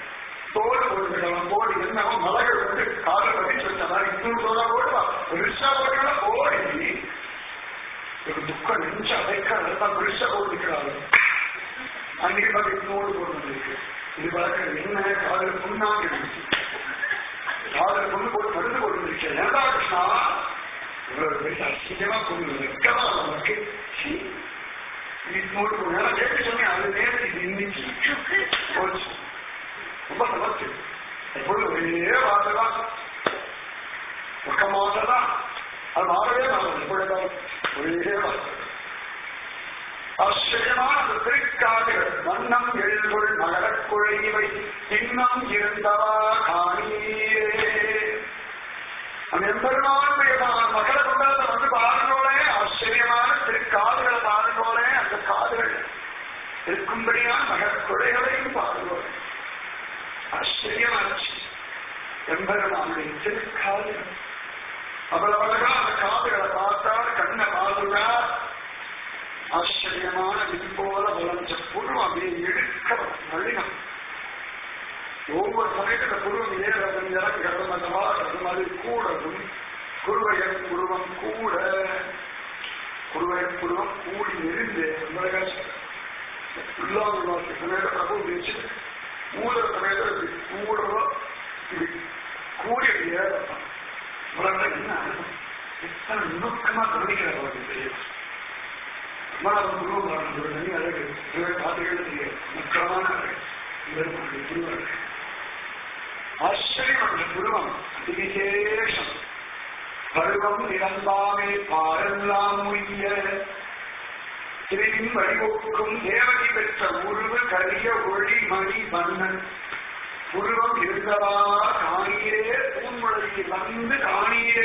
என்னவோ மலைகள் வந்து காலை பதிச்சு வச்ச மாதிரி இன்னொரு சோழா ஓடுவா ரிஷா போட்டா ஓடி ஒரு துக்கம் நெஞ்சு அடைக்க நல்லா பெருசா ஓடிக்கிறாரு அன்னைக்கு பார்த்து இன்னோடு போட்டு வந்திருக்கு இது பார்க்க என்ன காதல புண்ணாங்க இருந்துச்சு காதல புண்ணு போட்டு மருந்து போட்டு வந்துருச்சு ஏண்டா கிருஷ்ணா இவ்வளவு பெரிய அசிங்கமா கொண்டு வெக்கமா நமக்கு சீ. இன்னோடு போட்டு நான் கேட்டு சொன்னேன் அது நேரத்தில் இது இன்னைக்கு போச்சு ரொம்ப சமத்து எப்பொழுது ஒரே வார்த்தை தான் பக்கமாக தான் அது மாறவே மாறும் எப்பொழுதும் ஒரே வார்த்தை ஆச்சரியமான அந்த திருக்காடுகள் வண்ணம் எழுதுள் மகரக் குழைவை இன்னும் இருந்தவா காணீரே அந்த எம்பெருமானுடைய மகர குண்டலத்தை வந்து பாருங்களே ஆச்சரியமான திருக்காதுகளை பாருங்களே அந்த காதுகள் இருக்கும்படியான மகரக் குழைகளையும் பாருங்களே ஆச்சரியமாச்சு எம்பெருமானுடைய திருக்காதுகள் அவ்வளவு அழகா அந்த காதுகளை பார்த்தால் கண்ணை பார்த்துட்டா ஆச்சரியமான விம்போல வளர்ந்த புருவம் அப்படியே எடுக்க நளினம் ஒவ்வொரு சமயத்துல புருவம் ஏறது இறங்கிறது அந்த வாடுறது மாதிரி கூடவும் குருவையன் புருவம் கூட குருவையன் புருவம் கூடி நெறிந்து உள்ளாங்க சமயத்தை பிரபு வச்சு மூல சமயத்துல இப்படி கூடவோ இப்படி கூடி அப்படி ஏறத்தான் உலகம் என்ன அனுபவம் எத்தனை நுணுக்கமா கவனிக்கிறவர்கள் தெரியும் அம்மாவும் குருவும் ஒரு தனி அழகு இவரை பார்த்துக்கிறது முக்கியமான அழகு இவருக்குரிய குருவர்கள் ஆச்சரியமற்ற குருவம் அதிவிசேஷம் பருவம் நிரம்பாமே பாரெல்லாம் உய்ய திருவின் வழிபோக்கும் தேவகி பெற்ற உருவு கரிய ஒளி மணி மன்னன் புருவம் இருந்தவா காணீரே பூன்முளையில் வந்து காணீரே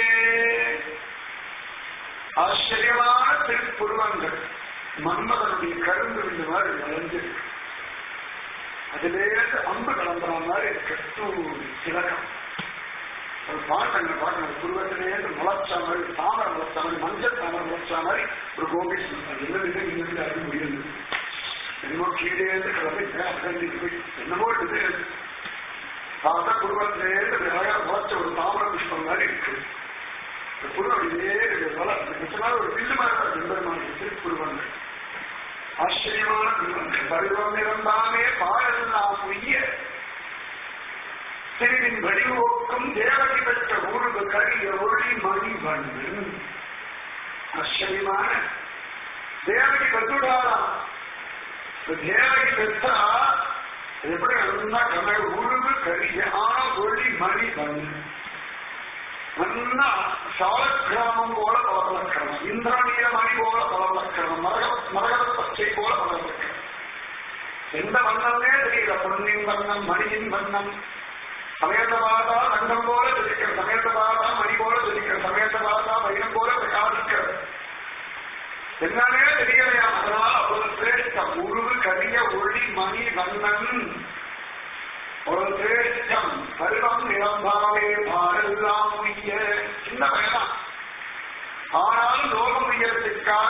ஆச்சரியமான திருப்புருவங்கள் மன்மதனுடைய கரும்பு இந்த மாதிரி வளைஞ்சிருக்கு அதிலேருந்து அம்பு கலந்துற மாதிரி கட்டு திலகம் ஒரு பாட்டங்க பாட்டு புருவத்திலேருந்து முளைச்ச மாதிரி தாமரை முளைச்ச மாதிரி மஞ்சள் தாமரை முளைச்ச மாதிரி ஒரு கோபேஷ் என்ன வித இன்னும் அறிய முடியாது என்னமோ கீழே இருந்து கிளம்பி அகண்டிட்டு போய் என்னமோ இது பார்த்தா குடும்பத்திலேருந்து நிறைய முளைச்ச ஒரு தாமரை புஷ்பம் மாதிரி இருக்கு இந்த குருவம் இதே நிச்சயமாக ஒரு பில்லு மாதிரி எம்பெருமான திருக்குருவங்கள் ஆச்சரியமான குருவங்கள் பருவம் நிறந்தாமே பாடலாம் உய்ய சிறிதின் வடிவோக்கும் தேவகி பெற்ற ஊருவு கரிய ஒளி மணி வண்ணன் ஆச்சரியமான தேவகி பெற்றுடாராம் தேவகி பெற்றா எப்படி நல்லா கண்ண உருவு கரிய ஆன ஒளி மணி வண்ணன் நல்லா சாலக்கிராமம் போல பலவலக்கிரமம் இந்திராணிய மணி போல பலவலக்கிரமம் மரக மரகத பச்சை போல பலவலக்கிரமம் எந்த வண்ணமே தெரியல பொன்னின் வண்ணம் மணியின் வண்ணம் சமயத்தை பார்த்தா தங்கம் போல ஜொலிக்கிற சமயத்தை பார்த்தா மணி போல ஜொலிக்கிற சமயத்தை பார்த்தா வைரம் போல பிரகாசிக்கிறது என்னன்னே தெரியலையா அதனால அவ்வளவு சிரேஷ்டம் உருவு கரிய ஒளி மணி வண்ணன் ஒரு சிரேஷ்டம் பருவம் நிரம்பாவே பாரெல்லாம் உய்ய சின்ன பயணம் ஆனால் லோகம் உயரத்திற்காக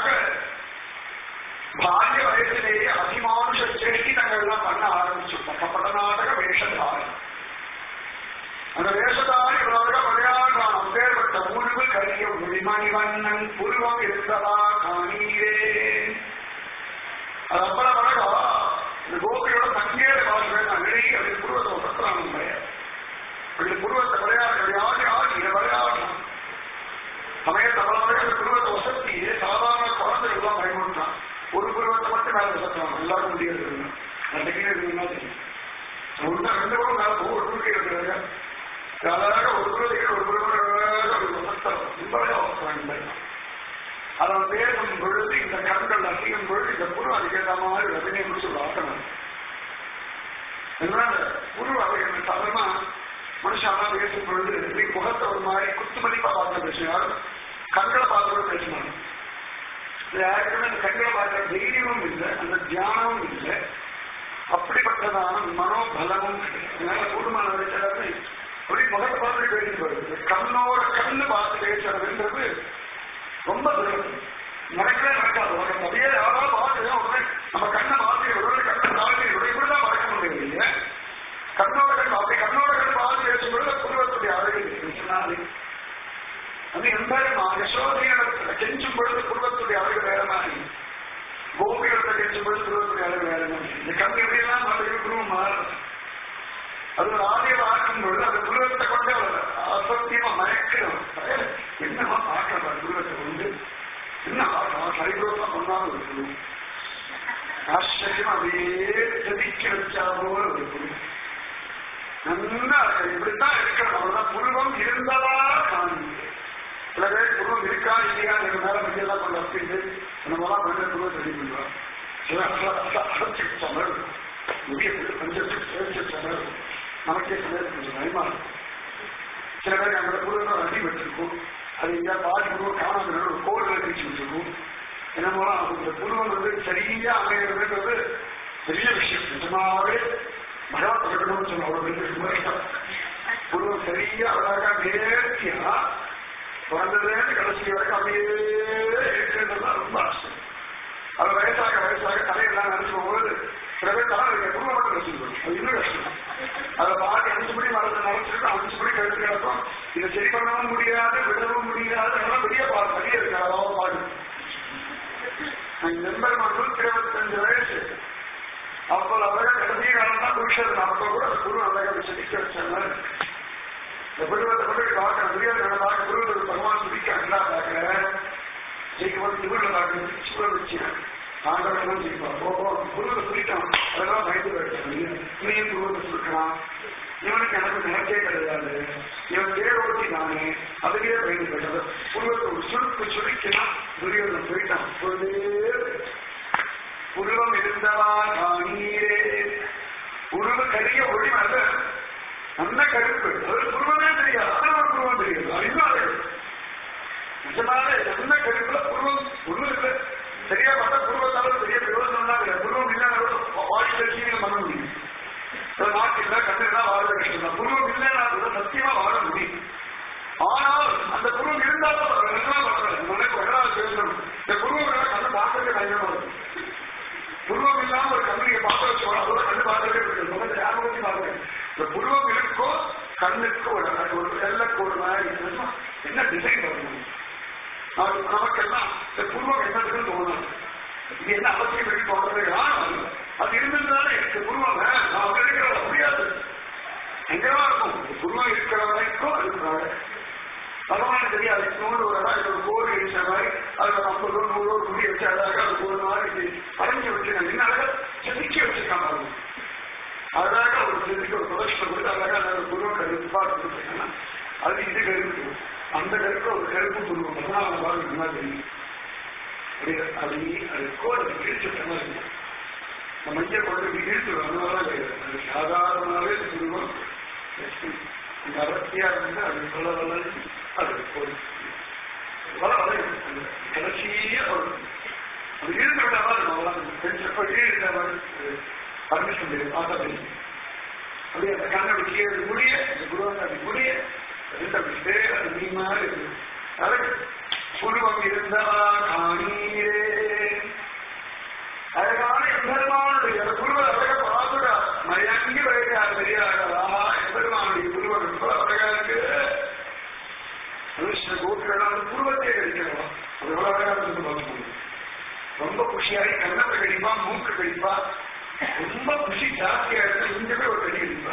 பால்ய வயசிலேயே அதிமானுஷ சேஷ்டிதங்கள்லாம் பண்ண ஆரம்பிச்சு கஷ்டப்பட்ட நாடக வேஷதாரி அந்த வேஷதாரி உலக விளையாடுறான் அப்பேற்பட்ட உருவு கரிய ஒளிமணி வண்ணன் புருவம் இருந்தவா காணீரே அது அப்புறம் அழகா இந்த கோபியோட தங்கேற வாசல் நான் வெளியே அப்படி புருவத்தை ஒசத்துறான் அப்படி புருவத்தை விளையாடு விளையாடி ஆடி இதை விளையாடலாம் சமயத்தை அவ்வளவு அந்த புருவத்தை ஒசத்தி சாதாரண குழந்தைகள் எல்லாம் பயன்படுத்தான் ஒரு புருவத்தை மட்டும் மேல ஒசத்துறான் எல்லாரும் முடியாது அந்த கீழே இருக்குன்னா தெரியும் ஒண்ணு ரெண்டு கூட மேல ஒரு குறுக்கே இருக்கிறாங்க அழகாக ஒரு குழந்தைக்கு ஒரு குழந்தை அவன் பேசும் பொழுது இந்த கண்கள் அசையும் பொழுது இந்த புரு அதுக்கேற்ற மாதிரி ரஜினியை குறிச்சு பார்க்கணும் அதனால புரு அவை சாதாரணமா மனுஷாலாம் பேசும் பொழுது இப்படி முகத்தை ஒரு மாதிரி குத்துமதிப்பா பார்த்து பேசினார் கண்களை பார்த்து பேசினாங்க யாருக்குமே அந்த கண்களை பார்க்கிற தைரியமும் இல்லை அந்த தியானமும் இல்லை அப்படிப்பட்டதான மனோபலமும் அதனால கூடுமான வரைக்கும் அப்படி முகத்தை பார்த்து பேசுறது கண்ணோட கண்ணு பார்த்து பேசுறதுன்றது ரொம்ப தூரம் நடக்கவே நடக்காது உனக்கு அப்படியே யாராவது பார்த்து உடனே நம்ம கண்ணை மாற்றி உடனே கண்ணை தாழ்த்தி இப்படிதான் மறக்க முடியும் இல்லையா கண்ணோட கண் அப்படி கண்ணோட கண் பார்த்து பேசும்பொழுது யசோதையிடத்துல கெஞ்சும் பொழுது குடும்பத்துடைய அழகு வேற மாதிரி கோபியிடத்துல கெஞ்சும் பொழுது குடும்பத்துடைய அழகு வேற மாதிரி இந்த கண் எப்படியெல்லாம் மாதிரி குருவம் மாறும் அது ஒரு ஆதியில் ஆக்கும் பொழுது அந்த குருவத்தை கொண்டு அவர் அசத்தியமா மயக்கிறோம் என்னமா பார்க்கலாம் குருவத்தை கொண்டு என்ன பார்க்கலாம் சரிபுரமா பண்ணாலும் ஒரு குரு ஆச்சரியம் அப்படியே செதுக்கி வச்சா போல ஒரு குரு நல்லா இப்படித்தான் இருக்கணும் அவ்வளவுதான் புருவம் இருந்ததா காணுங்க சில பேர் புருவம் இருக்கா இல்லையா எனக்கு மேல மையெல்லாம் கொண்டு வச்சுட்டு நம்மலாம் பண்ண புருவம் சரி பண்ணுவோம் சில அடைச்சு வச்ச மாதிரி இருக்கும். முடிய கொஞ்சம் சேர்த்து வச்ச மாதிரி இருக்கும். நமக்கே சில பேர் கொஞ்சம் பயமா இருக்கும் சில பேர் நம்மளோட புருவம் அடி வச்சிருக்கும் அது எங்கேயா பாதி புருவம் காணாம ஒரு கோவில் பிரிச்சு வச்சிருக்கும் என்னமோ அந்த புருவம் வந்து சரியா அமைகிறதுன்றது பெரிய விஷயம் நிஜமாவே பகவத் பிரகடனம் சொன்ன அவ்வளவு பெரிய விமர்சனம் புருவம் சரியா அழகா நேர்த்தியா பிறந்ததுலேருந்து கடைசி வரைக்கும் அப்படியே இருக்கிறதுலாம் ரொம்ப ஆசை அது வயசாக வயசாக தலையெல்லாம் நினைச்சு போகும்போது சில பேர் தலை வைக்க குடும்பம் மட்டும் வச்சுருக்கோம் அது இன்னும் கஷ்டம் அதை பாட்டி அஞ்சு மணி மரத்தை நினைச்சிருக்கோம் அஞ்சு மணி கழுத்து கிடக்கும் இதை சரி பண்ணவும் முடியாது விடவும் முடியாது அதெல்லாம் பெரிய பாடு பெரிய இருக்கு அதாவது பாடு நண்பர் நூற்றி இருபத்தஞ்சு வயசு அப்போ அழகா கடைசி காலம் தான் குடிச்சது அப்போ கூட அந்த குரு அழகா செடிக்க வச்சாங்க இந்த குருவத்தை கொண்டு பார்க்க முடியாது பார்க்க குருவத்தை பகவான் துடிக்க நல்லா பார்க்க ஜெயிக்க வந்து திமிரில் பார்க்க சூழல் வச்சேன் ஆண்டவன் ஜெயிப்பான் போகோ குருவை சொல்லிட்டான் அதெல்லாம் பயந்து போயிட்டான் இவனையும் குருவத்தை சொல்லிக்கலாம் இவனுக்கு எனக்கு நினைச்சே கிடையாது இவன் தேரோட்டி நானே அதுலயே பயந்து போயிட்டது குருவத்தை ஒரு சுருக்கு சுருக்கினா துரியோதன் போயிட்டான் சொல்லே புருவம் இருந்தவா காணீரே புருவ கரிய ஒளி அல்ல நல்ல கருப்பு அது புருவமே தெரியாது அதான் ஒரு புருவம் தெரியாது அது இன்னும் அழகு நிஜமாவே நல்ல கருப்புல புருவம் ஒண்ணும் இல்லை சரியா பார்த்தா புருவத்தால பெரிய பிரயோஜனம் தான் இல்லை புருவம் இல்லைன்னா வாழ்க்கை ஜீவனம் பண்ண முடியும் நாட்டு இல்லை கண்ணு தான் வாழ கஷ்டம் தான் புருவம் இல்லைன்னா கூட சத்தியமா வாழ முடியும் ஆனால் அந்த புருவம் இருந்தாலும் நல்லா வளர்றது எனக்கு வராது பேசணும் இந்த புருவம் கண்ணு பார்க்கறதே பயமா இருக்கும் புருவம் இல்லாம ஒரு கம்பெனியை பார்க்க வச்சோம் அதோட கண்ணு பார்க்கவே இருக்கு முகத்தை யாரும் பத்தி பார்க்கறேன் இந்த புருவம் இருக்கோ கண்ணுக்கு ஒரு ஒரு எல்லக்கு ஒரு மாதிரி இருந்துச்சுன்னா என்ன டிசைன் பண்ணணும் அது நமக்கெல்லாம் இந்த புருவம் என்னதுன்னு தோணும் இது என்ன அவசியம் வெளி போடுறது ஆனால் அது இருந்ததுனால எனக்கு புருவம் நான் இருக்கிறத முடியாது எங்கதான் இருக்கும் இந்த புருவம் இருக்கிற வரைக்கும் அது பகவான் தெரியாது நூறு ஒரு இடம் ஒரு கோவில் இடிச்ச மாதிரி அதுல ஐம்பது ரூபா நூறு ரூபா முடி வச்சு அழகாக அது ஒரு மாதிரி படைஞ்சு வச்சிருக்காங்க என்ன அழகா செதுக்கி வச்சிருக்காங்க அவங்க அழகாக ஒரு செதுக்கி ஒரு பிரதட்சணம் கொடுத்து அழகா அந்த குருவம் கருப்பா கொடுத்துருக்காங்க அது இது கருப்பு அந்த கருப்பு ஒரு கருப்பு குருவம் பதினாலாம் பாகம் இந்த மாதிரி தெரியும் அப்படி அது அது கோடை கிழிச்சு மாதிரி இந்த மைய கொண்டு இழுத்து அதனால அது சாதாரணமாகவே குருவம் இந்த அடர்த்தியா இருந்து அது சொல்ல வல்ல அது போய் வர வர கடைசியா ஒரு அது இழுத்து விட்டா மாதிரி கொஞ்சம் இழுத்த மாதிரி பர்மிஷன் தெரியும் பார்த்தா தெரியும் அப்படியே அந்த கண்ணோட கீழே முடிய அந்த குருவாங்க அது முடிய ரெண்டு அப்படி சேர அது நீ மாதிரி இருக்கு அழகு புருவம் இருந்தா காணீரே அழகான எம்பெருமானுடைய குருவ அழக பாதுடா மயங்கி வருகிறார் பெரியாரா எம்பெருமானுடைய குருவ ரொம்ப அழகா இருக்கு மனுஷ கோபிகள் அந்த குருவத்தை கழிக்கிறோம் அது எவ்வளவு அழகா இருந்து பார்க்கணும் ரொம்ப குஷியாகி கண்ணத்தை கடிப்பா மூக்கு கடிப்பா ரொம்ப குஷி ஜாஸ்தியா இருந்தா இங்க போய் ஒரு கடி கடிப்பா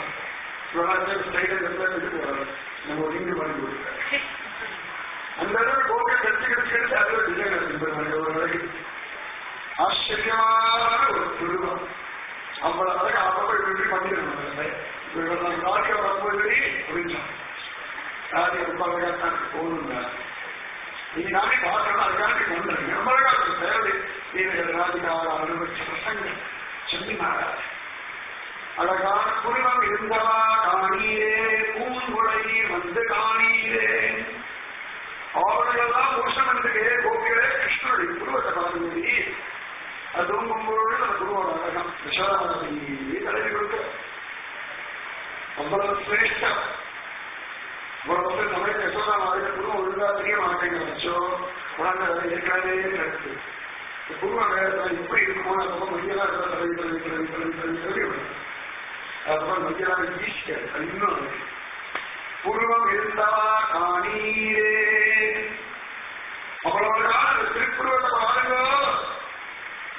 நம்ம ஒரு இங்கு பண்ணி கொடுக்க அந்த அளவு கோக்கை கடிச்சு கடிச்சு கடிச்சு அது ஒரு டிசைன் இருக்கு ஒரு அழகு ஆச்சரியமான ஒரு குருவம் அவ்வளவு அழகு அப்பப்போ இப்படி பண்ணிடணும் காக்க வரப்போய் அப்படின்றான் யாரு ரொம்ப அழகா தான் போகணுங்க நீ நானே பார்க்கணும் அதுக்காண்டி வந்தேன் ரொம்ப அழகா இருக்கு தேவை நீங்க ராஜிகார அனுபவிச்ச பசங்க சொன்னாரா அழகான குருவம் இருந்தவா காணீரே பூங்குழை வந்து காணீரே அவர்களெல்லாம் புருஷன் வந்து கோபிகளே கிருஷ்ணனுடைய குருவத்தை பார்த்து அது தூங்கும்பொழுது அந்த குருவோட அழகம் விஷாலாதி தலைவி கொடுக்க அவ்வளவு சிரேஷ்டம் இவ்வளவு வந்து தமிழ் யசோதா மாதிரி குருவம் ஒழுங்கா தெரிய மாட்டேங்கிற வச்சோ உடனே அதை ஏற்கனவே இருக்கு குருவம் வேதத்தில் எப்படி இருக்குமோ அதுக்கப்புறம் மையெல்லாம் இருக்கிற தலைவி தலைவி தலைவி தலைவி தலைவி தலைவி அதுக்கப்புறம் மையெல்லாம் ஈஸ்டர் அது இன்னும் புருவம் இருந்தவா காணீரே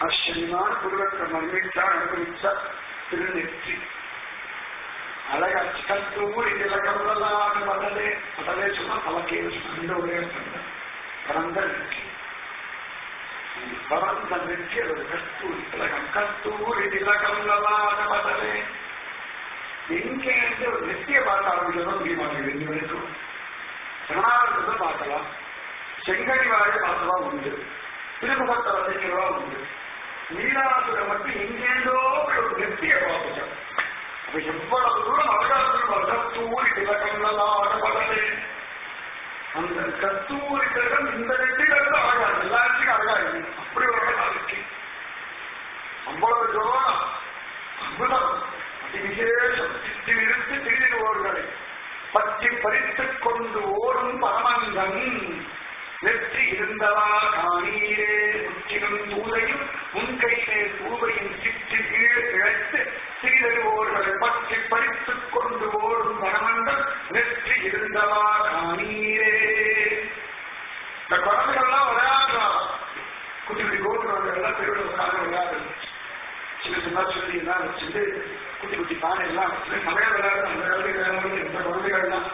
ஆச்சரியமான குருவத்தை மன்னிச்சா அனுபவிச்சா திருநெற்றி அழகா கத்தூர் இலக்கம்லாம் மடலே மடலே சொன்னா பழக்கே அந்த ஒரே பரந்த நெற்றி பரந்த நெற்றி அது கஸ்தூரி திலகம் கஸ்தூரி திலகம்லாம் மடலே எங்கே இருந்து ஒரு நெத்திய பார்க்க ஆரம்பிக்கிறதோ முடிய மாட்டேங்குது இன்னி வரைக்கும் பிரணாரத்தை பார்க்கலாம் செங்கடி வாழை பார்த்தவா உண்டு திருமுகத்தை வதைக்கிறவா உண்டு நீலாசுரம் மட்டும் எங்கேண்டோ ஒரு நெத்திய பார்த்துட்டேன் அப்ப எவ்வளவு தூரம் அவகாசம் கத்தூரி திலகம்லாம் ஆடப்படலே அந்த கத்தூரி திலகம் இந்த நெட்டிலிருந்து அழகா எல்லாத்தையும் அழகா இருக்கு அப்படி ஒரு அழகா இருக்கு அவ்வளவு ஜோரம் அற்புதம் அதி விசேஷம் சித்தி நிறுத்தி திரிதிடுவோர்களை பற்றி பறித்துக் கொண்டு ஓடும் பரமந்தன் நெற்றி இருந்தவா காணீரே முற்றிலும் தூதையும் முன்கையிலே தூவையும் சிற்றி கீழே இழைத்து சீரழுவோர்களை பற்றி பறித்துக் கொண்டு ஓடும் பரமந்தன் நெற்றி இருந்தவா காணீரே இந்த குழந்தைகள்லாம் விளையாடுறா குட்டி குட்டி கோபுரங்கள் எல்லாம் பெருவிட உட்கார்ந்து விளையாடுது சின்ன சின்ன சொல்லி எல்லாம் வச்சுட்டு குட்டி குட்டி பானை எல்லாம் வச்சுட்டு நிறைய விளையாடுற அந்த காலத்து விளையாடுறது இந்த குழந்தைகள்லாம்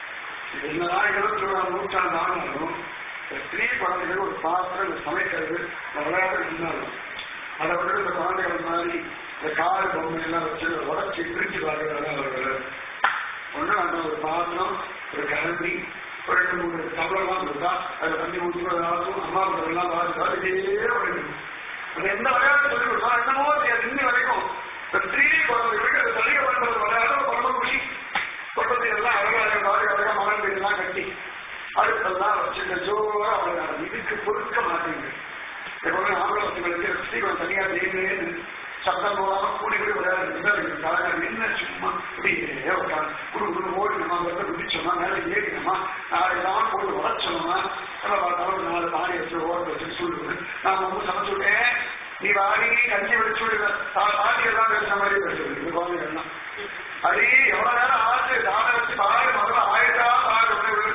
இது என்னதான் இருபத்தி ஓராம் நூற்றாண்டு ஆனாலும் இந்த ஸ்திரீ குழந்தைகள் ஒரு பாத்திரம் இந்த சமைக்கிறது இந்த விளையாட்டு இருந்தாலும் அதை விட இந்த குழந்தைகள் மாதிரி இந்த காடு பொம்மை எல்லாம் வச்சு உடச்சி பிரிச்சு பார்க்கறதா அவர்கள் ஒண்ணு அந்த ஒரு பாத்திரம் ஒரு கரண்டி ஒரு ரெண்டு மூணு தவளெல்லாம் இருந்தா அதுல தண்ணி ஊற்றுவதாகவும் அம்மா எல்லாம் பார்த்து அதே வரைக்கும் அது எந்த விளையாட்டு சொல்லி கொடுத்தா என்னமோ தெரியாது இன்னி வரைக்கும் இந்த ஸ்திரீ குழந்தைகளுக்கு அது சளிக பண்ணுறது விளையாட குழந்தை குஷி குழந்தை எல்லாம் அழகாக மாதிரி அழகா மரம் எல்லாம் கட்டி அடுத்தெல்லாம் வச்சுக்க ஜோரா விளையாடும் இதுக்கு பொறுக்க மாட்டேங்குது எப்பவுமே ஆம்பளத்துகளுக்கு ஸ்ரீகுலம் தனியா தேவையே சத்தம் போடாம கூடி கூடி விளையாடுறது என்ன சும்மா இப்படியே உட்காந்து குடு குடு ஓடி நம்ம வந்து குதிச்சோமா மேல ஏறினோமா நாளை தான் போட்டு உழைச்சோமா நம்ம பார்த்தாலும் நாலு பானை வச்சு ஓட்ட வச்சு சொல்லுது நான் ரொம்ப சமைச்சு விட்டேன் நீ வாடி கஞ்சி வச்சு விடுவேன் பாட்டி எல்லாம் பேசுற மாதிரி பேசுறது இந்த குழந்தைகள்லாம் அது எவ்வளவு நேரம் ஆச்சு தானே வச்சு பாரு முதல்ல ஆயிட்டா பாரு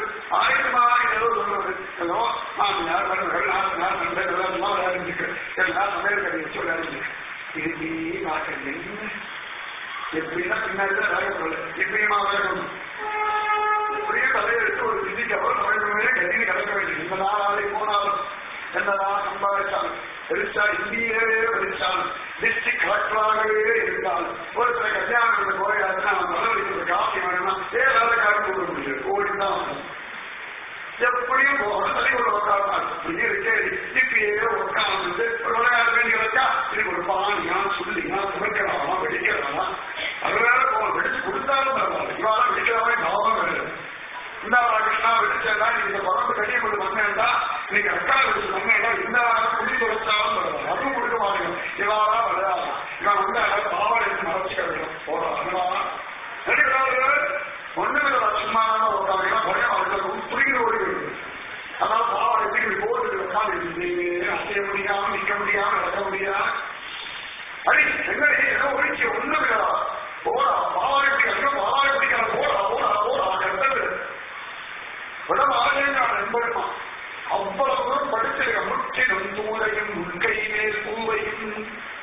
ஆயிரமா ஏதோ சொல்றது ஏதோ மாமியார் மருமகள் நாத்தனார் நண்பர்கள் எல்லாம் சும்மா விளையாடிருக்கு எல்லாம் சமையல் கறி வச்சு விளையாடிருக்கு இது நாட்கள் என்ன எப்படின்னா பின்னாடி தான் வேலை சொல்ல எப்படியுமா விளையாடணும் இப்படியே தலையெடுத்து ஒரு விதிக்கு அப்புறம் தமிழ் கட்டினு கிடக்க வேண்டியது இந்த நாளாலே போனாலும் என்னதான் சம்பாதிச்சாலும் பெருசா இந்தியாவே படிச்சாலும் டிஸ்ட்ரிக்ட் கலெக்டராகவே இருந்தாலும் ஒரு சில கல்யாணம் போயாச்சுன்னா முதலளிக்கிறது காசு வேணும்னா ஏ வேலைக்காரன் கொடுக்க முடியாது ஓடி தான் வரணும் எப்படியும் போகணும் தள்ளி கொண்டு உட்காரலாம் இப்படி இருக்கே இப்படியே உட்கார்ந்து ஒரு விளையாட வேண்டிய வச்சா இது ஒரு பானியா சொல்லியா துவைக்கலாமா வெடிக்கலாமா அது வேற போகணும் வெடிச்சு கொடுத்தாலும் பரவாயில்ல இவாளா வெடிக்கலாமே லாபம் கிடையாது இந்த கிருஷ்ணா வெடிச்சா நீ இந்த குழம்பு கட்டி கொண்டு வந்தேன்டா நீங்க அக்கா வெடிச்சு வந்தேன்டா இந்த குடி வச்சாலும் பரவாயில்ல அதுவும் கொடுக்க மாட்டேங்க இவாளா விளையாடலாம் இவன் வந்து அதாவது பாவாடை எடுத்து மறைச்சு கிடைக்கும் போறோம் அதனால நடிக்கிறார்கள் ஒண்ணுமில்ல சும்மா உட்காந்து பயம் அவர்களுக்கு புரிகிற ஓடி வருது அதான் பாவாடை எப்படி போட்டு உட்காந்து அசைய முடியாம நிக்க முடியாம நடக்க முடியாம அடி எங்கடி ஏதோ ஒழிச்சு ஒண்ணும் இல்லடா போடா பாவாடை பிடிக்க பாவாடை பிடிக்கிற போடா போடா போடா கட்டது உடம்பு ஆகேங்கிறான் நண்பருமா அவ்வளவு தூரம் படிச்சிருக்க முற்றிலும் தூளையும் உள்கையிலே பூவையும்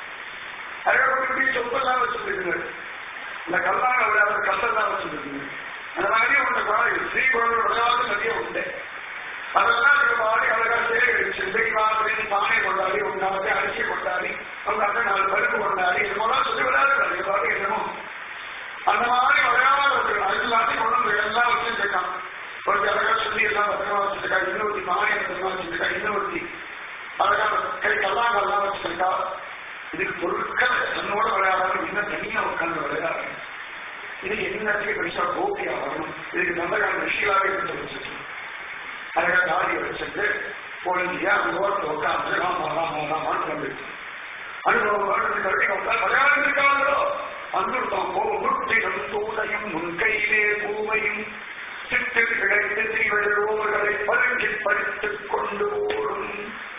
அழகப்பட்டி சொப்பெல்லாம் வச்சிருக்குங்க இந்த கல்லாங்க விளையாடுற கல்லெல்லாம் வச்சிருக்குங்க அந்த மாதிரி உண்ட குழந்தை ஸ்ரீ குழந்தை விளையாடு நிறைய உண்டு அதெல்லாம் இருக்கிற மாதிரி அழகா சேகரிச்சு இன்றைக்கு மாதிரி பானை கொண்டாடி உண்டாடி அரிசி கொண்டாடி உண்டாக்க நாலு பருப்பு கொண்டாடி இது போலாம் சொல்லி விளையாடுறாங்க பாட்டு என்னமோ அந்த மாதிரி விளையாடுறது அது எல்லாத்தையும் கொண்டு வந்து எல்லாம் வச்சுருக்கான் ஒரு அழகா சொல்லி எல்லாம் பத்திரமா வச்சிருக்கா இன்னொருத்தி பானை பத்திரமா வச்சிருக்கா இன்னொருத்தி அழகா கை கல்லாங்கல்லாம் வச்சிருக்கா இதுக்கு பொருட்கள் தன்னோட விளையாடாம இன்னும் தனியா உட்கார்ந்து விளையாடுறேன் இது என்னத்துக்கு பெருசா கோபியா வரணும் இதுக்கு நல்ல கால விஷயமாவே எடுத்து வச்சிருக்கு அழகா தாடி வச்சுட்டு பொழுதியா அந்த ஓரத்தில் உட்காந்து ஆமா ஆமா ஆமான்னு வந்துட்டு அனுபவம் வாழ்ந்து கருதி உட்கார் விளையாடுறாங்களோ அன்றுதான் போட்டிடும் தூளையும் முன்கையிலே பூவையும் சிற்றில் கிடைத்து தீவிரோர்களை பருங்கி படித்துக் கொண்டு ஓடும்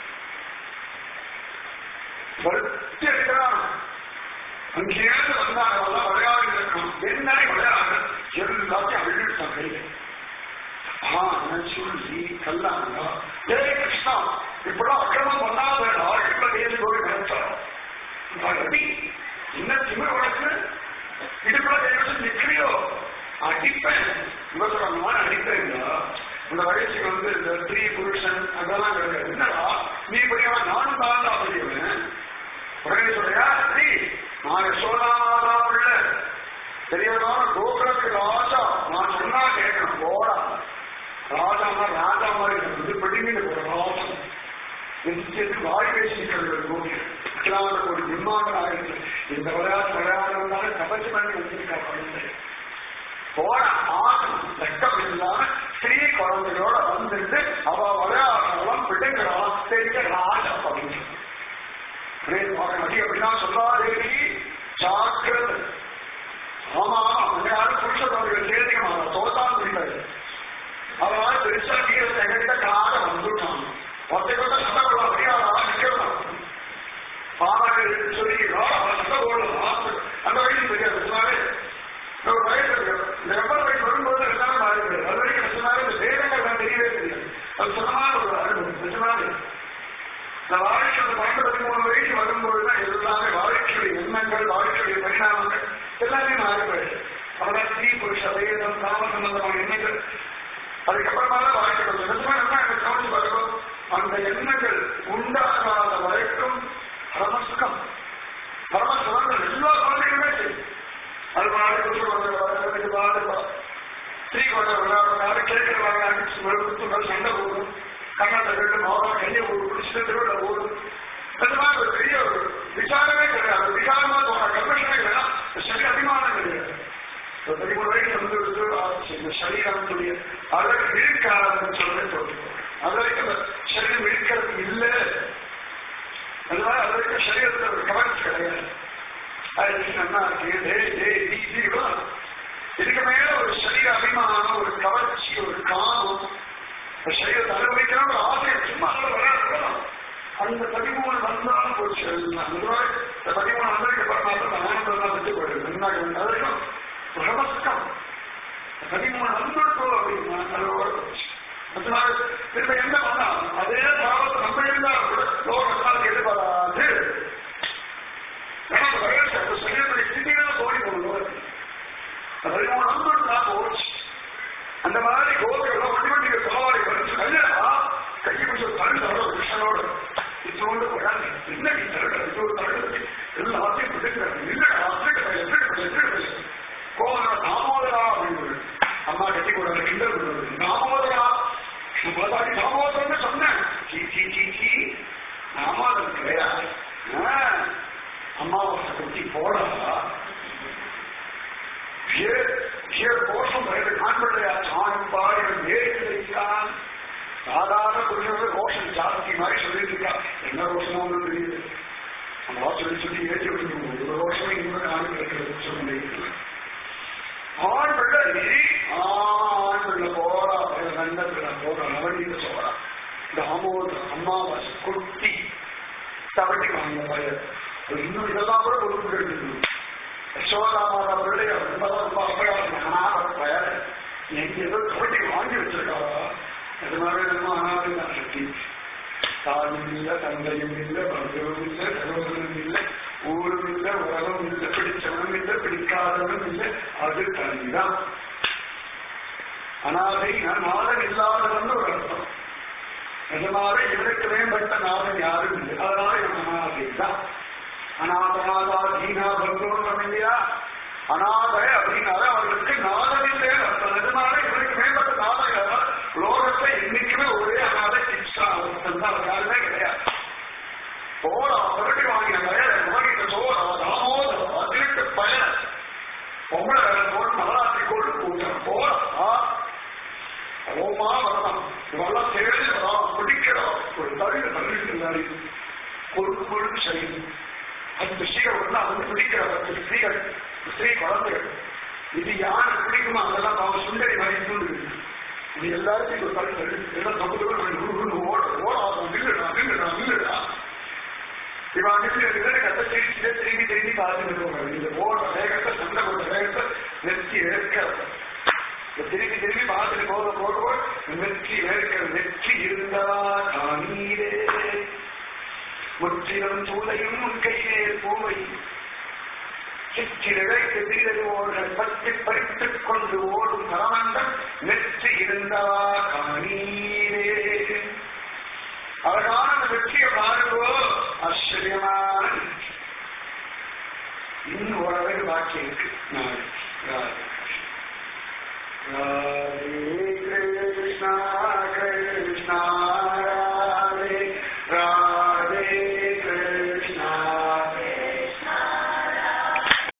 வருத்தி இருக்கிறான் அங்கேயிருந்து வந்தாங்க விளையாடி இருக்கணும் என்ன விளையாடு எல்லாத்தையும் அழுத்தான் கையில் ஆ சொல்லி கல்லாங்க ஏ கிருஷ்ணா இப்பெல்லாம் அக்கிரமம் பண்ணாத ஆழ்கிட்ட தேடி போய் நினைச்சான் அடி என்ன திமிர உனக்கு இடுப்புல கைவச்சு நிக்கிறியோ அடிப்பேன் இவன் சொல்றாங்க நான் அடிப்பேங்களா இந்த வயசுக்கு வந்து இந்த ஸ்திரீ புருஷன் அதெல்லாம் கிடையாது என்னடா நீ பெரியவன் நானும் தாண்டா பெரியவன் உடனே சொல்றியா ஸ்ரீ நான் யசோதாமாதா பிள்ளை பெரியவனான கோகுலத்துக்கு ராஜா நான் சொன்னா கேட்கணும் போடா ராஜா மாதிரி ராஜா மாதிரி இது பிடிங்கிட்டு ஒரு ராஜம் நிச்சயத்துக்கு வாய் பேசிக்கிறது கோவில் அகிலாண்ட ஒரு பிரம்மாண்டம் ஆயிடுச்சு இந்த விளையாட்டு விளையாடுறதுனால கபச்சு பண்ணி வச்சிருக்கா குழந்தை போட ஆணும் வெட்கம் இல்லாம ஸ்ரீ குழந்தையோட வந்துட்டு அவ விளையாடுறவெல்லாம் பிள்ளைங்களாம் பெரிய ராஜா அப்படின்னு அடி அப்படின்னா சொல்லாதேடி ஜாக்கிரதை ஆமா அந்த யாரும் புருஷன் சேர்த்துக்கணும் தோத்தான் முடியாது அதனால பெருசா கீழே எங்கிட்ட கால வந்துட்டான் ஒருத்த கூட சண்டை போட முடியாதா நிக்கலாம் பாவாங்க சொல்லி அவன் சண்டை போடலாம் அந்த வயசு தெரியாது சொன்னாலே ஒரு வயசு இருக்கு இந்த எவ்வளவு வயசு வரும்போது எல்லாமே மாறிடுது அது வரைக்கும் சொன்னாலே இந்த வேதங்கள் நான் தெரியவே தெரியாது அது சொன்னமான ஒரு அனுபவம் நிஜமாவே இந்த வாழ்க்கை அந்த பன்னெண்டு பதிமூணு வயசு வரும்போது தான் எல்லாமே வாழ்க்கையுடைய எண்ணங்கள் வாழ்க்கையுடைய பரிணாமங்கள் எல்லாமே மாறிப்போயிடுது அவதான் ஸ்ரீ புருஷ வேதம் காம சம்பந்தமான எண்ணங்கள் அதுக்கப்புறமா தான் வாழ்க்கை கொஞ்சம் நிஜமா என்ன எனக்கு கவனிச்சு வரணும் அந்த எண்ணங்கள் உண்டாகாத வரைக்கும் பரமசுகம் பரமசுகங்கள் எல்லா குழந்தைகளுமே சரி அது மாதிரி குற்றம் பாடு ஸ்ரீ கொண்ட விளையாடுறாரு கேட்கிறவங்க அடிச்சு வெறுத்துகள் சண்டை போடும் கண்ணாட்ட ரெண்டு மாதம் கையை ஒரு பிடிச்சிட்டு திருவிழா ஓடும் அந்த மாதிரி ஒரு பெரிய ஒரு விசாரமே கிடையாது விசாரமா போன கன்வென்ஷனே கிடையாது சரி அபிமானம் கிடையாது பதிமூணு வயசு வந்து இந்த சரீரத்துடைய அழகு விழிக்க ஆரம்பிச்சோன்னு சொல்றோம் அது வரைக்கும் அந்த சரீரம் விழிக்கிறது இல்லை அதனால அது வரைக்கும் சரீரத்துல ஒரு கவர்ச்சி கிடையாது அது நல்லா இருக்கு டே டே இதுதான் இதுக்கு மேல ஒரு சரீர அபிமானம் ஒரு கவர்ச்சி ஒரு காமம் சரீரத்தை அனுபவிக்கணும் ஒரு ஆசை சும்மா வராது அந்த பதிமூணு வந்தாலும் போச்சு இந்த பதிமூணு வந்ததுக்கு அப்புறமா தான் ஆனந்தம் தான் விட்டு போயிடுது முன்னாடி வரைக்கும் பிரமஸ்கம் பதிமூணு வந்துட்டோ அப்படின்னா அதோட அதனால திரும்ப என்ன பண்ணா அதே பாவத்தை நம்ம இருந்தா கூட லோகத்தால் எதிர்பாராது சரீரத்துடைய ஸ்திதிகளை தோடி போகணும் பதிமூணு வந்துட்டா போச்சு அந்த மாதிரி கோபிகள் வண்டி வண்டிக்கு சவாரி வச்சு கல்யாணா கையை கொஞ்சம் தழுந்தோட கிருஷ்ணனோட இத்தோடு குழந்தை என்ன நீ தருட இதோடு தருடு எல்லாத்தையும் பிடிக்கிறாங்க இல்லடா எப்படி எப்படி எப்படி கோவலா தாமோதரா அப்படின்னு அம்மா கட்டி கொடுற கிண்டல் கொடுறது தாமோதரா முதலாளி தாமோதரன்னு சொன்னேன் சீ சீ சீ சீ தாமோதரம் கிடையாது அம்மாவாசை குட்டி போடா கோஷம் வயது காண்பதையா சாணும் பாடி ஏற்று வைத்தான் சாதாரண புருஷர்கள் கோஷம் ஜாஸ்தி மாதிரி சொல்லிட்டு இருக்கா என்ன ரோஷமோ ஒன்று தெரியுது அம்மா சொல்லி சொல்லி ஏற்றி விடுங்க ஒரு ரோஷமே இன்னும் நானும் கேட்கிறது சொல்லி ஆண் பிள்ளை ஆண் பிள்ளை போறா நல்ல பிள்ளை போறா நவநீத சோறா தாமோத அம்மாவாசை குட்டி தவட்டி வாங்க பையன் இன்னும் இதெல்லாம் கூட பொறுப்பு யசோதாமார் அவருடைய பயன் எங்க ஏதோ கபடி வாங்கி வச்சிருக்காவா அது மாதிரி நம்ம அனாதை சக்தி தாயும் இல்லை தந்தையும் இல்லை பந்தவும் இல்லை சகோதரனும் இல்லை ஊரும் இல்லை உலகம் இல்லை பிடிச்சவனும் இல்லை பிடிக்காதவனும் இல்லை அது தனிதான் அனாதை நாதன் இல்லாதவன் ஒரு அர்த்தம் நிஜமாக இவனுக்கு மேம்பட்ட நாதன் யாரும் இல்லை அதனால இவன் அனாதை தான் அநாதநாதா தீனா பந்தோன்னு இல்லையா அநாதை அப்படின்னால அவர்களுக்கு நாதன் இல்லை அர்த்தம் நிஜமாக இவனுக்கு மேம்பட்ட நாதன் யாரா லோகத்தை என்னைக்குமே ஒரே அநாதை சிக்ஷா அவர்த்தம் தான் யாருமே கிடையாது போரா புரட்டி வாங்கின பயன் உலகிட்ட சோரா தாமோதரா திருட்டு பயன் பொம்பளை வேலை போட்டு நவராத்திரி கோடு பூஜம் போறா ஓமா வரலாம் இவெல்லாம் தேடி வரான் பிடிக்கிறோம் ஒரு தவிர தள்ளிட்டு கொழுப்பு கொழுப்பு சரி அந்த ஸ்ரீகள் ஒன்றா வந்து பிடிக்கிற பத்து ஸ்திரீகள் ஸ்திரீ குழந்தைகள் இது யாரு பிடிக்குமோ அதெல்லாம் அவங்க சுண்டரி மாதிரி தூண்டு இது எல்லாருக்கும் ஒரு தள்ளி தள்ளி எல்லாம் தப்பு ஓட ஓடாதான் நில்லுடா நில்லுடா நில்லுடா இவன் நின்று கத்த திருச்சியில திரும்பி திரும்பி பார்த்துட்டு இந்த ஓட வேகத்தை சண்டை போட வேகத்தை நெருக்கி வேர்க்கிறது திரும்பி திரும்பி பார்த்துட்டு போக போக நெருக்கி வேர்க்கிற நெற்றி இருந்தா காணீரே முற்றிலும் சூளையும் உன் கையிலே பூவை சிற்றிழைக்கு தீரவோர்கள் பற்றி பறித்துக் கொண்டு ஓடும் பரமந்தம் நெற்றி இருந்தவா காணீரே அழகான அந்த வெற்றியை பாருங்கோ ஆச்சரியமான இன்னும் ஓரளவு பாக்கி இருக்கு நாளை ராதே ராதே